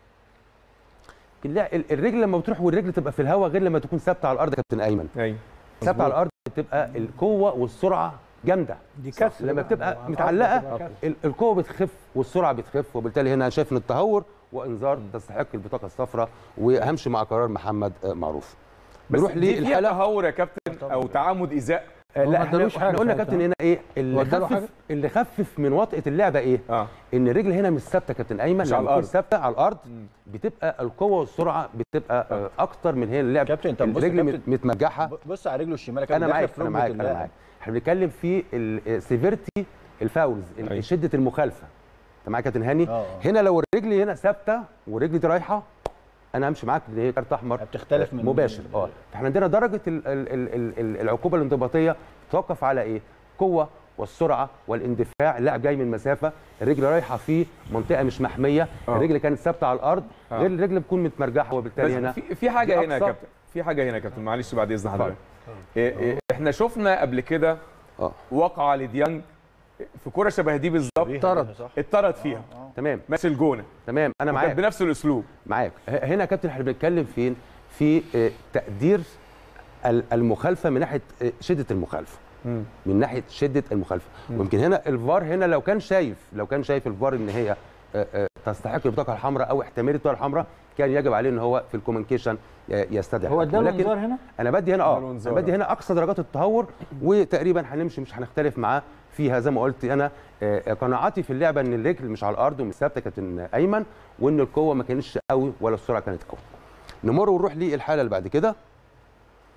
الل- ال- الرجل لما بتروح والرجل تبقى في الهواء غير لما تكون ثابته على الارض يا كابتن ايمن ايوه ثابته على الارض بتبقى القوه والسرعه جامده دي كسر لما بقى. بتبقى آه، متعلقه بتبقى كسر. ال- القوه بتخف والسرعه بتخف وبالتالي هنا أنا شايف ان التهور وانذار تستحق البطاقه الصفراء وهمشي مع قرار محمد آه، معروف بس نروح دي فيها للحاله تهور يا كابتن او تعمد ايذاء آه، هو لا ما احنا ادالوش احنا حاجة قلنا يا ساعتها. كابتن هنا ايه اللي هو اداله حاجة؟ خفف اللي خفف من وطئه اللعبه ايه اه ان الرجل هنا مش ثابته يا كابتن ايمن مش لما على تكون الأرض. ثابته على الارض بتبقى القوه والسرعه بتبقى آه، اكتر من هي اللعب كابتن، طب بص يا الرجل كابتن. مت- متمجحه ب- بص على رجله الشمال يا كابتن انا داخل معاك في انا ركبة معاك انا اللاعب. معاك احنا بنتكلم في السيفيرتي الفاولز ال- أيوة. شده المخالفه انت معاك يا كابتن هاني آه. هنا لو الرجل هنا ثابته والرجل دي رايحه انا همشي معاك ان هي كارت احمر بتختلف من- مباشر اه احنا عندنا درجه ال ال ال ال ال العقوبه الانضباطيه تتوقف على ايه قوه والسرعه والاندفاع اللاعب جاي من مسافه الرجل رايحه في منطقه مش محميه آه. الرجل كانت ثابته على الارض آه. غير الرجل بتكون متمرجحه وبالتالي بس هنا في في حاجه دي هنا يا أقصى- كابتن في حاجه هنا يا كابتن معلش بعد اذن حضرتك إيه إيه احنا شفنا قبل كده اه واقعه لديانج في كوره شبه دي بالظبط طرد صح اتطرد فيها تمام ماتش الجونه تمام انا وكانت معاك بنفس الاسلوب معاك ه- هنا يا كابتن احنا بنتكلم فين في آه، تقدير ال- المخالفه من ناحيه آه، شده المخالفه من ناحيه شده المخالفه ويمكن هنا الفار هنا لو كان شايف لو كان شايف الفار ان هي آه، آه، تستحق البطاقه الحمراء او احتماليه البطاقه الحمراء كان يجب عليه ان هو في الكوميونيكيشن آه، يستدعي هو الحكم. اداله ولكن انذار هنا انا بدي هنا اه اداله انذار. انا بدي هنا اقصى درجات التهور وتقريبا هنمشي مش هنختلف معاه فيها زي ما قلت انا آه، قناعاتي في اللعبه ان الرجل مش على الارض ومش ثابته كابتن ايمن وان القوه ما كانتش قوي ولا السرعه كانت قوي نمر ونروح للحاله اللي بعد كده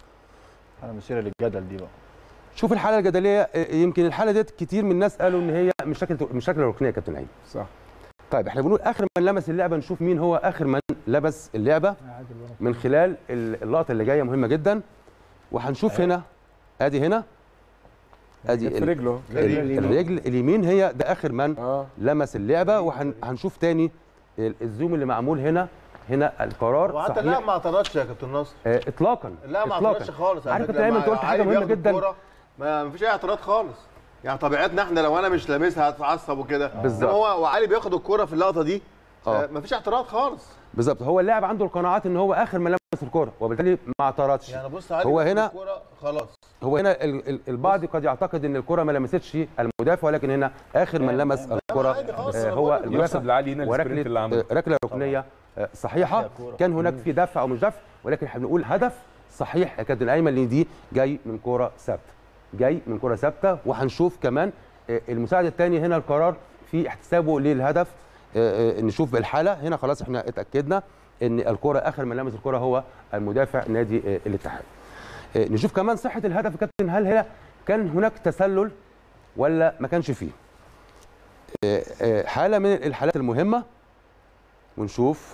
انا مثيره للجدل دي بقى شوف الحاله الجدليه آه، يمكن الحاله ديت كتير من الناس قالوا ان هي مش شكل مش شكل الركنيه يا كابتن عين صح طيب احنا بنقول اخر من لمس اللعبه نشوف مين هو اخر من لبس اللعبه من خلال ال- اللقطه اللي جايه مهمه جدا وهنشوف هنا ادي هنا ادي في ال- رجله ال- الرجل اليمين هي ده اخر من اه لمس اللعبه وهنشوف تاني ال- الزوم اللي معمول هنا هنا القرار وحتى اللاعب صحيح ما اعترضش يا كابتن ناصر آه، اطلاقا لا ما إطلاقاً. اعترضش خالص على عارف فكرة. كابتن ايمن لما انت قلت حاجه علي مهمه بياخد جدا الكورة، ما ما فيش اي اعتراض خالص يعني طبيعتنا احنا لو انا مش لامسها هتعصب وكده بالظبط. إنما هو وعلي بياخد الكوره في اللقطه دي آه. ما فيش اعتراض خالص بالظبط هو اللاعب عنده القناعات ان هو اخر من لمس الكره وبالتالي ما اعترضش يعني بص علي هو بياخد هنا- الكوره خلاص هو هنا ال- ال- البعض قد يعتقد ان الكره ما لمستش المدافع ولكن هنا اخر من لمس الكره عادي خلاص، آه، أنا هو بقول لك. المدافع يحسب لعلي هنا السبرنت وركله اللي عمله آه، ركله ركنيه آه، صحيحه كان هناك في دفع او مش دفع ولكن احنا بنقول هدف صحيح يا كابتن ايمن لان دي جاي من كره ثابته جاي من كره ثابته وهنشوف كمان آه، المساعد الثاني هنا القرار في احتسابه للهدف آه، آه، نشوف بالحاله هنا خلاص احنا اتاكدنا ان الكره اخر من لمس الكره هو المدافع نادي آه، الاتحاد آه، نشوف كمان صحه الهدف يا كابتن هل هنا كان هناك تسلل ولا ما كانش فيه آه، آه، حاله من الحالات المهمه ونشوف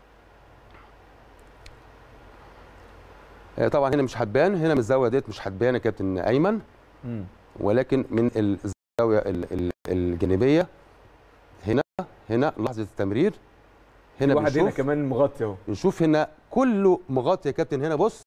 آه، طبعا هنا مش هتبان هنا من الزاويه ديت مش هتبان يا كابتن ايمن مم. ولكن من الزاويه ال- ال- الجانبيه هنا هنا لحظه التمرير هنا واحد هنا بنشوف كمان مغطي اهو نشوف هنا كله مغطي يا كابتن هنا بص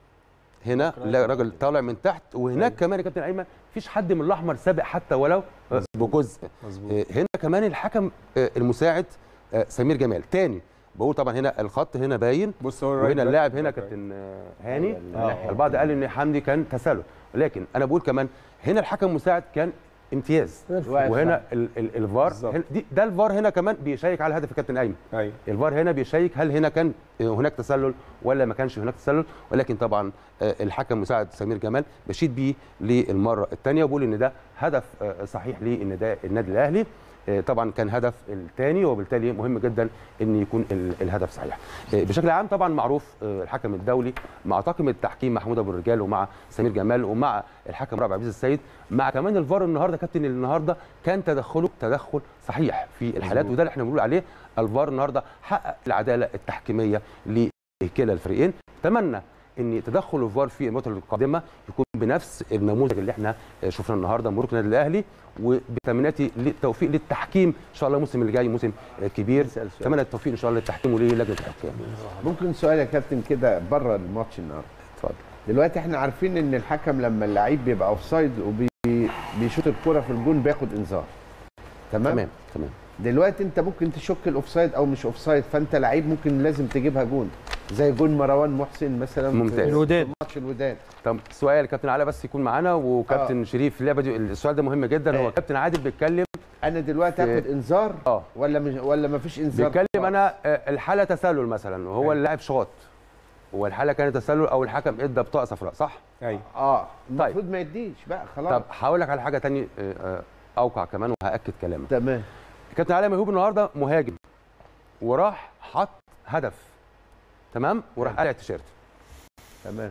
هنا لا راجل طالع من تحت وهناك كمان يا كابتن ايمن مفيش حد من الاحمر سابق حتى ولو آه، بجزء مظبوط آه، هنا كمان الحكم آه، المساعد آه، سمير جمال تاني بقول طبعا هنا الخط هنا باين بص هو الرايت وهنا باك. اللاعب هنا كابتن آه، هاني آه. البعض قال ان حمدي كان تسلل ولكن انا بقول كمان هنا الحكم المساعد كان امتياز واقف وهنا ال- ال- الفار بالظبط. هنا- دي- ده الفار هنا كمان بيشيك على الهدف يا كابتن ايمن ايوه الفار هنا بيشيك هل هنا كان هناك تسلل ولا ما كانش هناك تسلل ولكن طبعا آه، الحكم مساعد سمير جمال بشيد بيه للمره الثانيه وبقول ان ده هدف آه، صحيح للنادي النادي الاهلي آه، طبعا كان هدف الثاني وبالتالي مهم جدا ان يكون ال- الهدف صحيح آه، بشكل عام طبعا معروف آه، الحكم الدولي مع طاقم التحكيم محمود ابو الرجال ومع سمير جمال ومع الحكم رابع عبد السيد مع كمان الفار النهارده كابتن النهارده كان تدخله تدخل صحيح في الحالات وده اللي احنا بنقول عليه الفار النهارده حقق العداله التحكيميه لكلا الفريقين اتمنى ان تدخل الفار في المباراه القادمه يكون بنفس النموذج اللي احنا شفناه النهارده مبروك النادي الاهلي وبتمنياتي للتوفيق للتحكيم ان شاء الله الموسم اللي جاي موسم كبير نسأل سؤال. اتمنى التوفيق ان شاء الله للتحكيم وللجنه الحكام ممكن سؤال يا كابتن كده بره الماتش النهارده اتفضل دلوقتي احنا عارفين ان الحكم لما اللعيب بيبقى اوف سايد وبيشوط الكرة في الجون بياخد انذار تمام تمام تمام دلوقتي انت ممكن تشك الاوف سايد او مش اوف سايد فانت لعيب ممكن لازم تجيبها جون زي جون مروان محسن مثلا في- ممتاز. الوداد. في ماتش الوداد طب سؤال كابتن علاء بس يكون معانا وكابتن آه. شريف اللعبه دي السؤال ده مهم جدا هو آه. كابتن عادل بيتكلم انا دلوقتي في- اخد انذار اه ولا مش ولا ما فيش انذار بيتكلم انا آه، الحاله تسلل مثلا وهو اللاعب شاط هو الحاله كانت تسلل او الحكم ادى بطاقه صفراء صح؟ ايوه اه المفروض ما يديش بقى خلاص طب هقول لك على حاجه تانية آه، آه، اوقع كمان وهاكد كلامك تمام كابتن علي ميهوب النهارده مهاجم وراح حط هدف تمام وراح قلع التيشيرت تمام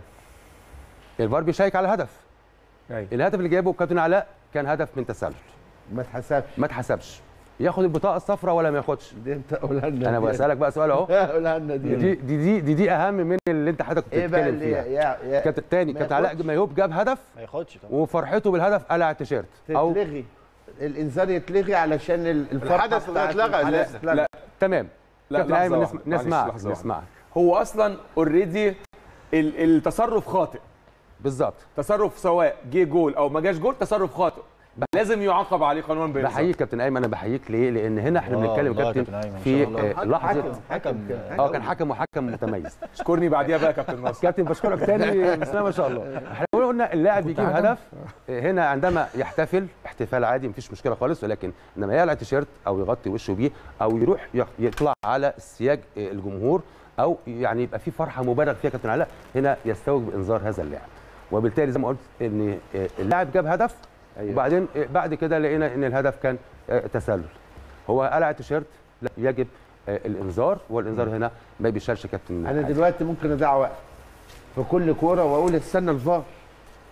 الفار بيشيك على الهدف ايوه الهدف اللي جابه كابتن علاء كان هدف من تسلل ما اتحسبش ما اتحسبش ياخد البطاقه الصفراء ولا ما ياخدش دي انت قولها لنا انا دي. بسالك بقى سؤال اهو قولها لنا دي دي دي دي دي, دي اهم من اللي انت حضرتك كنت ايه بقى بتتكلم اللي فيها يا يا كابتن تاني ما كابتن علاء ياخدش. ميهوب جاب هدف ما ياخدش طبعا وفرحته بالهدف قلع التيشيرت او تتلغي الانذار يتلغي علشان ال- الفرحه الحدث ده بتاعت اتلغى الحدث أساساً. اتلغى. لا تمام لا كابتن لحظة ايمن واحدة، نسمع معلش، نسمع لحظة واحدة. نسمع هو اصلا اوريدي التصرف خاطئ بالظبط تصرف سواء جه جول او ما جاش جول تصرف خاطئ لازم يعاقب عليه قانونا بإنذار. بحييك كابتن ايمن انا بحييك ليه؟ لان هنا احنا آه، بنتكلم والله يا كابتن كابتن أيمن، إن في شاء الله. آه، لحظه حكم اه كان حكم وحكم متميز اشكرني بعديها بقى يا كابتن ناصر كابتن بشكرك تاني بسم الله ما شاء الله احنا قلنا اللاعب بيجيب هدف هنا عندما يحتفل احتفال عادي مفيش مشكله خالص ولكن انما يقلع تيشيرت او يغطي وشه بيه او يروح يخ- يطلع على سياج الجمهور او يعني يبقى في فرحه مبالغ فيها كابتن علاء هنا يستوجب انذار هذا اللاعب وبالتالي زي ما قلت ان اللاعب جاب هدف أيوة. وبعدين بعد كده لقينا ان الهدف كان تسلل هو قلع التيشيرت لا يجب الانذار والانذار هنا ما بيشالش كابتن انا حاجة. دلوقتي ممكن اضيع وقت في كل كوره واقول استنى الفار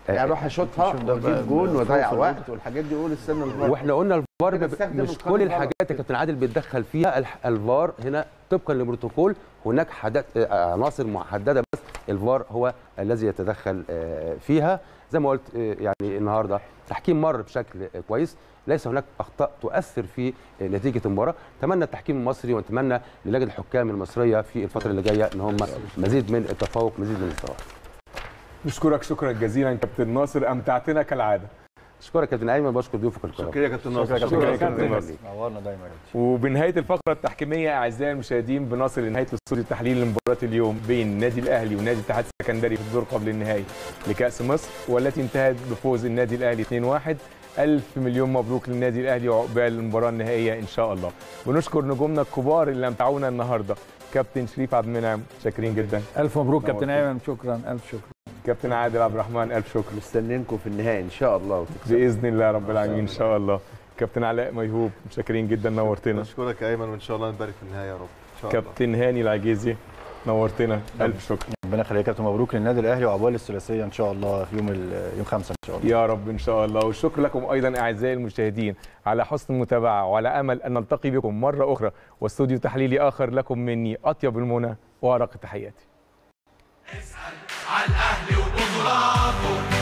يعني اروح اشوطها شوف ده بقى واجيب جون واضيع خوف وقت والحاجات دي قول استنى الفار واحنا قلنا الفار كده ب- استخدم مش القانون كل غلط. الحاجات يا كابتن عادل بيتدخل فيها الح- الفار هنا طبقا للبروتوكول هناك حاجات آه، عناصر محدده بس الفار هو الذي يتدخل آه، فيها زي ما قلت آه، يعني النهارده تحكيم مر بشكل آه، كويس ليس هناك اخطاء تؤثر في آه، نتيجه المباراه اتمنى التحكيم المصري ونتمنى للجنه الحكام المصريه في الفتره اللي جايه ان هم مزيد من التفوق مزيد من الثواب نشكرك شكرا جزيلا كابتن ناصر امتعتنا كالعاده اشكرك كابتن ايمن بشكر ضيوفك الكرام شكرا يا كابتن ناصر شكرا شكرا يا يا كابتن كابتن ناصر. نورنا دايما يا كابتن. وبنهايه الفقره التحكيميه اعزائي المشاهدين بنصل لنهايه الاستوديو التحليلي لمباراه اليوم بين النادي الاهلي ونادي الاتحاد السكندري في الدور قبل النهائي لكاس مصر والتي انتهت بفوز النادي الاهلي 2-1 ألف مليون مبروك للنادي الأهلي وعقبال المباراة النهائية إن شاء الله. بنشكر نجومنا الكبار اللي أمتعونا النهاردة. كابتن شريف عبد المنعم شاكرين جدا. الف مبروك كابتن نورتنا. ايمن شكرا الف شكر كابتن عادل عبد الرحمن ألف شكر. مستنينكم في النهائي ان شاء الله وتكسبوا. بإذن الله رب العالمين إن شاء الله. كابتن علاء ميهوب شاكرين جدا نورتنا. نشكرك يا ايمن وان شاء الله نبارك في النهايه يا رب ان شاء الله كابتن هاني العجيزي نورتنا ألف شكر. ربنا يخليك يا كابتن مبروك للنادي الاهلي وعقبال الثلاثيه ان شاء الله في يوم ال- يوم 5 ان شاء الله يا رب ان شاء الله والشكر لكم ايضا اعزائي المشاهدين على حسن المتابعه وعلى امل ان نلتقي بكم مره اخرى واستوديو تحليلي اخر لكم مني اطيب المنى وارق تحياتي على الاهلي وبطولاته